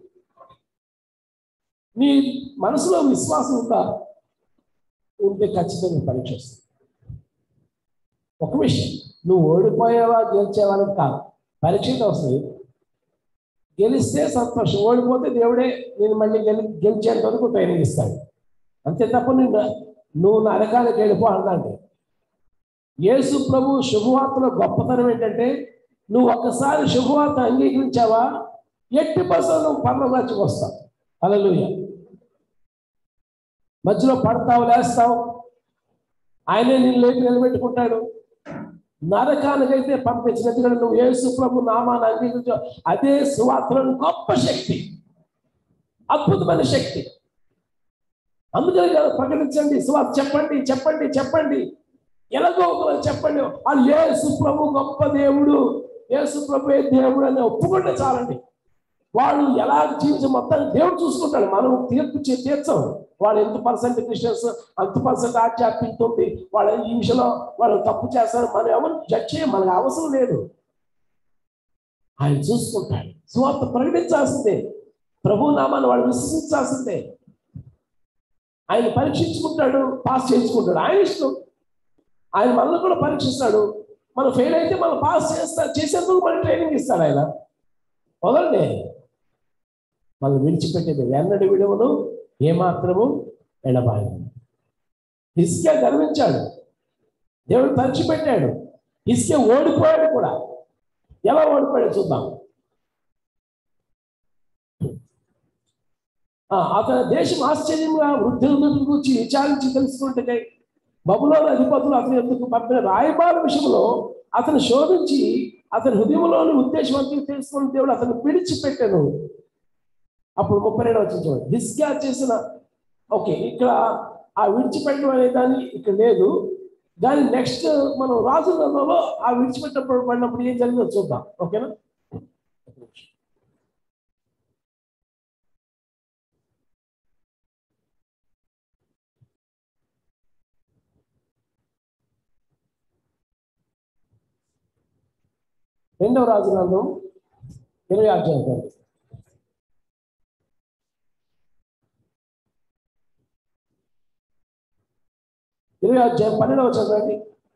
నీ మనసులో విశ్వాసం ఉందా ఉంటే ఖచ్చితంగా పరీక్ష వస్తుంది ఒక విషయం నువ్వు ఓడిపోయావా గెలిచేవాళ్ళకి కాదు పరీక్షకి వస్తుంది గెలిస్తే సంతోషం ఓడిపోతే దేవుడే నేను మళ్ళీ గెలి గెలిచేంత వరకు ట్రైనింగ్ ఇస్తాడు అంతే తప్ప నిన్ను నువ్వు నరకానికి వెళ్ళిపో అన్నాడు యేసు ప్రభు శుభవార్తలో గొప్పతనం ఏంటంటే నువ్వు ఒక్కసారి శుభవార్త అంగీకరించావా ఎట్టి బస్సులో నువ్వు పర్లరాజ్యకు వస్తావు అలలుయ మధ్యలో పడతావు లేస్తావు ఆయనే నేను లేపి నిలబెట్టుకుంటాడు నరకానికైతే పంపించినట్టుగా నువ్వు యేసు ప్రభు నామాన్ని అంగీకరించు అదే సువార్తలను గొప్ప శక్తి అద్భుతమైన శక్తి అందుకని కదా ప్రకటించండి సువార్త చెప్పండి చెప్పండి చెప్పండి ఎలాగో ఒకరు చెప్పండి ఆ యేసు ప్రభు గొప్ప దేవుడు యేసు ప్రభు దేవుడు అని ఒప్పుకుంటే చాలండి వాళ్ళు ఎలా జీవించి మొత్తం దేవుడు చూసుకుంటాడు మనం తీర్పు చే- తీర్చం వాళ్ళు ఎంత పర్సెంట్ క్రిస్టియన్స్ అంత పర్సెంట్ ఆధ్యాత్మికత ఉంది వాళ్ళ ఈ విషయంలో వాళ్ళు తప్పు చేస్తారు మనం ఎవరు జడ్జ్ చేయం మనకు అవసరం లేదు ఆయన చూసుకుంటాడు సువార్త ప్రకటించాల్సిందే ప్రభు నామాన్ని వాడు విశ్వసించాల్సిందే ఆయన పరీక్షించుకుంటాడు పాస్ చేయించుకుంటాడు ఆయన ఇష్టం ఆయన మనల్ని కూడా పరీక్షిస్తాడు మనం ఫెయిల్ అయితే మనం పాస్ చేస్తా చేసేందుకు మనకి ట్రైనింగ్ ఇస్తాడు ఆయన వదలండి మనం విడిచిపెట్టేది ఎన్నడి విలువను ఏమాత్రము ఎడబాయను హిస్కే గర్వించాడు దేవుడు పరీక్ష పెట్టాడు హిస్కే ఓడిపోయాడు కూడా ఎలా ఓడిపోయాడు చూద్దాం ఆ, అతని దేశం ఆశ్చర్యంగా వృద్ధుల గురించి విచారించి తెలుసుకుంటే బబులోని అధిపతులు అతని ఎందుకు పంపిన రాయబార విషయంలో అతను శోధించి అతని హృదయంలోని ఉద్దేశం అంతా తెలుసుకుని దేవుడు అతను విడిచిపెట్టాను అప్పుడు ముప్పై రెండు వచ్చిన చూడండి హిస్కియా చేసిన ఓకే ఇక్కడ ఆ విడిచిపెట్టడం అనే దాన్ని ఇక్కడ లేదు దాని నెక్స్ట్ మనం రాజు గ్రంథంలో ఆ విడిచిపెట్టప్పుడు పడినప్పుడు ఏం జరిగిందో చూద్దాం ఓకేనా రెండవ రాజు గ్రంథం ఇరవై అధ్యాయం చూడండి. ఇరవై అధ్యాయం పన్నెండవ చదవండి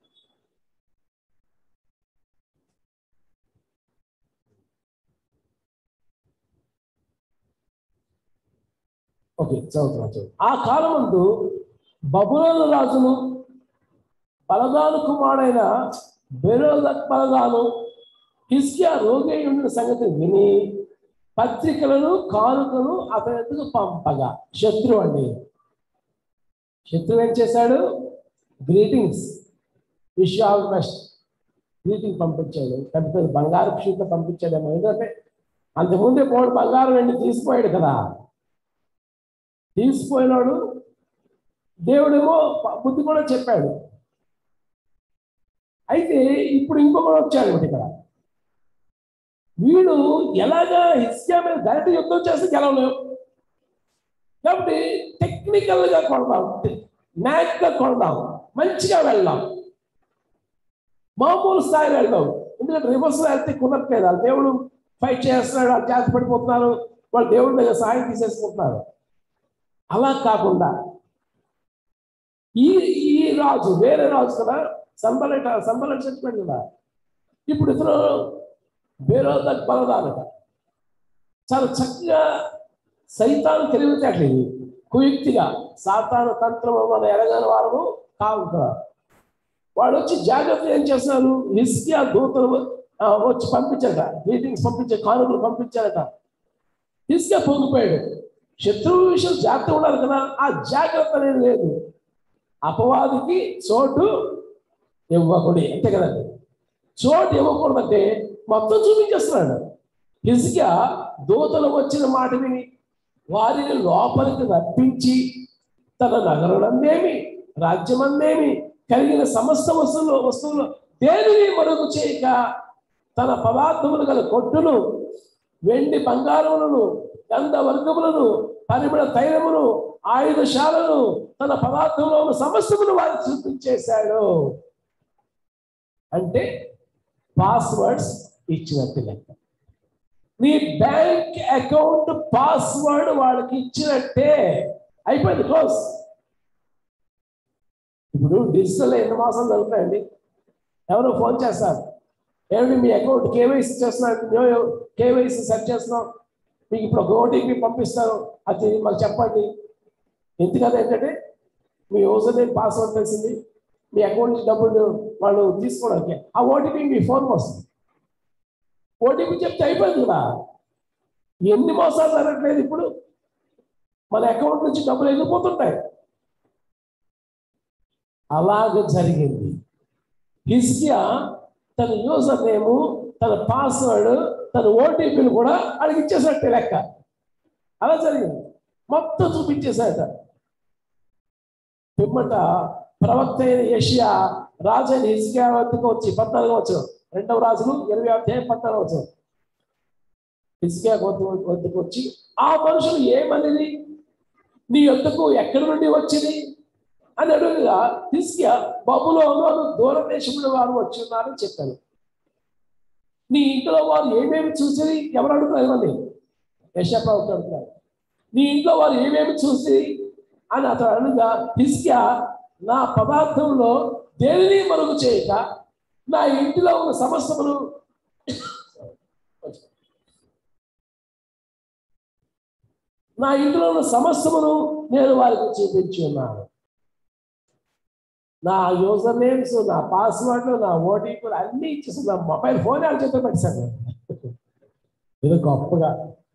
ఓకే చదువుతున్నాను చదువు ఆ కాలమందు బబులోను రాజును బలదాను కుమారుడైన బెరోద బలదాను హిస్కియా రోగి ఉండిన సంగతి విని పత్రికలను కానుకను అతని ఎదుగు పంపగా శత్రువు అండి శత్రువు ఏం చేశాడు greetings wish all best greeting పంపించాడు పెద్ద పెద్ద బంగారు షీట్ పంపించాడేమో ఎందుకంటే అంతకుముందే పోడు బంగారం వెండి తీసిపోయాడు కదా తీసిపోయినాడు దేవుడేమో ప- బుద్ధి కూడా చెప్పాడు అయితే ఇప్పుడు ఇంకొకడు వచ్చాడు ఒకటి ఇక్కడ వీడు ఎలాగా హిస్కియా మీద డైరెక్ట్ యుద్ధం చేస్తే గెలవలేవు కాబట్టి టెక్నికల్ గా కొడదాం న్యాక్ గా కొడదాం మంచిగా వెళ్దాం మామూలు స్థాయిలో వెళ్దాం ఎందుకంటే రివర్స్ వెళ్తే కుదరట్లేదు వాళ్ళు దేవుడు ఫైట్ చేస్తున్నాడు వాళ్ళు జాతి పడిపోతున్నారు వాళ్ళు దేవుడి దగ్గర సాయం తీసేసుకుంటున్నారు అలా కాకుండా ఈ ఈ రాజు వేరే రాజు కదా సంబలట సంబలట చెప్పాడు కదా ఇప్పుడు ఇతను బేరోద బలదానట చాలా చక్కగా సైతాను తెలివితేటలు కుయుక్తిగా సాతాను తంత్రం మన ఎరగని వారము కావు కదా వాడు వచ్చి జాగ్రత్త ఏం చేస్తున్నారు హిస్కియా దూతలు ఆ, వచ్చి పంపించారట మీటింగ్స్ పంపించే కానుకలు పంపించారట హిస్కియా పొంగిపోయాడు శత్రువు విషయం జాగ్రత్త ఉండాలి కదా ఆ జాగ్రత్త అనేది లేదు అపవాదికి చోటు ఇవ్వకూడదు అంతే కదండి చోటు ఇవ్వకూడదంటే మొత్తం చూపించేస్తున్నాడు హిజ్కియా దూతలు వచ్చిన మాట విని వారిని లోపలికి రప్పించి తన నగరులందేమి రాజ్యమందేమి కలిగిన సమస్త వస్తువులు వస్తువులు దేనిని మరుగు చేయక తన పదార్థములు గల కొట్టును వెండి బంగారములను గంధ వర్గములను పరిమళ తైలమును ఆయుధశాలను తన పదార్థంలో ఉన్న సమస్తమును వారికి చూపించేశాడు అంటే పాస్వర్డ్స్ ఇచ్చినట్టు లెక్క నీ బ్యాంక్ అకౌంట్ పాస్వర్డ్ వాళ్ళకి ఇచ్చినట్టే అయిపోయింది క్లోజ్ ఇప్పుడు డిజిటల్ ఎన్ని మాసాలు జరుగుతాయండి ఎవరో ఫోన్ చేస్తారు ఏమిటి మీ అకౌంట్ కేవైసీ చేస్తున్నారు కేవైసీ సెట్ చేస్తున్నాం మీకు ఇప్పుడు ఒక ఓటీపీ పంపిస్తారు అది మాకు చెప్పండి ఎందుకని ఏంటంటే మీ యూజర్ నేమ్ పాస్వర్డ్ తెలిసింది మీ అకౌంట్ నుంచి డబ్బులు వాళ్ళు తీసుకోవడానికి ఆ ఓటీపీ మీ ఫోన్కి వస్తుంది ఓటీపీ చెప్తే అయిపోయింది కదా ఎన్ని మోసాలు జరగట్లేదు ఇప్పుడు మన అకౌంట్ నుంచి డబ్బులు వెళ్ళిపోతుంటాయి అలాగ జరిగింది హిస్కియా తన యూజర్ నేము తన పాస్వర్డ్ తన ఓటీపీలు కూడా వాళ్ళకి ఇచ్చేసినట్టే లెక్క అలా జరిగింది మొత్తం చూపించేశాట పిమ్మట ప్రవక్త అయిన యషియా రాజైన హిస్కియా వద్దకు వచ్చి పద్నాలుగు వచ్చిన రెండవ రాజులు ఇరవై అధ్యాయం పద్నాలుగు వచ్చిన హిస్కియా వద్ద వద్దకు వచ్చి ఆ మనుషులు ఏమనేది నీ యొద్దకు ఎక్కడి నుండి వచ్చింది అని అడుగుగా హిస్కియా బబులోను దూరదేశంలో వారు వచ్చి ఉన్నారని చెప్పాను నీ ఇంట్లో వారు ఏమేమి చూసి ఎవరు అడుగుతారు ఇవ్వండి యశప్రవక్త అడుగుతారు నీ ఇంట్లో వారు ఏమేమి చూసి అని అతను అడుగుగా హిస్కియా నా పదార్థంలో దేనిని మరుగు చేయక నా ఇంటిలో ఉన్న సమస్తమును నా ఇంట్లో ఉన్న సమస్తమును నేను వారికి చూపించి ఉన్నాను నా యూజర్ నేమ్స్ నా పాస్వర్డ్లు నా ఓటీపీలు అన్నీ ఇచ్చేసి నా మొబైల్ ఫోన్ వాళ్ళ చేతిలో పెట్టాను నేను ఇది గొప్పగా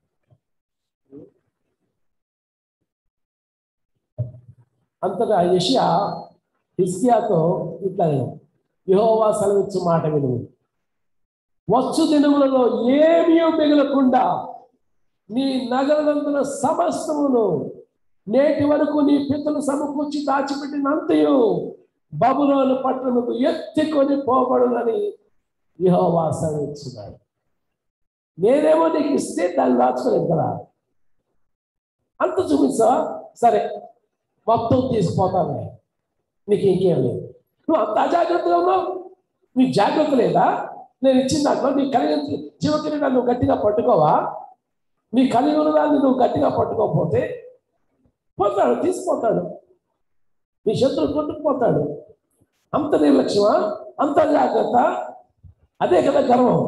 అంతటా యషియా హిస్కియాతో ఇట్లా యహోవా సెలవిచ్చు మాట విను వచ్చు దినములలో ఏమీ మిగలకుండా నీ నగరనందున సమస్తమును నేటి వరకు నీ పితలు సమకూర్చి దాచిపెట్టినంతయు బబులోను పట్టణముకు ఎత్తుకొని పోబడునని యహోవా సెలవిచ్చున్నాడు నేనేమో నీకు ఇస్తే దాన్ని దాచుకోలేదు కదా అంత చూపించా సరే మొత్తం తీసుకుపోతాను నీకు ఇంకేం లేదు నువ్వు అంత అజాగ్రత్తగా ఉన్నావు నీకు జాగ్రత్త లేదా నేను ఇచ్చిన దాంట్లో నీ కలిగి జీవకిరీటాన్ని నువ్వు గట్టిగా పట్టుకోవా నీ కలిగి ఉన్నదాన్ని నువ్వు గట్టిగా పట్టుకోకపోతే పోతాడు తీసుకుపోతాడు నీ శత్రువు కొట్టుకుపోతాడు అంత నిర్లక్ష్యమా అంత జాగ్రత్త అదే కదా గర్వం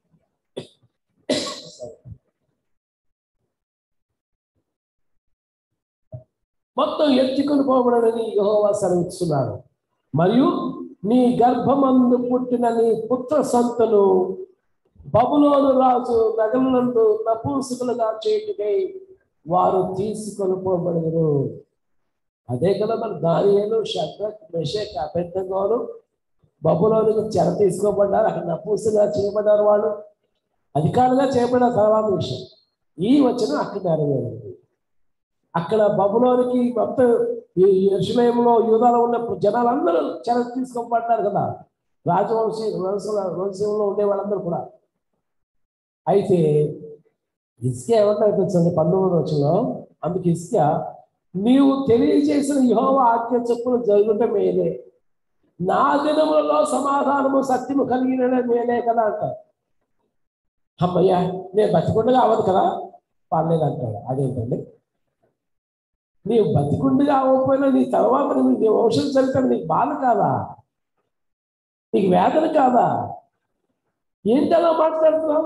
మొత్తం ఎత్తుకొని పోబడని యహోవా సెలవిస్తున్నాడు మరియు నీ గర్భమందు పుట్టిన నీ పుత్ర సంతను బబులోను రాజు నగలనందు నపూసుకులుగా చేయుటకై వారు తీసుకొని పోబడరు అదే కదా మన దానియేలు షడ్రక్ మెషక్ అభ్యర్థంగాను బబులోనికి చెర తీసుకోబడ్డారు అక్కడ నపూసుగా చేయబడ్డారు వాళ్ళు అధికారులుగా చేయబడిన తర్వాత విషయం ఈ వచ్చిన అక్కడ నెరవేరింది అక్కడ బబులోనికి మొత్తం ఈ యర్షులేములో యూదాలో ఉన్న జనాలందరూ చెర తీసుకోబడ్డారు కదా రాజవంశీ వంశంలో వంశంలో ఉండే వాళ్ళందరూ కూడా అయితే ఇసుక ఏమంటారు పంతొమ్మిది వచ్చంలో అందుకు ఇసుక నీవు తెలియజేసిన యహోవ ఆజ్ఞ చొప్పున జరుగుంటే మేలే నా దినములలో సమాధానము సత్యము కలిగిన మేలే కదా అంటారు అమ్మయ్యా నేను బతికుండగా అవ్వదు కదా పర్లేదు అంటాడు అదేంటండి నీవు బతికుండగా అవ్వకపోయినా నీ తర్వాత నువ్వు నీ వంశం చరిత్ర నీకు బాధ కాదా నీకు వేదన కాదా ఏంటి అలా మాట్లాడుతున్నావు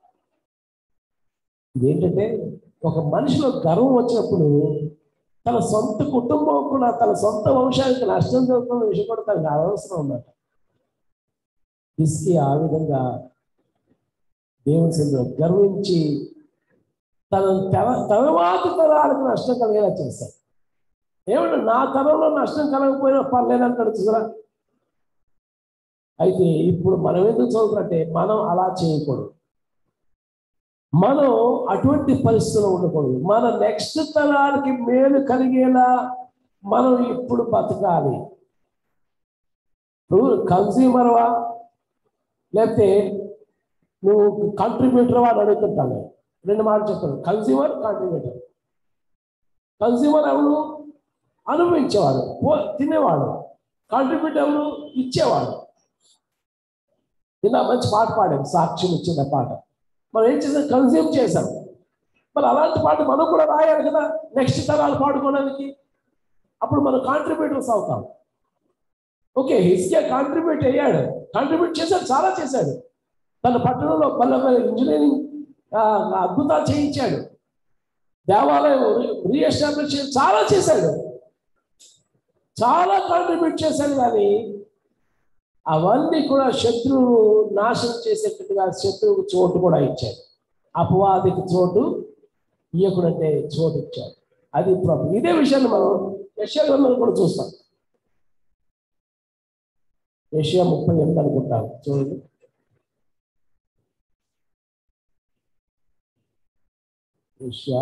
ఇదేంటంటే ఒక మనిషిలో గర్వం వచ్చినప్పుడు తన సొంత కుటుంబం కూడా తన సొంత వంశానికి నష్టం జరుగుతున్న విషయం కూడా తనకు అవసరం ఉందట ఇసుకి ఆ విధంగా దేవుని సందులో గర్వించి తన తన తర్వాతి తరాలకు నష్టం కలిగేలా చేశాడు ఏమంటే నా తరంలో నష్టం కలగకపోయినా పర్లేదంటాడు చూసరా అయితే ఇప్పుడు మనం ఎందుకు చదువుతున్నట్టే మనం అలా చేయకూడదు మనం అటువంటి పరిస్థితుల్లో ఉండకూడదు మన నెక్స్ట్ తరానికి మేలు కలిగేలా మనం ఇప్పుడు బతకాలి నువ్వు కన్స్యూమర్వా లేకపోతే నువ్వు కంట్రిబ్యూటర్ వాడు అడుగుతుంటాను రెండు మాటలు చెప్తాను కన్స్యూమర్ కాంట్రిబ్యూటర్ కన్స్యూమర్ ఎవరు అనుభవించేవాడు పో తినేవాడు కాంట్రిబ్యూటర్ ఎవరు ఇచ్చేవాడు నిన్న మంచి పాట పాడాం సాక్ష్యం ఇచ్చిన పాట మనం ఏం చేసాం కన్స్యూమ్ చేసాం మరి అలాంటి పాట మనం కూడా రాయాలి కదా నెక్స్ట్ తరాలు పాడుకోవడానికి అప్పుడు మనం కాంట్రిబ్యూటర్స్ అవుతాం ఓకే హిస్కే కాంట్రిబ్యూట్ అయ్యాడు కాంట్రిబ్యూట్ చేశాడు చాలా చేశాడు తన పట్టణంలో మళ్ళీ ఇంజనీరింగ్ అద్భుతాలు చేయించాడు దేవాలయం రీఎస్టాబ్లిష్ చేసి చాలా చేశాడు చాలా కాంట్రిబ్యూట్ చేశాడు కానీ అవన్నీ కూడా శత్రువు నాశనం చేసేటట్టుగా శత్రువుకు చోటు కూడా ఇచ్చాడు అపవాదికి చోటు ఇయ్యకుడంటే చోటు ఇచ్చాడు అది ప్రాబ్లం ఇదే విషయాన్ని మనం యశ్యా గ్రంథంలో కూడా చూస్తాం ఏషియా ముప్పై ఎనిమిది అనుకుంటాను చూడండి ఏషియా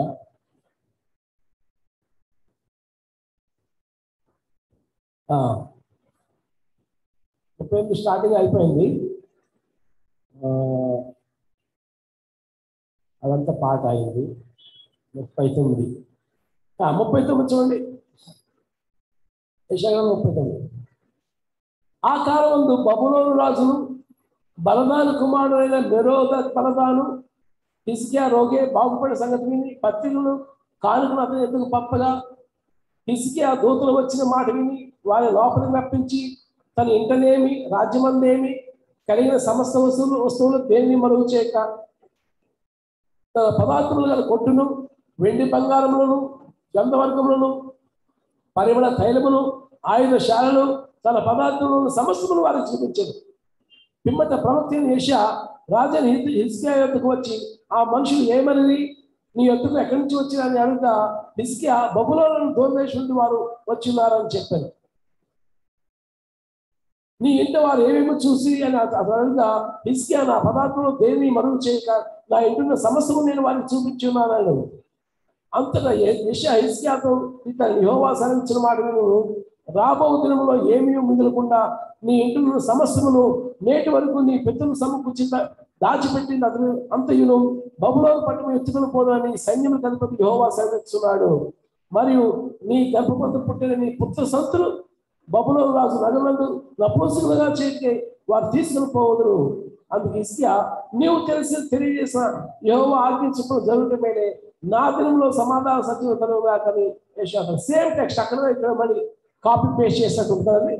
ముప్పై ఎనిమిది స్టార్టింగ్ అయిపోయింది ఆ, అదంతా పాట అయింది ముప్పై తొమ్మిది ఆ, ముప్పై తొమ్మిది చూడండి యశాగ్రంథం ముప్పై తొమ్మిది ఆ కాలమందు బబులోను రాజును బలదాను కుమారుడైన నిరోధ బలదాను హిస్కియా రోగే బాగుపడే సంగతి విని పత్రికలు కానుకలు అతను ఎందుకు పంపగా హిస్కియా దూతలు వచ్చిన మాట విని వారి లోపలికి రప్పించి తన ఇంటనేమి రాజ్యమందేమి కలిగిన సమస్త వస్తువులు వస్తువులు దేన్ని మరుగు చేయక తన పదార్థములు గల కొట్టును వెండి బంగారములను గంధవర్గములను పరిమళ తైలములు ఆయుధశాలలు తన పదార్థములను సమస్తములు వారికి చూపించారు పిమ్మట ప్రవక్త యశ రాజని హిస్కియా యొద్దకు వచ్చి ఆ మనుషులు ఏమని నీ యొద్దకు ఎక్కడి నుంచి వచ్చినారని అడుగుతా హిస్కియా బబులోలను దూరదేశం నుండి వారు వచ్చిన్నారని చెప్పాను నీ ఇంట వారు ఏమేమో చూసి అని అతను అడుగుతా హిస్కియా నా పదార్థంలో దేని మరుగు చేయక నా ఇంటున్న సమస్యను నేను వారికి చూపించున్నాను అంతటా యశ హిస్కియాతో ఇతను యహోవా సరించిన మాట విను రాబో దినములో ఏమీ మిగలకుండా నీ ఇంటిలో సమస్యలను నేటి వరకు నీ పెద్దలు సమకూర్చి దాచిపెట్టింది అతను అంతయును బబులోను పట్టణం ఎత్తుకుని పోదని సైన్యం గణపతి యహోవా సెలవిస్తున్నాడు మరియు నీ గర్భపంత పుట్టిన నీ పుత్ర సంతులు బబులోను రాజు నగరందు నపుంసకులుగా చేతి వారు తీసుకుని పోవదురు అందుకు ఇస్కియా నీవు తెలిసి తెలియజేసిన యహోవా ఆజ్ఞించడం జరుగుతుందేనే నా దినంలో సమాధాన సత్యం కనుగా కానీ సేమ్ టెక్స్ట్ అక్కడ ఇక్కడ మళ్ళీ కాపీ పేస్ట్ చేసినట్టు ఉంటుందండి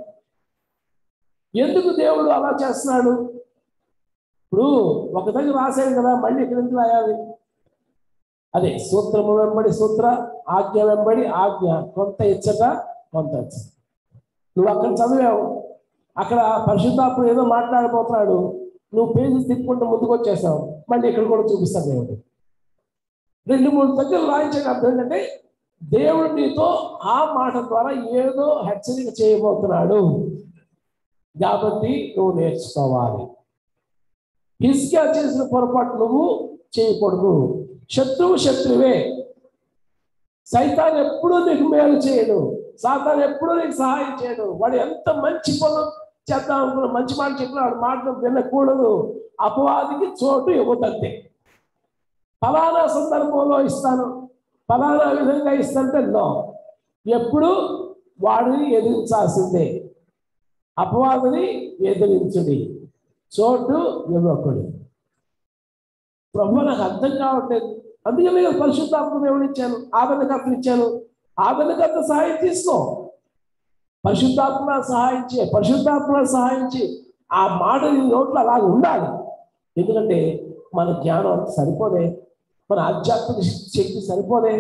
ఎందుకు దేవుడు అలా చేస్తున్నాడు ఇప్పుడు ఒక దగ్గర రాశాడు కదా మళ్ళీ ఇక్కడ ఎందుకు రాయాలి అదే సూత్రము వెంబడి సూత్ర ఆజ్ఞ వెంబడి ఆజ్ఞ కొంత ఇచ్చట కొంత ఇచ్చట నువ్వు అక్కడ చదివావు అక్కడ పరిశుద్ధాత్మ ఏదో మాట్లాడిపోతున్నాడు నువ్వు పేజీ తిప్పుకుంటూ ముందుకు వచ్చేసావు మళ్ళీ ఇక్కడ కూడా చూపిస్తాను దేవుడు రెండు మూడు దగ్గర రాయించడం అర్థం ఏంటంటే దేవుడు నీతో ఆ మాట ద్వారా ఏదో హెచ్చరిక చేయబోతున్నాడు కాబట్టి నువ్వు నేర్చుకోవాలి హిస్కియా చేసిన పొరపాటు నువ్వు చేయకూడదు శత్రువు శత్రువే సైతాన్ ఎప్పుడూ నీకు మేలు చేయడు సాతాన్ ఎప్పుడూ నీకు సహాయం చేయడు వాడు ఎంత మంచి పనులు చేద్దాం అనుకున్న మంచి మాట చెప్పిన వాడు మాట వినకూడదు అపవాదికి చోటు ఇవ్వదంతే ఫలానా సందర్భంలో ఇస్తాను ఫలానా విధంగా ఇస్తుంటే నో ఎప్పుడు వాడిని ఎదిరించాల్సిందే అపవాదిని ఎదిరించుడి చోటు ఇవ్వకుడి ప్రభు నాకు అర్థం కావట్లేదు అందుకే నేను పరిశుద్ధాత్మ దేవుడు ఇచ్చాను ఆదరణకర్తలు ఇచ్చాను ఆదరణకర్త సహాయం తీసుకో పరిశుద్ధాత్మ సహాయం చే పరిశుద్ధాత్మ సహాయం చే ఆ మాట నీ నోట్లో అలాగ ఉండాలి ఎందుకంటే మన జ్ఞానం సరిపోదే మన ఆధ్యాత్మిక శక్తి సరిపోదే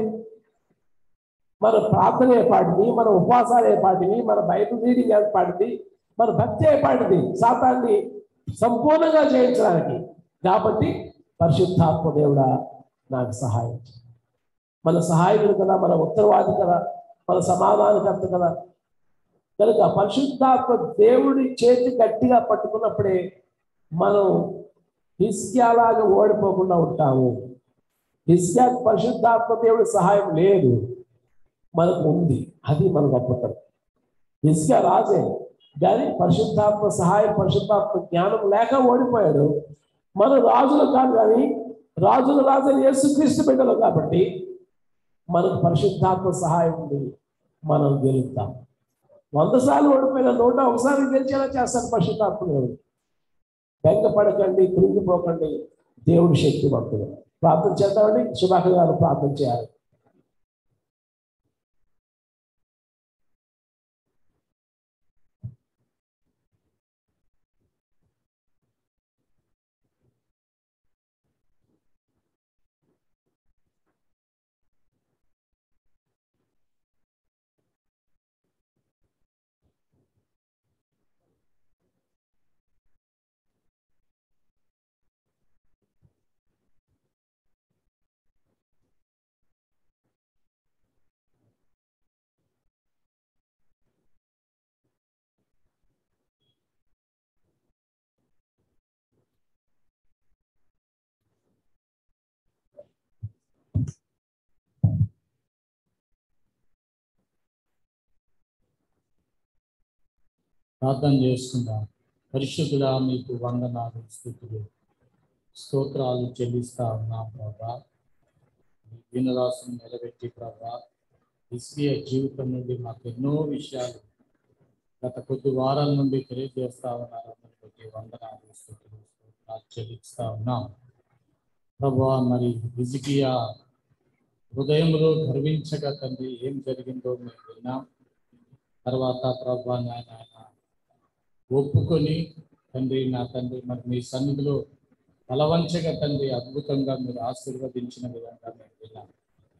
మన ప్రార్థన ఏపాటిది మన ఉపవాసాలు ఏపాటివి మన బైబిల్ రీడింగ్ ఏపాటిది మన భక్తి ఏపాటిది శాతాన్ని సంపూర్ణంగా చేయించడానికి కాబట్టి పరిశుద్ధాత్మ దేవుడా నాకు సహాయం చేయి. మన సహాయకుడు కదా మన ఉత్తరవాది కదా మన సమాధానకర్త కదా కనుక పరిశుద్ధాత్మ దేవుడి చేతి గట్టిగా పట్టుకున్నప్పుడే మనం హిస్క్యాలాగా ఓడిపోకుండా ఉంటాము హిస్క్యా పరిశుద్ధాత్మ దేవుడి సహాయం లేదు మనకు ఉంది అది మన గొప్పతనం హిస్క్యా రాజే కానీ పరిశుద్ధాత్మ సహాయం పరిశుద్ధాత్మ జ్ఞానం లేక ఓడిపోయాడు మన రాజులు కాదు కానీ రాజుల రాజు యేసుక్రీస్తు బిడ్డలు కాబట్టి మనకు పరిశుద్ధాత్మ సహాయం ఉంది మనం గెలుస్తాం వంద సార్లు ఓడిపోయిన నూట ఒకసారి గెలిచేలా చేస్తాను పరిశుద్ధాత్మ దేవుడు బెంగపడకండి కృంగిపోకండి దేవుడి శక్తివంతుడు ప్రార్థన చేద్దామండి సుభాక గారు ప్రార్థన చేయాలి ప్రార్థన చేసుకుందాం పరిశుద్ధుడా మీకు వందనాలు స్థుతులు స్తోత్రాలు చెల్లిస్తా ఉన్నాం ప్రభా మీ దీనరాశిని నిలబెట్టి ప్రభా ఇస్కియ జీవితం నుండి మాకు ఎన్నో విషయాలు గత కొద్ది వారాల నుండి తెలియజేస్తా ఉన్నారు అందరి బట్టి వందనాలు స్థుతులు స్తోత్రాలు చెల్లిస్తా ఉన్నాం ప్రభా మరి హిజికియా హృదయంలో గర్వించగా తండ్రి ఏం జరిగిందో మేము విన్నాం తర్వాత ప్రభా నాయన ఆయన ఒప్పుకొని తండ్రి నా తండ్రి మరి మీ సన్నిధిలో బలవంచగా తండ్రి అద్భుతంగా మీరు ఆశీర్వదించిన విధంగా మేము విన్నాం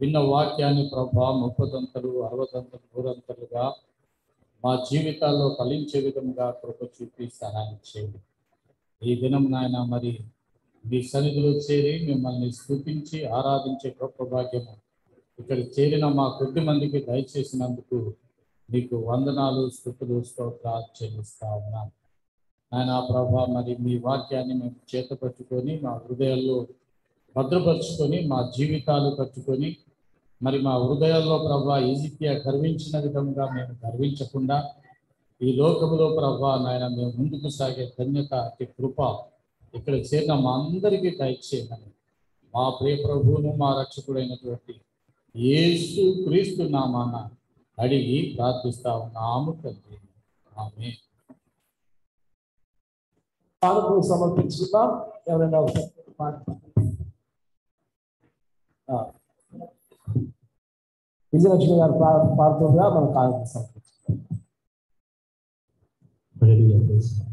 విన్న వాక్యాన్ని ప్రభా ముప్పదంతలు అరవదంతలు నూరంతలుగా మా జీవితాల్లో ఫలించే విధంగా కృప చూపి సహాయం చేయండి ఈ దినం నాయన మరి మీ సన్నిధిలో చేరి మిమ్మల్ని స్థుతించి ఆరాధించే గొప్ప భాగ్యము ఇక్కడ చేరిన మా కొద్ది మందికి దయచేసినందుకు మీకు వందనాలు స్థుతులు స్తోత్రాలు చెల్లిస్తా ఉన్నాం ఆయన ప్రభా మరి మీ వాక్యాన్ని మేము చేతపట్టుకొని మా హృదయాల్లో భద్రపరుచుకొని మా జీవితాలు కట్టుకొని మరి మా హృదయాల్లో ప్రభా ఈజిప్యా గర్వించిన విధంగా మేము గర్వించకుండా ఈ లోకములో ప్రభా నాయన మేము ముందుకు సాగే ధన్యత అతి కృప ఇక్కడ చేరిన మా అందరికీ దయచేయమని మా ప్రియ ప్రభువును మా రక్షకుడైనటువంటి యేసు క్రీస్తు నామాన అడిగి ప్రార్థిస్తా ఉన్నాము తండ్రి ఆమె కానుకలు సమర్పించుకుందాం ఎవరైనా ఒకసారి పాట ఆ. విజయలక్ష్మి గారు పా- పాడుతుండగా మనం కానుకలు సమర్పించుకుందాం హల్లెలూయా, praise God.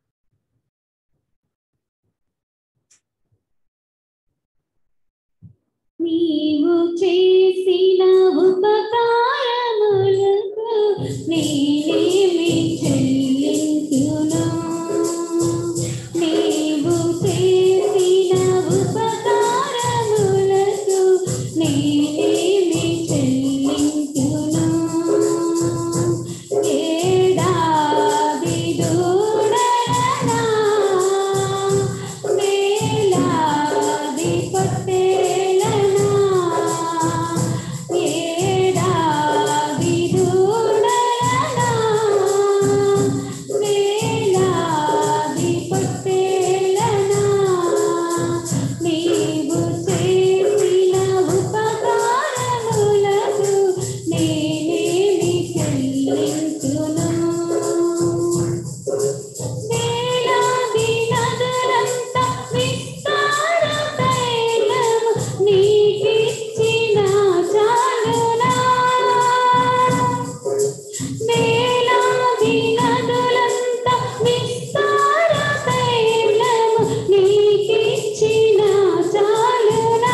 నీవు చేసిన ఉపకారములకు నేనేమి చెల్లించును నీవు చేసిన ఉపకారములకు నేనేమి చెల్లించును ఏడాది దూడలనా వేలాది పొట్టేలనా ఏడాది దూడలనా వేలాది పొట్టేలనా నీవు చేసిన ఉపకారములకు నేనేమి చెల్లించును వేలాది నదులంత విస్తార తైలము నీకిచ్చిన చాలునా వేలాది నదులంత విస్తార తైలము నీకిచ్చిన చాలునా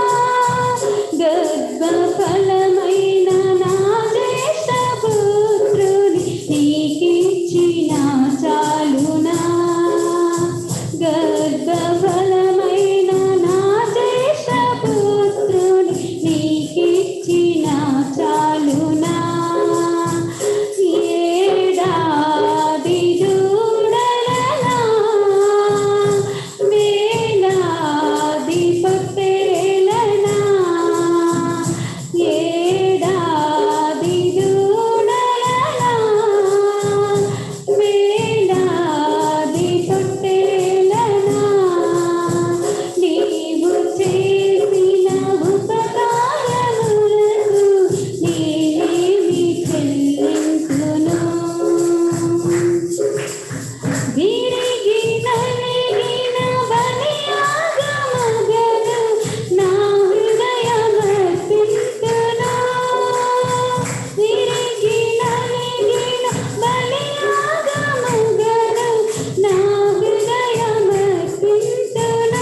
గర్భఫలమైన నా జ్యేష్ఠ పుత్రుని నీకిచ్చిన చాలునా గర్భఫలమైన నా జ్యేష్ఠ పుత్రుని నీకిచ్చిన చాలునా ఏడాది దూడలనా వేలాది పొట్టేలనా ఏడాది దూడలనా వేలాది పొట్టేలనా నీవు చేసిన ఉపకారములకు నేనేమి చెల్లించును విరిగి నలిగిన బలియాగమగను నా హృదయమర్పింతును. విరిగి నలిగిన బలియాగమగను నా హృదయమర్పింతును.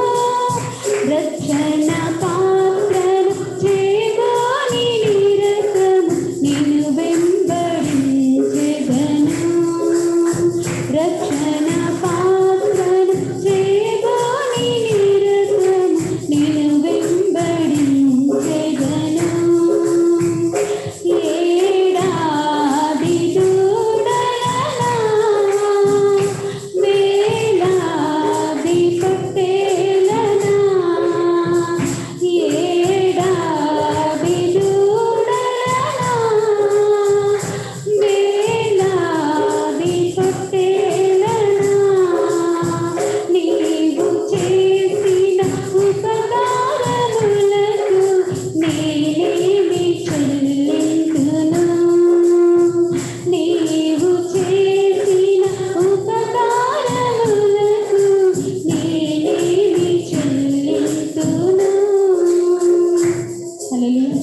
రక్షణ పాత్రను చేగోని నిరతము నిన్ను వెంబడించెదను రక్షణ పాత్రను చేగోని నిరతము నిన్ను వెంబడించెదను ఏడాది దూడలనా వేలాది పొట్టేలనా ఏడాది దూడలనా వేలాది పొట్టేలనా నీవు చేసిన ఉపకారములకు నేనేమి చెల్లించును నీవు చేసిన ఉపకారములకు నేనేమి చెల్లించును హల్లెలూయా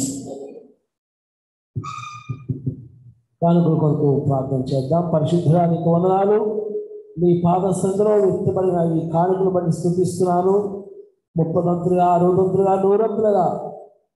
కానుకల కొరకు ప్రార్థన చేద్దాం పరిశుద్ధానికి వందనాలు మీ పాద సందులో వ్యక్తపడిన ఈ కానుకలు బట్టి స్థుతిస్తున్నాను ముప్పదంతులుగా అరవదంతులుగా నూరంతులుగా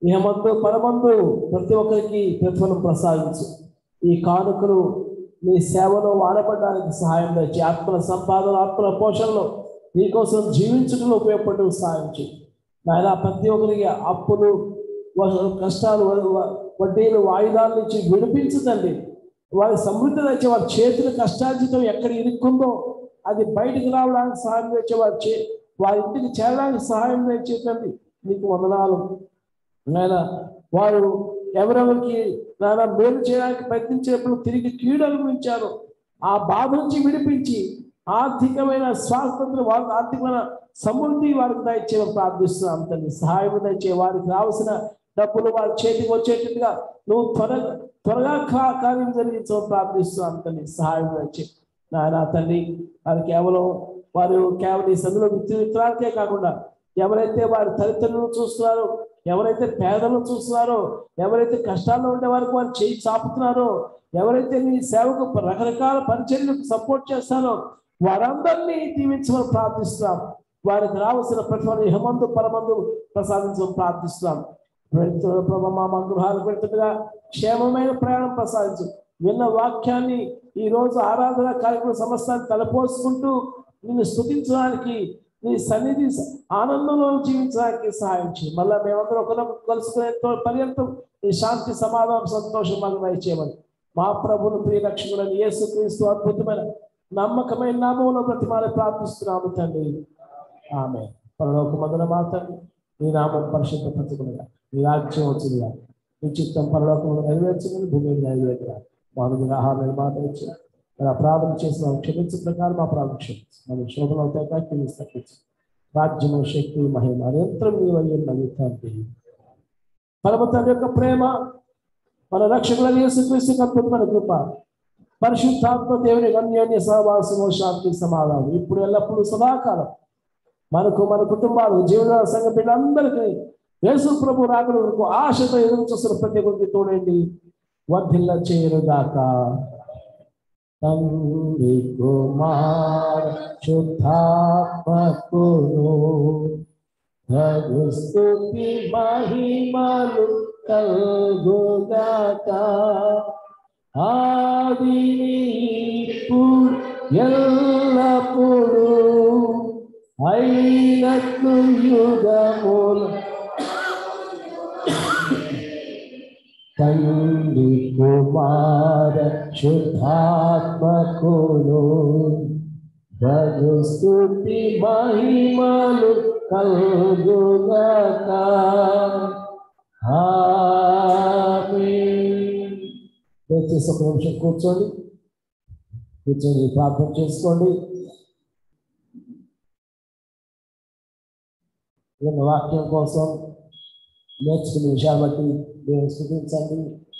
ఇహమందు పరమందు ప్రతి ఒక్కరికి ప్రతిఫలం ప్రసాదించు ఈ కానుకలు నీ సేవలో వాడబడడానికి సహాయం తెచ్చి ఆత్మల సంపాదన ఆత్మల పోషణలో నీకోసం జీవించడంలో ఉపయోగపడే సహాయం చేయి నాయన ప్రతి ఒక్కరికి అప్పులు వ- కష్టాలు వ- వ- వడ్డీలు వాయిదాల నుంచి విడిపించదండి వారి సమృద్ధి తెచ్చే వారి చేతుల కష్టార్జితం ఎక్కడ ఇరుక్కుందో అది బయటికి రావడానికి సహాయం తెచ్చే వారి చే వారి ఇంటికి చేరడానికి సహాయం తెచ్చేటండి నీకు వందనాలు నాయన వారు ఎవరెవరికి నాయన మేలు చేయడానికి ప్రయత్నించినప్పుడు తిరిగి కీడు అనుభవించారు ఆ బాధ నుంచి విడిపించి ఆర్థికమైన స్వాతంత్రం వారికి ఆర్థికమైన సమృద్ధి వారికి దయచేయమని ప్రార్థిస్తున్నాం తండ్రి సహాయం దయచే వారికి రావాల్సిన డబ్బులు వారి చేతికి వచ్చేటట్టుగా నువ్వు త్వరగా త్వరగా కా- కార్యం జరిగించమని ప్రార్థిస్తున్నాం తండ్రి సహాయం దయచే నాయన తండ్రి వారు కేవలం వారు కేవలం ఈ సందులో విత్తు విత్తనాలకే కాకుండా ఎవరైతే వారి తల్లిదండ్రులను చూస్తున్నారో ఎవరైతే పేదలను చూస్తున్నారో ఎవరైతే కష్టాల్లో ఉండే వారికి వారు చేయి చాపుతున్నారో ఎవరైతే నీ సేవకు రకరకాల పరిచర్యలకు సపోర్ట్ చేస్తారో వారందరినీ దీవించమని ప్రార్థిస్తున్నాం వారికి రావాల్సిన ప్రతిఫలం హేమందు పరమందు ప్రసాదించమని ప్రార్థిస్తున్నాం రైతుల ప్రభావ మా గృహాలకు పెడుతుండగా క్షేమమైన ప్రయాణం ప్రసాదించు విన్న వాక్యాన్ని ఈ రోజు ఆరాధన కార్యక్రమ సమస్తాన్ని తలపోసుకుంటూ నిన్ను స్తుతించడానికి నీ సన్నిధి ఆనందంలో జీవించడానికి సహాయం చేయి మళ్ళా మేమందరం ఒకరం కలుసుకునే పర్యంతం నీ శాంతి సమాధానం సంతోషం మాకు దయచేయమని మా ప్రభుని ప్రియ రక్షకుడని యేసుక్రీస్తు అద్భుతమైన నమ్మకమైన నామంలో ప్రతిమాని ప్రార్థిస్తున్నాము తండ్రి ఆమె పరలోక మొదల మాత్రం నీ నామం పరిశుద్ధ ప్రతికులుగా నీ రాజ్యం వచ్చిందిగా నీ చిత్తం పరలోకంలో నెరవేర్చుకుని భూమి మీద నెరవేరుగా మానవుని ఆహారం మాట వచ్చి అలా ప్రార్థన చేసిన క్షమించిన ప్రకారం మా ప్రార్థన క్షమించు మన శోభన అవుతాయి క్షమించి తప్పించు రాజ్యము శక్తి మహిమ నిరంతరం నీ వయ్య నవ్వుతాంటి పరమ తండ్రి యొక్క ప్రేమ మన రక్షకుల యేసుక్రీస్తు అద్భుతమైన కృప పరిశుద్ధాత్మ దేవుని అన్యోన్య సహవాసము శాంతి సమాధానం ఇప్పుడు ఎల్లప్పుడూ సదాకాలం మనకు మన కుటుంబాలు జీవన సంఘ బిడ్డలందరికీ యేసు ప్రభు రాకడ వరకు ఆశతో ఎదురు చూస్తున్న ప్రతి ఒక్కరికి తోడండి వర్ధిల్ల చేయరుగాక తండ్రి కుమార శుద్ధాత్మకును స్తుతి మహిమలు కల్గుగాక ఆది ఇప్పుడు ఎల్లప్పుడు అయినట్లు యుగములు తండ్రి కుమార శుద్ధాత్మకును భగు స్తుతి మహిమలు కలుగుగాక ఆమేన్. దయచేసి ఒక నిమిషం కూర్చోండి కూర్చొని ప్రార్థన చేసుకోండి విన్న వాక్యం కోసం నేర్చుకునే విషయాలు బట్టి దేవుని స్థుతించండి